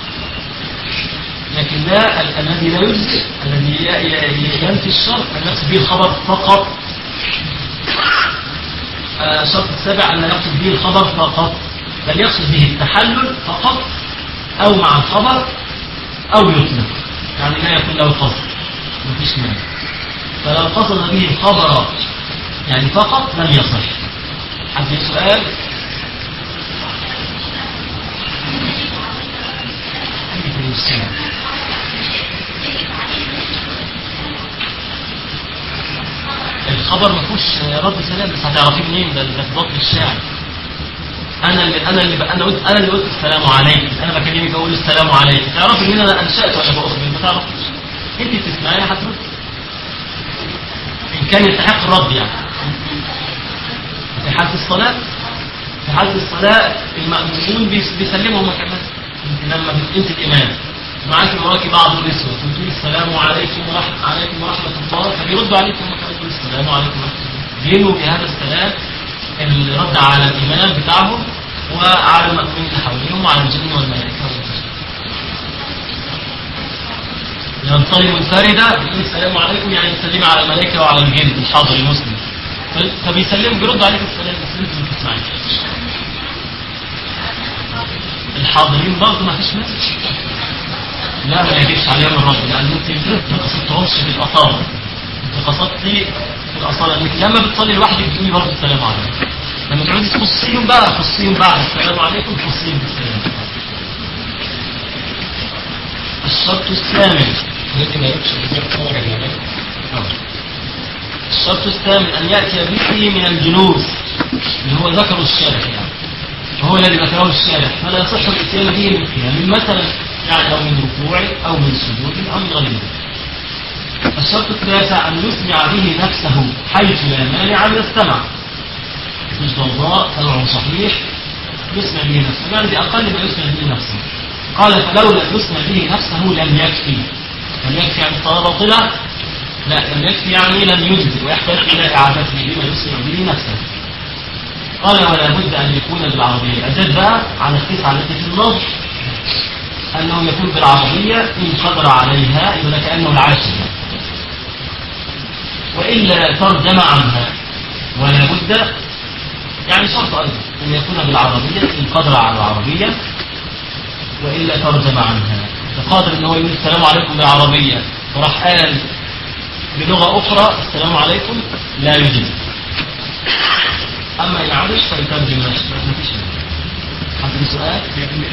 لكن لا ال- الذي لا يجزئ الذي ي- ي- ينفي الشرط ان يقصد به الخبر فقط آه، الشرط السابع ان لا يقصد به الخبر فقط بل يقصد به التحلل فقط او مع الخبر او يطلق يعني لا يكون له قصد مفيش مانع فلو قصد به الخبر يعني فقط لم يصح حد سؤال الخبر ما فيهوش رد سلام بس هتعرفيه منين ده ده في ضبط الشاعر انا اللي انا اللي انا قلت انا اللي قلت السلام عليك انا بكلمك اقول السلام عليك تعرفي ان انا انشات ولا باخبر ما تعرفيش انت بتسمعي هترد ان كان يستحق الرد يعني في حالة الصلاة في حالة الصلاة المأمومون بيس- بيسلموا هم كمان انت لما بت- انت الإمام معاك وراكي بعض النسوة تقول السلام عليكم ورحمة عليكم ورحمة الله فبيردوا عليكم هم كمان يقولوا السلام عليكم ورحمة الله بينوا بهذا السلام الرد على الإمام بتاعهم وعلى المأمومين اللي حواليهم وعلى الجن والملائكة والملائكة ينصري منفردة بيقول السلام عليكم يعني يسلم على الملائكة وعلى الجن الحاضر المسلم ف- فبيسلم بيرد عليك السلام بس انت ما بتسمعيش الحاضرين برضه ما فيش مانع لا ما يجيبش عليهم الرد لان انت ما قصدتهمش في الاصاله انت قصدتي في الاصاله انك لما بتصلي لوحدك بتقولي برضه السلام عليكم لما تقعدي تخصيهم بقى خصيهم بعد السلام عليكم خصيهم بالسلام الشرط الثامن ممكن ما يقولش غير خبر الملائكة الشرط الثامن أن يأتي به من الجلوس اللي هو ذكر الشارح يعني وهو الذي ذكره الشارح فلا يصح الاتيان به من قيام مثلا يعني أو من ركوع أو من سجود أو من غير ذلك الشرط التاسع أن يسمع به نفسه حيث لا مانع من السمع مش ضوضاء سمع صحيح يسمع به نفسه يعني بأقل ما يسمع به نفسه قال فلو لم يسمع به نفسه لم يكفي لم يكفي عن الصلاة باطلة لا لم يكفي يعني لم يجزي ويحتاج إلى إعادته بما يسمع به نفسه قال ولا بد أن يكون بالعربية أزاد بقى على التسعة التي في النص أنه يكون بالعربية إن قدر عليها يبقى كأنه العاشر وإلا ترجم عنها ولا بد يعني شرط أيضا أن يكون بالعربية إن قدر على العربية وإلا ترجم عنها فقادر أن هو يقول السلام عليكم بالعربية وراح قال بلغة أخرى السلام عليكم لا يجب أما إن عرش فيترجم نفسه ما فيش حد عنده سؤال؟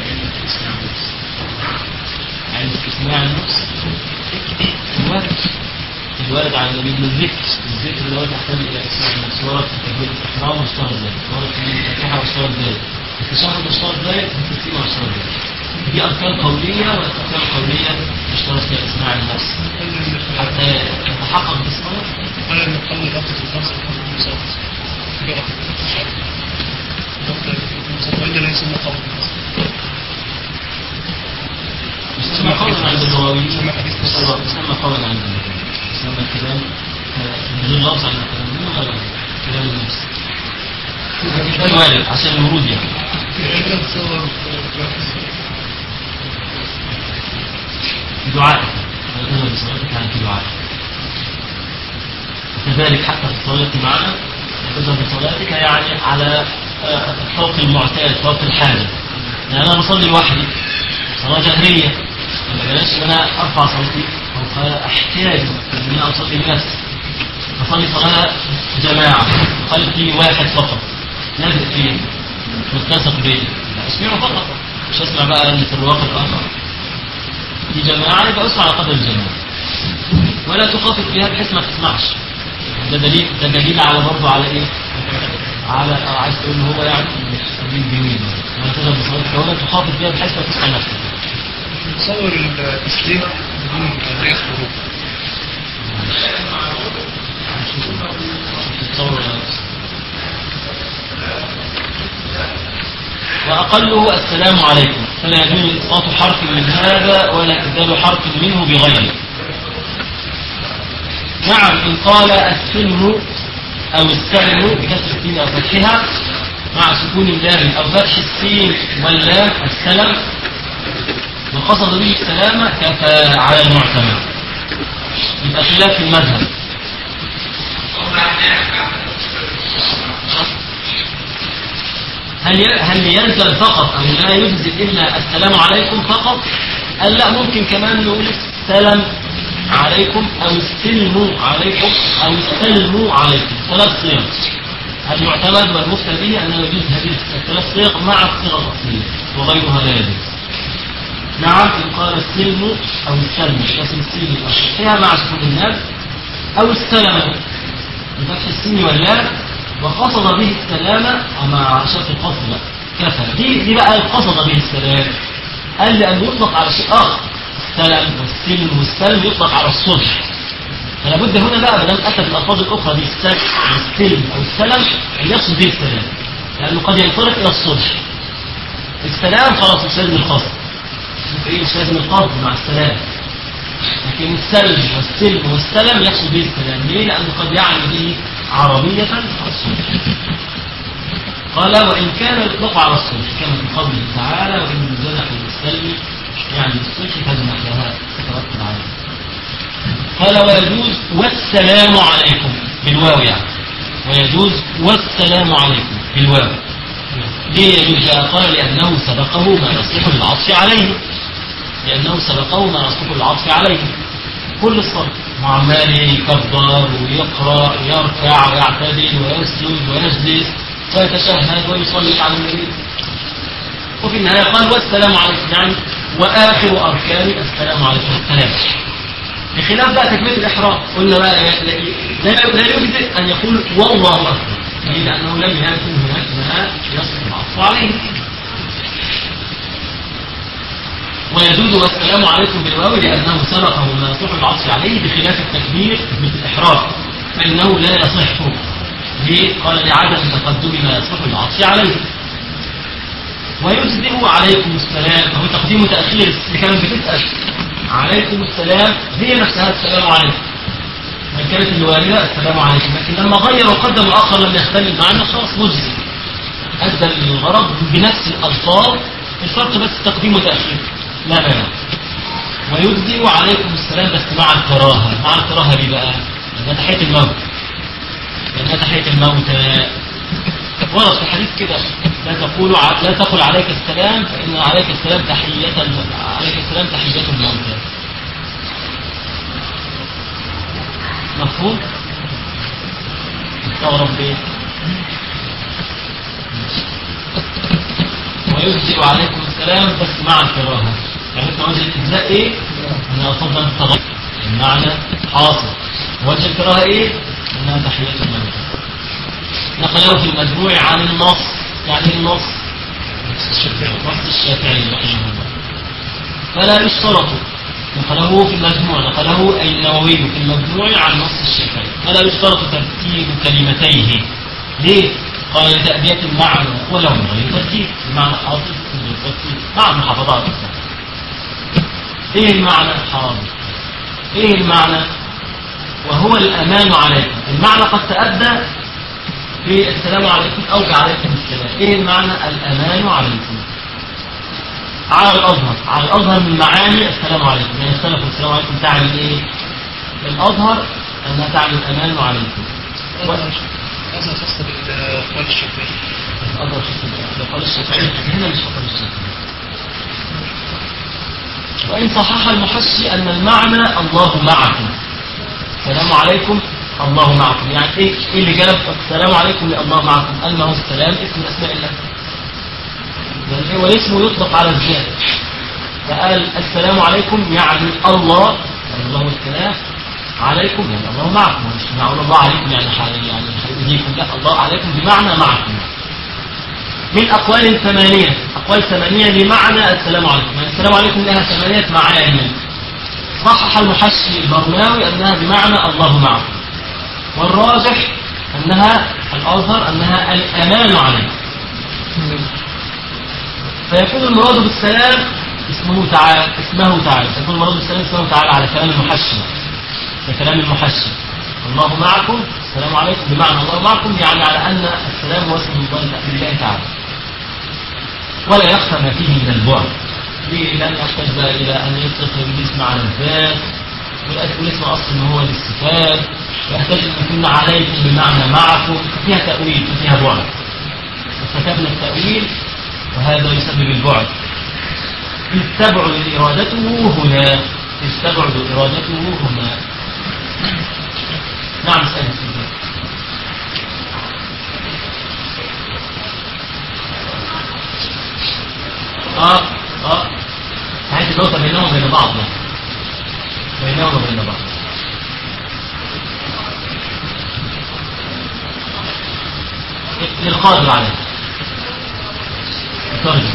عند استسماع النفس الوارد الوارد عن النبي بن الذكر الذكر دوت يحتاج الى اسماء النفس ورد في تكبير الاحرام واشتهر ذلك ورد في الفاتحه واشتهر ذلك التشهد واشتهر ذلك التسليم واشتهر ذلك دي اركان قوليه والاركان القوليه اشترط فيها اسماع النفس حتى يتحقق بالصلاه ولا نقل لفظ الخمس وخمس صوت وإلا لا يسمى قول يسمى قولا عند اللغويين يسمى حديث يسمى قولا عند اللغويين يسمى كلام آه، بدون لفظ عن الكلام ولا كلام النفس ده الوارد عشان الورود يعني عندنا تصور دعائك وتذهب بصلاتك عن في دعائك وكذلك حتى في الصلاة معنا تذهب بصلاتك يعني على آه، فوق المعتاد فوق الحاجة يعني أنا بصلي لوحدي صلاة جهرية ما بلاش إن أنا أرفع صوتي أو أحتاج إن أنا أصلي بنفسي أصلي صلاة جماعة قلبي واحد فقط نازل فيه متسق بيه أسمعه فقط مش أسمع بقى اللي في الواقع الآخر في جماعة يبقى اسمع على قدر الجماعة ولا تخاطب فيها بحيث ما تسمعش ده دليل ده دليل على برضه على ايه؟ على آه، عايز تقول هو يعني دليل جميل ما تقدر بصوتك ولا تخاطب فيها بحيث ما تسمع نفسك تصور التسليم بدون غير حروف تتصور وأقله السلام عليكم فلا يجوز إسقاط حرف من هذا ولا إبدال حرف منه بغيره نعم إن قال السلم أو السلم بكسر السين أو فتحها مع سكون اللام أو فتح السين واللام السلم وقصد به السلامة كفى على المعتمد يبقى خلاف في المذهب هل ي- هل يلزم فقط او لا يجزي الا السلام عليكم فقط؟ قال لا ممكن كمان نقول السلام عليكم او السلم عليكم او السلم عليكم ثلاث صيغ المعتمد والمفتى به انه يجوز هذه الثلاث صيغ مع الصيغه الاصليه وغيرها لا يجوز. نعم ان قال السلم او السلم اسم السين او فتحها مع سكون الناس او السلم بفتح السين واللام وقصد به السلام مع شرط القصد بقى كفى دي دي بقى قصد به السلام قال لأن يطلق على شيء آخر السلام والسلم والسلم يطلق على الصلح فلا بد هنا بقى ما دام أتى بالألفاظ الأخرى دي السلم والسلم أو السلم أن يقصد به السلام لأنه قد ينصرف إلى الصلح السلام خلاص مش لازم القصد إيه مش لازم القصد مع السلام لكن السلم والسلم والسلم يقصد به السلام ليه؟ لأنه قد يعني به عربية الصلح قال وإن كان يطلق على الصلح كما في قوله تعالى وإن جنحوا للسلم يعني الصلح فجنحها تتوكل عليه قال ويجوز والسلام عليكم بالواو يعني ويجوز والسلام عليكم بالواو ليه يجوز بقى؟ قال لأنه سبقه ما يصلح للعطف عليه لأنه سبقه ما يصلح للعطف عليه كل الصلاة وعمال يكبر ويقرأ ويركع ويعتدل ويسجد ويجلس ويتشهد ويصلي على النبي وفي النهاية قال والسلام عليكم يعني وآخر أركان السلام عليكم السلام بخلاف بقى تكبيرة الإحرام قلنا بقى لا لا لا يجزئ أن يقول والله أكبر ليه؟ لأنه لم يكن هناك ما يصلح العطف عليه ويجوز والسلام عليكم بالواو لأنه سبقه ما يصح العطف عليه بخلاف التكبير مثل الإحرام فإنه لا يصح ليه؟ قال لعدم تقدم ما يصح العطف عليه ويجزئ عليكم السلام فهو تقديم وتأخير اللي كانت بتسأل عليكم السلام هي نفسها السلام عليكم وإن كانت الواردة السلام عليكم لكن لما غير وقدم الآخر لم يختلف معنا خلاص مجزي أدى الغرض بنفس الألفاظ الفرق بس تقديم وتأخير لا مانع ويجزئ عليكم السلام بس مع الكراهة مع الكراهة دي بقى لأنها تحية الموت لأنها تحية الموتى ورد في حديث كده لا تقول ع- لا تقل عليك السلام فإن عليك السلام تحية عليك السلام تحية الموتى مفهوم؟ استغرب ليه؟ ويجزئ عليكم السلام بس مع الكراهة يعني انت وجه الإجزاء ايه؟ أنا أفضل التغير المعنى حاصل وجه الكراهة ايه؟ أنها تحية الموتى نقله في المجموع عن النص يعني النص نص الشافعي رحمه الله فلا يشترط نقله في المجموع نقله أي النووي في المجموع عن نص الشافعي فلا يشترط ترتيب كلمتيه ليه؟ قال لتأدية المعنى ولو من غير ترتيب المعنى حاصل من غير ترتيب مع المحافظات ايه المعنى حاضر ايه المعنى وهو الأمان عليكم المعنى قد تأدى في السلام عليكم أو عليكم السلام إيه المعنى الأمان عليكم على الأظهر على الأظهر من معاني السلام عليكم يعني السلام والسلام عليكم تعني إيه الأظهر أنها تعني الأمان عليكم هذا خاصة بالأقوال الشافعية الأظهر في قال الشافعي هنا مش قال الشافعي وإن صحح المحشي أن المعنى الله معكم السلام عليكم الله معكم يعني ايه ايه اللي جاب السلام عليكم يا الله معكم قال ما هو السلام اسم من اسماء الله يعني هو اسمه يطلق على الذات فقال السلام عليكم يعني الله يعني الله السلام عليكم يعني الله معكم مش معقول الله عليكم يعني حي يعني حيؤذيكم لا الله عليكم بمعنى معكم من أقوال ثمانية أقوال ثمانية بمعنى السلام عليكم يعني السلام عليكم لها ثمانية معاني صحح المحشي البرماوي أنها بمعنى الله معكم والراجح أنها الأظهر أنها الأمان عليه فيكون المراد بالسلام اسمه تعالى اسمه تعالى يكون المراد بالسلام اسمه تعالى على كلام المحشي كلام المحشي الله معكم السلام عليكم بمعنى الله معكم يعني على أن السلام هو اسم الله لله تعالى ولا يخفى ما فيه من البعد ليه لن يحتاج بقى إلى أن يطلق الاسم على الذات والاسم أصلا إن هو الاستفاد ويحتاج أن يكون عليكم بمعنى معكم فيها تأويل وفيها بعد فكتبنا التأويل وهذا يسبب البعد إذ تبعد إرادته هنا إذ تبعد إرادته هنا نعم سأل سيدي اه اه هذه النقطة بينهم وبين بعض يعني. بينهم وبين بعض للقادر عليه الترجمة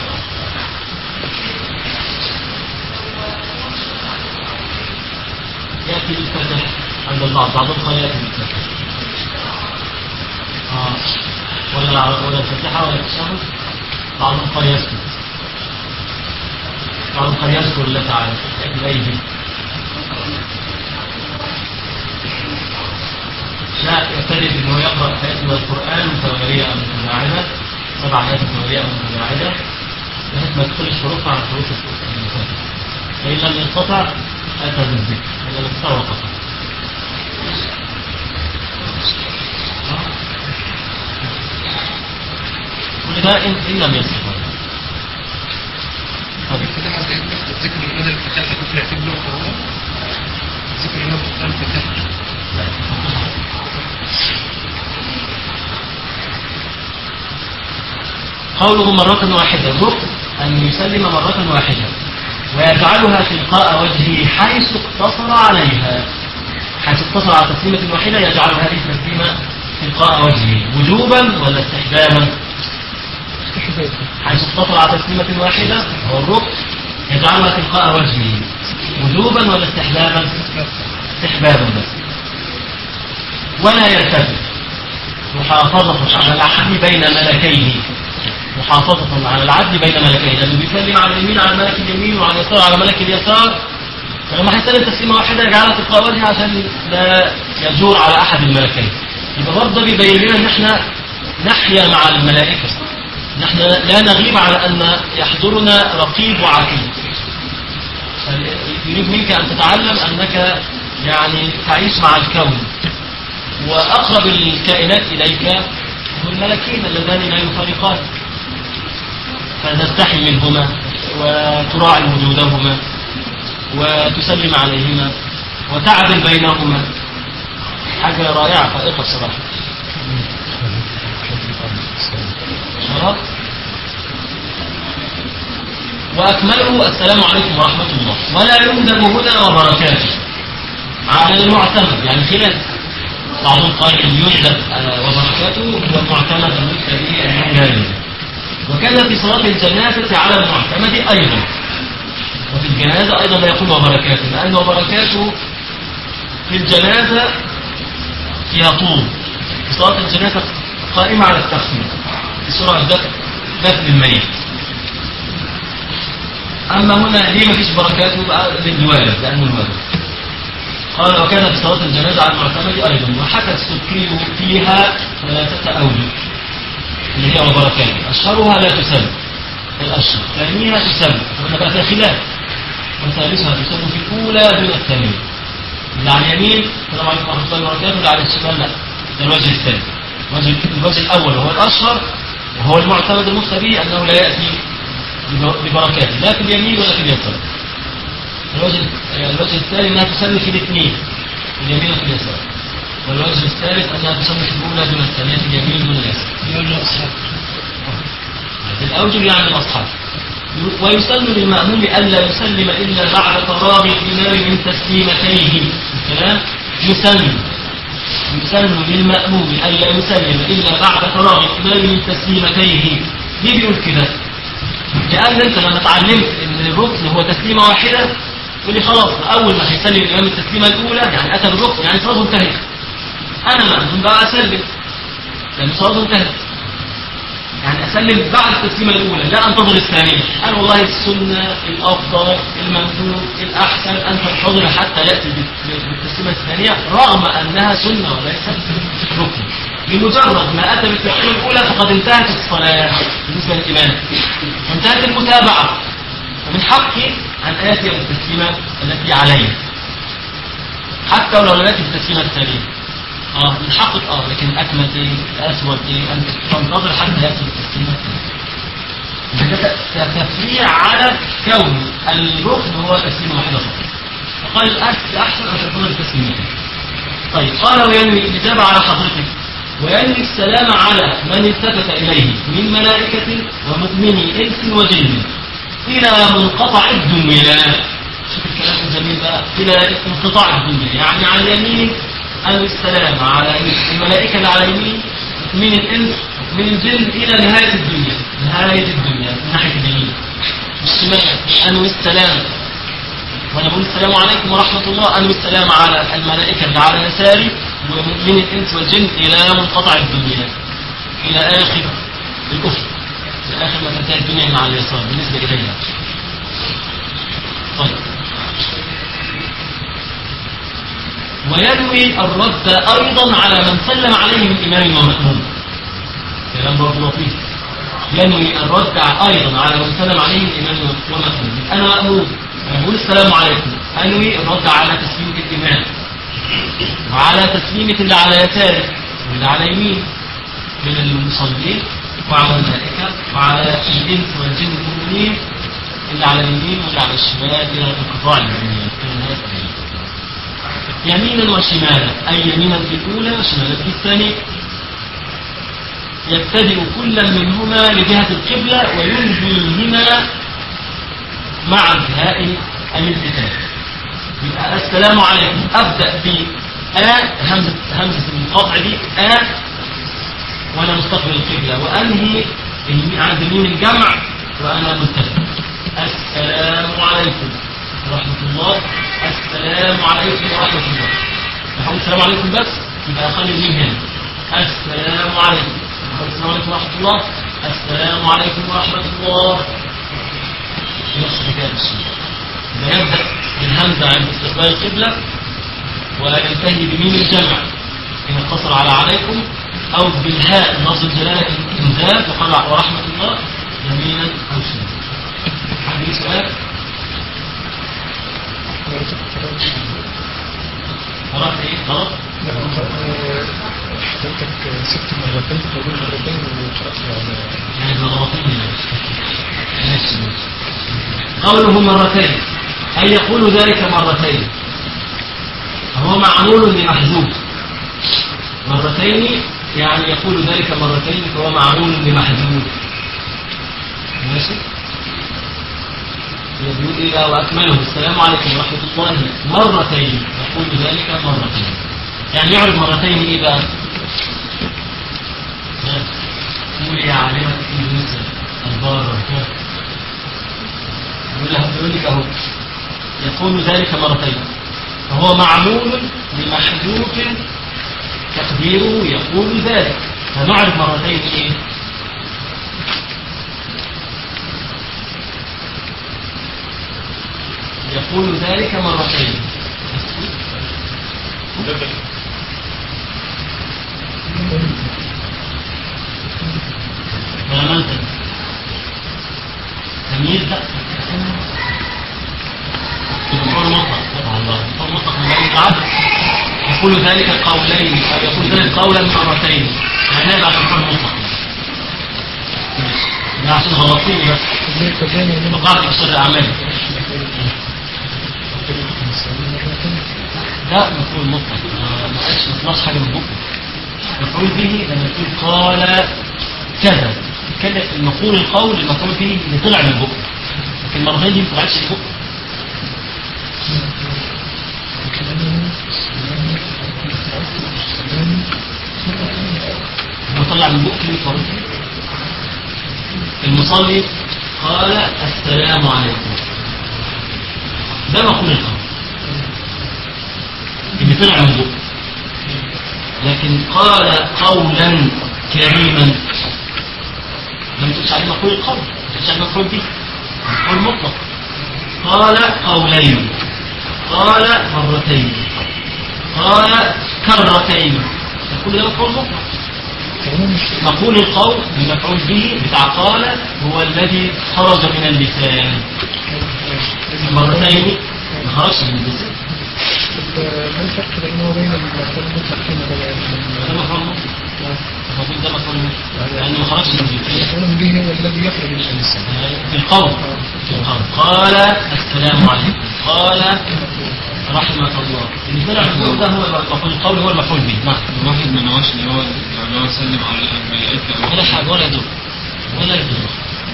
يأتي بالفتح عند البعض بعضهم قال يأتي بالفتح آه. ولا ولا الفتحة ولا التشهد بعضهم قال يسكت بعضهم قال يذكر الله تعالى يأتي بأيدي شاء يبتدئ بأنه يقرأ آيات من القرآن متوالية أو متباعدة سبع آيات متوالية أو متباعدة بحيث ما تدخلش حروفها عن حروف المفاتيح فإن لم يستطع أتى بالذكر إذا لم يستطع وقف كل ده إن, إن لم يستطع طيب. الفتاحة زي ذكر الإيمان الفتاحة ممكن يعتبر له قرآن ذكر الإيمان الفتاحة قوله مرة واحدة الركن أن يسلم مرة واحدة ويجعلها تلقاء وجهه حيث اقتصر عليها حيث اقتصر على تسليمة واحدة يجعل هذه التسليمة تلقاء وجهه وجوبا ولا استحبابا حيث اقتصر على تسليمة واحدة هو الركن يجعلها تلقاء وجهه وجوبا ولا استحبابا استحبابا بس ولا يلتفت محافظة على العدل بين ملكيه محافظة على العدل بين ملكيه لأنه بيسلم على اليمين على ملك اليمين وعلى اليسار على ملك اليسار فلما هيسلم تسليمة واحدة يجعلها تلقاء وجهه عشان لا يجور على أحد الملكين يبقى برضه ده بيبين لنا إن إحنا نحيا مع الملائكة نحن لا نغيب على أن يحضرنا رقيب وعتيد يريد منك أن تتعلم أنك يعني تعيش مع الكون وأقرب الكائنات إليك والملكين اللذان لا يفارقان فتستحي منهما وتراعي وجودهما وتسلم عليهما وتعدل بينهما حاجة رائعة فائقة بصراحة خلاص وأكمله السلام عليكم ورحمة الله ولا يندم هنا وبركاته على المعتمد يعني خلاف بعضهم قال إن يندم آه، وبركاته هو المعتمد المبتدئ الجاري وكذا في صلاة الجنازة على المعتمد أيضا وفي الجنازة أيضا لا يقول وبركاته لأن وبركاته في الجنازة فيها طول في صلاة الجنازة قائمة على التخفيف في سرعة دفن دفن الميت أما هنا ليه مفيش بركاته بقى للوالد لأنه الوالد قال وكان في صلاة الجنازة على المعتمد أيضا وحكى السكري فيها ثلاثة أوجه اللي هي وبركاته أشهرها لا تسب الأشهر ثانيها تسب هنا بقى فيها خلاف وثالثها تسب في الأولى دون الثانية اللي على اليمين السلام عليكم ورحمة الله وبركاته اللي على الشمال لا ده الوجه الثاني الوجه الوجه الأول وهو الأشهر وهو المعتمد المفتى به أنه لا يأتي ببركاته لا في اليمين ولا في اليسار الوجه الوجه الثاني أنها تسمي في الاثنين في اليمين وفي اليسار والوجه الثالث أنها تسمي في الأولى دون الثانية في اليمين دون اليسار يقول أصحاب الأوجه يعني الأصحاب ويسن للمأموم ألا يسلم إلا بعد فراغ الإمام من تسليمتيه الكلام يسن يسن للمأموم ألا يسلم إلا بعد فراغ الإمام من تسليمتيه ليه بيقول كده؟ لأن أنت لما اتعلمت إن الركن هو تسليمة واحدة تقول لي خلاص أول ما هيسلم الإمام التسليمة الأولى يعني أتى بالركن يعني صلاته انتهت أنا مأموم بقى أسلم لأن صلاته انتهت يعني أسلم بعد التسليمة الأولى لا أنتظر الثانية قال والله السنة الأفضل المندوب الأحسن أن تنتظر حتى يأتي بالتسليمة الثانية رغم أنها سنة وليست ركن بمجرد ما أتى بالتسليمة الأولى فقد انتهت الصلاة بالنسبة للإمام وانتهت المتابعة ومن حقي أن آتي بالتسليمة التي علي حتى ولو لم يأتي بالتسليمة الثانية اه من حقك اه لكن الاكمل ايه الاسود ايه انت تنتظر حتى ياتي التسليمه ده تفريع على كون الركن هو تسليمه واحده فقط فقال الأس- الاحسن ان تنتظر التسليمتين طيب قال وينوي الاجابه على حضرتك وينوي السلام على من التفت اليه من ملائكه ومؤمني انس وجن الى منقطع الدنيا شوف الكلام الجميل بقى الى انقطاع الدنيا يعني على اليمين أو السلام على الملائكة اللي على اليمين من الإنس من الجن إلى نهاية الدنيا نهاية الدنيا من ناحية اليمين الشمال أنو السلام وأنا بقول السلام عليكم ورحمة الله أنو السلام على الملائكة اللي على يساري ومن الإنس والجن إلى منقطع الدنيا إلى آخر الأفق إلى آخر ما تنتهي الدنيا من على اليسار بالنسبة إليها طيب وينوي الرد أيضا على من سلم عليه من إمام ومأموم كلام برضه لطيف ينوي الرد أيضا على من سلم عليه من إمام ومأموم أنا مأموم أنا بقول السلام عليكم أنوي الرد على تسليمة الإمام وعلى تسليمة اللي على يساره واللي على يمين من المصلين وعلى الملائكة وعلى الإنس والجن المؤمنين اللي على اليمين واللي على الشمال إلى انقطاع الدنيا إلى نهاية الدنيا يمينا وشمالا أي يمينا في الأولى وشمالا في الثانية يبتدئ كل منهما لجهة القبلة وينهيهما مع انتهاء الالتفات يبقى السلام عليكم أبدأ ب آ همزة همزة القطع دي آ وأنا مستقبل القبلة وأنهي اليمين- عند يمين الجمع وأنا متفق السلام عليكم ورحمة الله السلام عليكم ورحمة الله نحاول السلام عليكم بس يبقى أخلي الميم هنا السلام عليكم نحاول السلام عليكم ورحمة الله السلام عليكم ورحمة الله نفس الحكاية بالسنة يبقى يبدأ بالهمزة عند استقبال القبلة وينتهي بميم الجمع إن اقتصر على عليكم أو بالهاء لفظ الجلالة إنزال وقال ورحمة الله يمينا أو شمالا عندي سؤال قرأت إيه غلط حضرتك سبت مرتين تقول مرتين وقرأت على يعني بغلطين ماشي قوله مرتين أي يقول ذلك مرتين هو معمول لمحذوف مرتين يعني يقول ذلك مرتين فهو معمول لمحذوف ماشي يقول إلى وأكمله السلام عليكم ورحمة الله مرتين يقول ذلك مرتين يعني يعرف مرتين إيه بقى ها؟ قول يا عالمة يوسف البارة يقول لها بيقول لك اهو يقول ذلك مرتين فهو معمول لمحذوف تقديره يقول ذلك فنعرف مرتين ايه يقول ذلك مرتين فهمت تمييز ده مفعول مطلق طبعا الله مفعول مطلق من باب العدل يقول ذلك قولين او يقول ذلك قولا مرتين يعني هذا عشان مفعول مطلق ماشي. ده عشان غلطيني بس ليه فجاني من وقعت في شر اعمالي لا مفعول مطلق ما ما قالش ما طلعش حاجه من بقه مفعول به لما يقول قال كذا كده المفعول القول المفعول به اللي طلع من بقه لكن المرتين دي ما طلعتش من بقه هو طلع من بقه كلمه مرتين المصلي قال السلام عليكم ده مفعول القول اللي طلع من بقه لكن قال قولا كريما لم تقولش عليه مفعول القول ما تقولش عليه مفعول به مفعول مطلق قال قولين قال مرتين قال كرتين كل ده مفعول مطلق مفعول القول المفعول به بتاع قال هو الذي خرج من اللسان مرتين ما خرجش من اللسان ما الفرق بينه وبين المفعول المطلق فيما ده مفعول مطلق المفعول ده مفعول مطلق لانه ما خرجش من اللسان المفعول به هو الذي يخرج من الإنسان في القول في القول قال السلام عليكم قال رحمة الله اللي طلع من القول ده هو المفعول القول هو المفعول به نعم الواحد ما نواش اللي هو يعني هو سلم على الملائكة أو ولا حاجة ولا يدور ولا يدور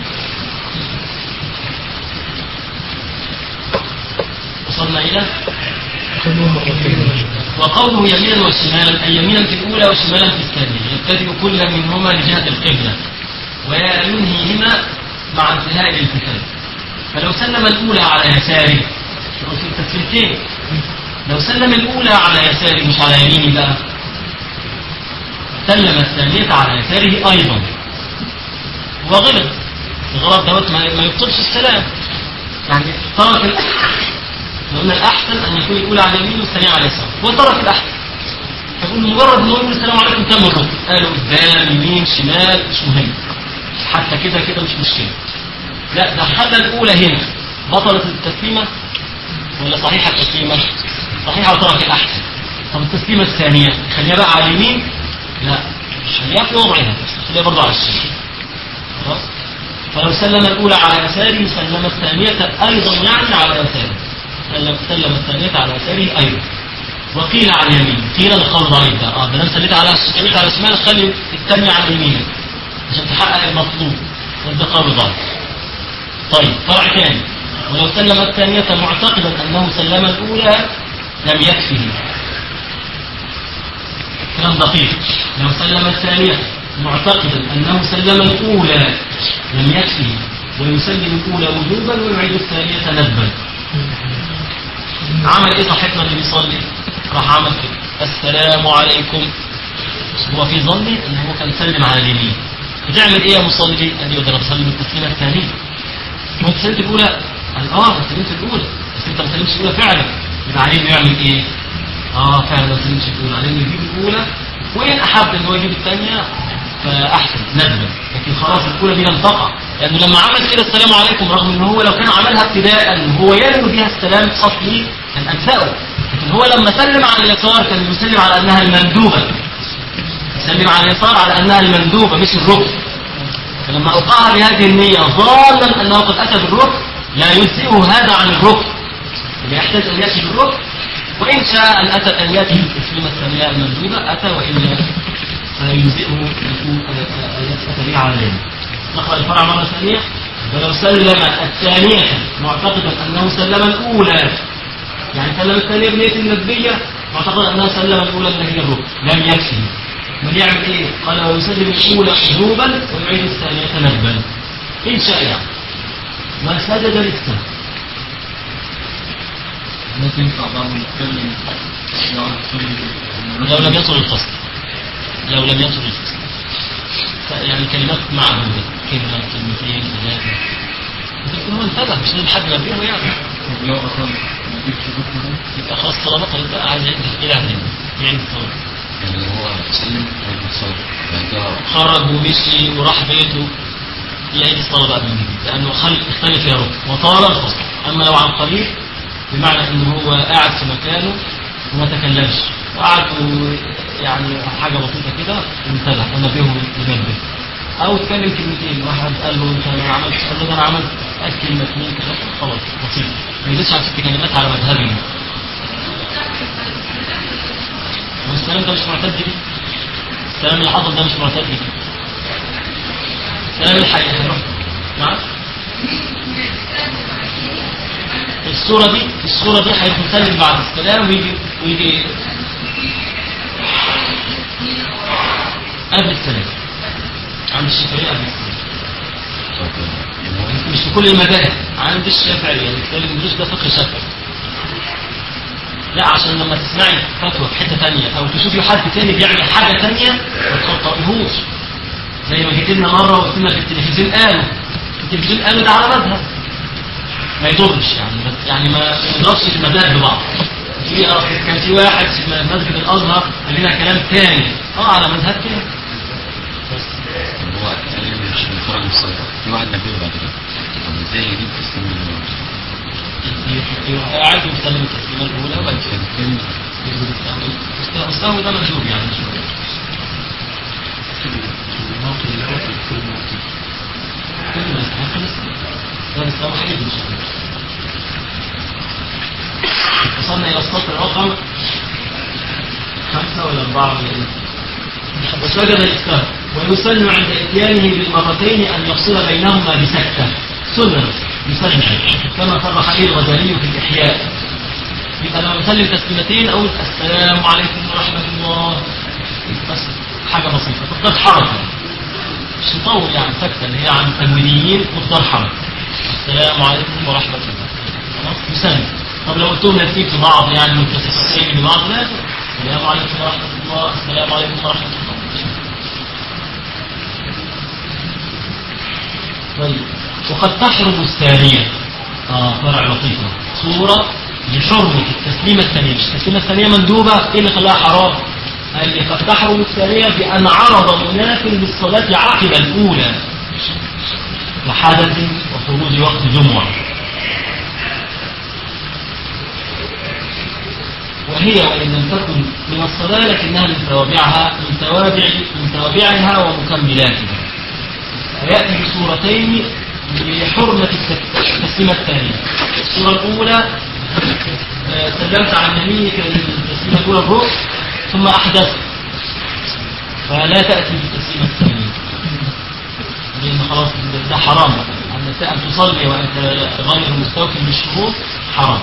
وصلنا إلى كله مرتين وقوله يمينا وشمالا أي يمينا في الأولى وشمالا في الثانية يبتدئ كل منهما لجهة القبلة وينهيهما مع انتهاء الالتفات فلو سلم الأولى على يساره يبقى في التسليمتين لو سلم الأولى على يساره مش على يمينه بقى سلم الثانية على يساره أيضا وغلط الغلط دوت ما ما يبطلش السلام يعني ترك الأحسن قلنا الأحسن أن يكون الأولى على اليمين والثانية على اليسار وترك الأحسن فيقول مجرد أنه يقول السلام عليكم تم الركن قالوا قدام يمين شمال مش مهم حتى كده كده مش مشكلة لا ده خلى الأولى هنا بطلت التسليمة ولا صحيحة التسليمة صحيحة وترك الأحسن طب التسليمة الثانية خليها بقى على اليمين لا خليها في وضعها خليها برضه على الشمال خلاص فلو سلم الأولى على يساره سلم الثانية أيضا يعني على يساره سلم سلم الثانية على يساره أيضا وقيل على اليمين قيل القول ضعيف ده اه ده انا سليت على سليت على الشمال خلي الثانية على اليمين عشان تحقق المطلوب وده قول ضعيف طيب فرع ثاني ولو سلم الثانية معتقدا أنه سلم الأولى لم يكفه كلام دقيق لو سلم الثانية معتقدا أنه سلم الأولى لم يكفه ويسلم الأولى وجوبا ويعيد الثانية ندبا عمل إيه صاحبنا اللي بيصلي راح عمل كده السلام عليكم هو في ظني ان هو كان سلم على اليمين بتعمل ايه يا مصلي؟ قال لي اقدر اسلم التسليمه الثانيه هو انت سلمت الاولى؟ قال اه انا سلمت الاولى بس انت ما سلمتش الاولى فعلا يبقى عليه انه يعمل ايه؟ اه فعلا ما سلمتش الاولى عليه انه يجيب الاولى وان احب ان هو يجيب الثانيه فاحسن ندبا لكن خلاص الاولى دي لم تقع لانه لما عمل كده السلام عليكم رغم ان هو لو كان عملها ابتداء وهو ينوي بها السلام اصلي كان اجزاؤه لكن هو لما سلم على اليسار كان يسلم على انها المندوبه يسلم على اليسار على أنها المندوبة مش الركن فلما أوقعها بهذه النية ظانا أنه قد أتى بالركن لا يجزئه هذا عن الركن اللي يحتاج أن يأتي بالركن وإن شاء أن أتى أن يأتي بالتسليمة الثانية المندوبة أتى وإلا فيجزئه يكون أتى بها على اليمين نقرأ الفرع مرة ثانية ولو سلم الثانية معتقدا أنه سلم الأولى يعني سلم الثانية بنية الندبية معتقدا أنه سلم الأولى اللي هي الركن لم يكفي من يعمل إيه؟ قال ويسلم الأولى حجوبا ويعيد الثانية ندبا إن شاء يعني وسجد للسهو ممكن ينفع بعض المتكلم يقعد يصلي لو لم يصل الفصل لو لم يصل الفصل ف- يعني كلمات معدودة كلمة كلمتين ثلاثة هو انتبه مش لازم حد ينبهه يعني طب لو أصلي ما يجيبش ركن ده يبقى خلاص الصلاة بطلت بقى عايز يعيد إلى عندنا يعيد الصلاة يعني هو سلم ويجب الصلاة بعد كده خرج ومشي وراح بيته يعيد الصلاة بقى من جديد لأنه خل اختلف يا رب وطال الفصل أما لو عن قريب بمعنى إنه هو قاعد في مكانه وما تكلمش وقعد و- يعني حاجة بسيطة كده وانتبه ونبهه ينبه أو اتكلم كلمتين واحد قال له أنت ما عملتش قال له ده أنا عملت قال كلمة اتنين كده خلاص بسيط ما يزيدش على ست كلمات على مذهبنا والسلام ده مش معتد بيه السلام اللي حصل ده مش معتد بيه السلام الحقيقي نعم الصورة دي الصورة دي هيتسلم بعد السلام ويجي ويجي قبل السلام عند الشافعية قبل السلام مش في كل المذاهب عند الشافعية يعني كتاب الإنجليزي ده فقه شافعي لا عشان لما تسمعي فتوى في حتة تانية أو تشوفي حد تاني بيعمل حاجة تانية ما تخطئيهوش زي ما جيت لنا مرة وقلت لنا في التلفزيون قالوا في التلفزيون قالوا ده على مذهب ما يضرش يعني ما يعني ما نضربش المذاهب ببعض في آه، كان في واحد في مسجد الازهر قال لنا كلام تاني اه على مذهب تاني بس طب هو سلم مش من من الصلاة في واحد نبيه بعد كده طب ازاي يجيب تسليم من يبقى قاعد ويسلم التسليمه الاولى وبعد كده كده يسجد السهو السهو ده مندوب يعني مش واجب. الموطن الأول في كل موطن كل ما يستحق ده السهو حاجه مش واجب. وصلنا الى السطر رقم خمسة ولا أربعة ولا إيه؟ وسجد للسهو ويسن عند إتيانه بالمرتين أن يفصل بينهما بسكتة سنة يسن كما صرح به الغزالي في الإحياء يبقى لما بسلم تسليمتين أقول السلام عليكم ورحمة الله بس حاجة بسيطة مقدار حركة مش نطول يعني سكتة اللي هي عن التموينيين مقدار حركة السلام عليكم ورحمة الله خلاص يسن طب لو قلتهم نسيب في بعض يعني متصلين ببعض لا السلام عليكم ورحمة الله السلام عليكم ورحمة الله طيب وقد تحرم الثانية اه فرع لطيف صورة لحرمة التسليمة الثانية مش التسليمة الثانية مندوبة ايه اللي خلاها حرام؟ قال لي قد تحرم الثانية بأن عرض مناف للصلاة عقب الأولى وحدث وخروج وقت جمعة وهي وإن لم تكن من الصلاة لكنها من توابعها من توابع من توابعها ومكملاتها ويأتي بصورتين لحرمة التس- التسليمة الثانية الصورة الأولى آه، سلمت على النبي في التسليمة الأولى الركن ثم أحدثت فلا تأتي بالتسليمة الثانية لأن خلاص ده حرام أن أن تصلي وأنت غير مستوفي بالشروط حرام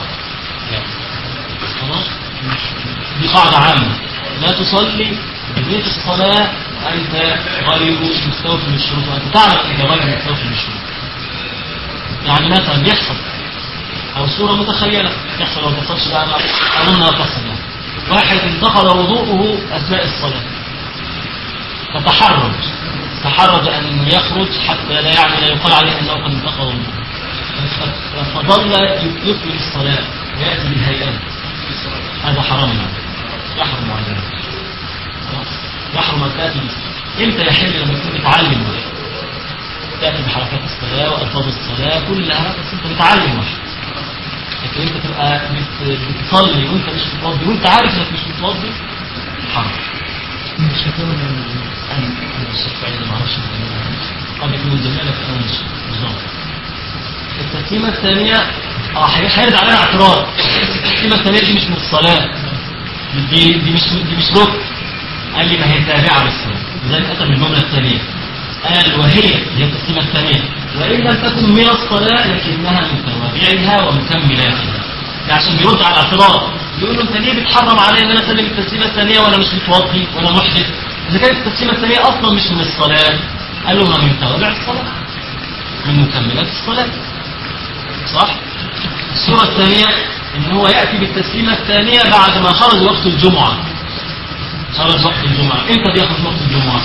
خلاص دي قاعدة عامة لا تصلي بنية الصلاة وأنت غير مستوفي بالشروط وأنت تعلم أنك غير مستوفي بالشروط يعني مثلا بيحصل أو صورة متخيلة تحصل أو تحصلش بقى أنا أظنها تحصل يعني واحد انتقض وضوءه أثناء الصلاة فتحرج تحرج أن يخرج حتى لا يعني لا يقال عليه أنه قد انتقض وضوءه فظل يكمل الصلاة ويأتي بالهيئات هذا حرام يعني. يحرم على ذلك خلاص؟ يحرم أن تأتي إمتى يحل لما تكون بتعلم واحد تأتي بحركات الصلاة وألفاظ الصلاة كلها بس أنت بتعلم واحد لكن أنت تبقى بت- بتصلي وأنت مش متوضي وأنت عارف إنك مش متوضي حرام أنا الشافعي ما أعرفش قبل يكون زمانك أنا مش بالظبط التسليمة الثانية اه هي- هيرد عليها اعتراض التسليمة الثانية دي مش من الصلاة دي دي مش دي مش ركن قال لي ما هي تابعة للصلاة لذلك أتى بالجملة الثانية قال وهي هي التسليمة الثانية وإن لم تكن من الصلاة لكنها من توابعها ومكملاتها ده عشان بيرد على الاعتراض يقول له انت ليه بتحرم علي ان انا اسلم التسليمه الثانيه وانا مش متوضي وانا محدث اذا كانت التسليمه الثانيه اصلا مش من الصلاه قال له ما من توابع الصلاه من مكملات الصلاه صح الصوره الثانيه ان هو ياتي بالتسليمه الثانيه بعد ما خرج وقت الجمعه خرج وقت الجمعه امتى بيخرج وقت الجمعه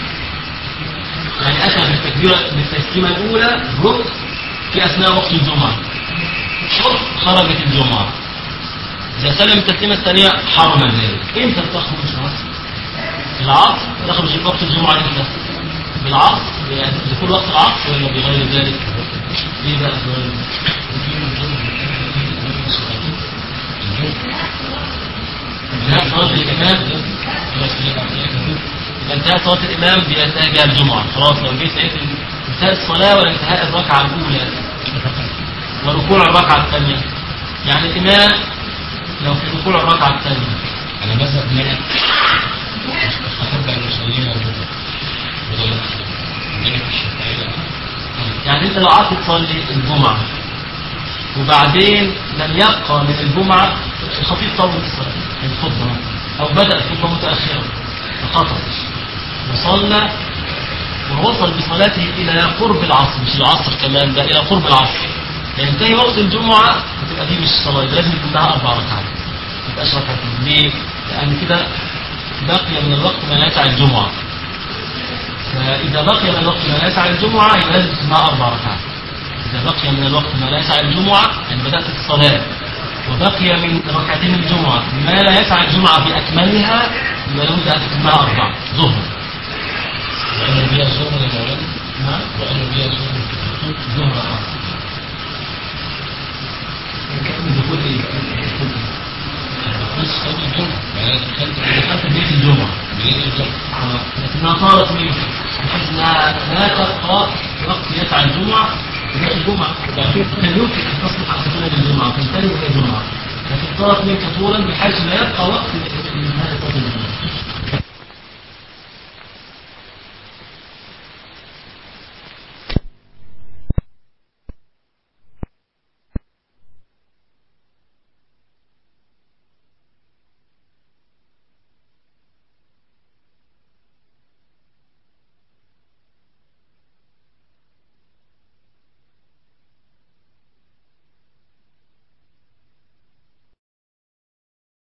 يعني اتى بالتكبيره بالتسليمه الاولى ركن في اثناء وقت الجمعه شوف خرجت الجمعة إذا سلم التسليمة الثانية حرم ذلك إمتى تخرج العصر؟ العصر تخرج وقت الجمعة إمتى؟ بالعصر يعني دخول وقت العصر ولا بغير ذلك؟ ليه بقى بغير ذلك؟ انتهاء صلاة الإمام إذا انتهى صلاة الإمام بينتهي بها الجمعة خلاص لو جيت لقيت انتهاء الصلاة ولا انتهاء الركعة الأولى وركوع الركعة الثانية يعني الإمام لو في ركوع الركعة الثانية أنا بذهب إن أنا أحب أن أصليها الجمعة بدل عندنا في الشافعية يعني أنت لو قعدت تصلي الجمعة وبعدين لم يبقى من الجمعة الخطيب طول الصلاة الخطبة أو بدأ الخطبة متأخرة فخطب وصلى ووصل بصلاته إلى قرب العصر مش العصر كمان ده إلى قرب العصر ينتهي وقت الجمعة تبقى دي مش صلاة يبقى لازم يكون لها أربع ركعات ما تبقاش ركعتين ليه؟ لأن كده بقي من الوقت ما لا يسع الجمعة فإذا بقي من الوقت ما لا يسع الجمعة يبقى لازم يكون لها أربع ركعات إذا بقي من الوقت ما لا يسع الجمعة يعني بدأت الصلاة وبقي من ركعتين الجمعة ما لا يسع الجمعة بأكملها يبقى لابد أن تكون لها أربع ظهر وأنا بيها زور يا مولانا نعم وأنا بيها زور ظهر آه. دخول إيه؟ دخول إيه؟ بس صلاة الجمعة يعني أنا دخلت دخلت بيت الجمعة بليل الجمعة لكنها طالت منك بحيث انها لا تبقى وقت يسعى الجمعة وباقي الجمعة كان يمكن ان تصلح على سنة الجمعة وتنتهي الى الجمعة لكن طالت منك طولا بحيث لا يبقى وقت لانتهاء صلاة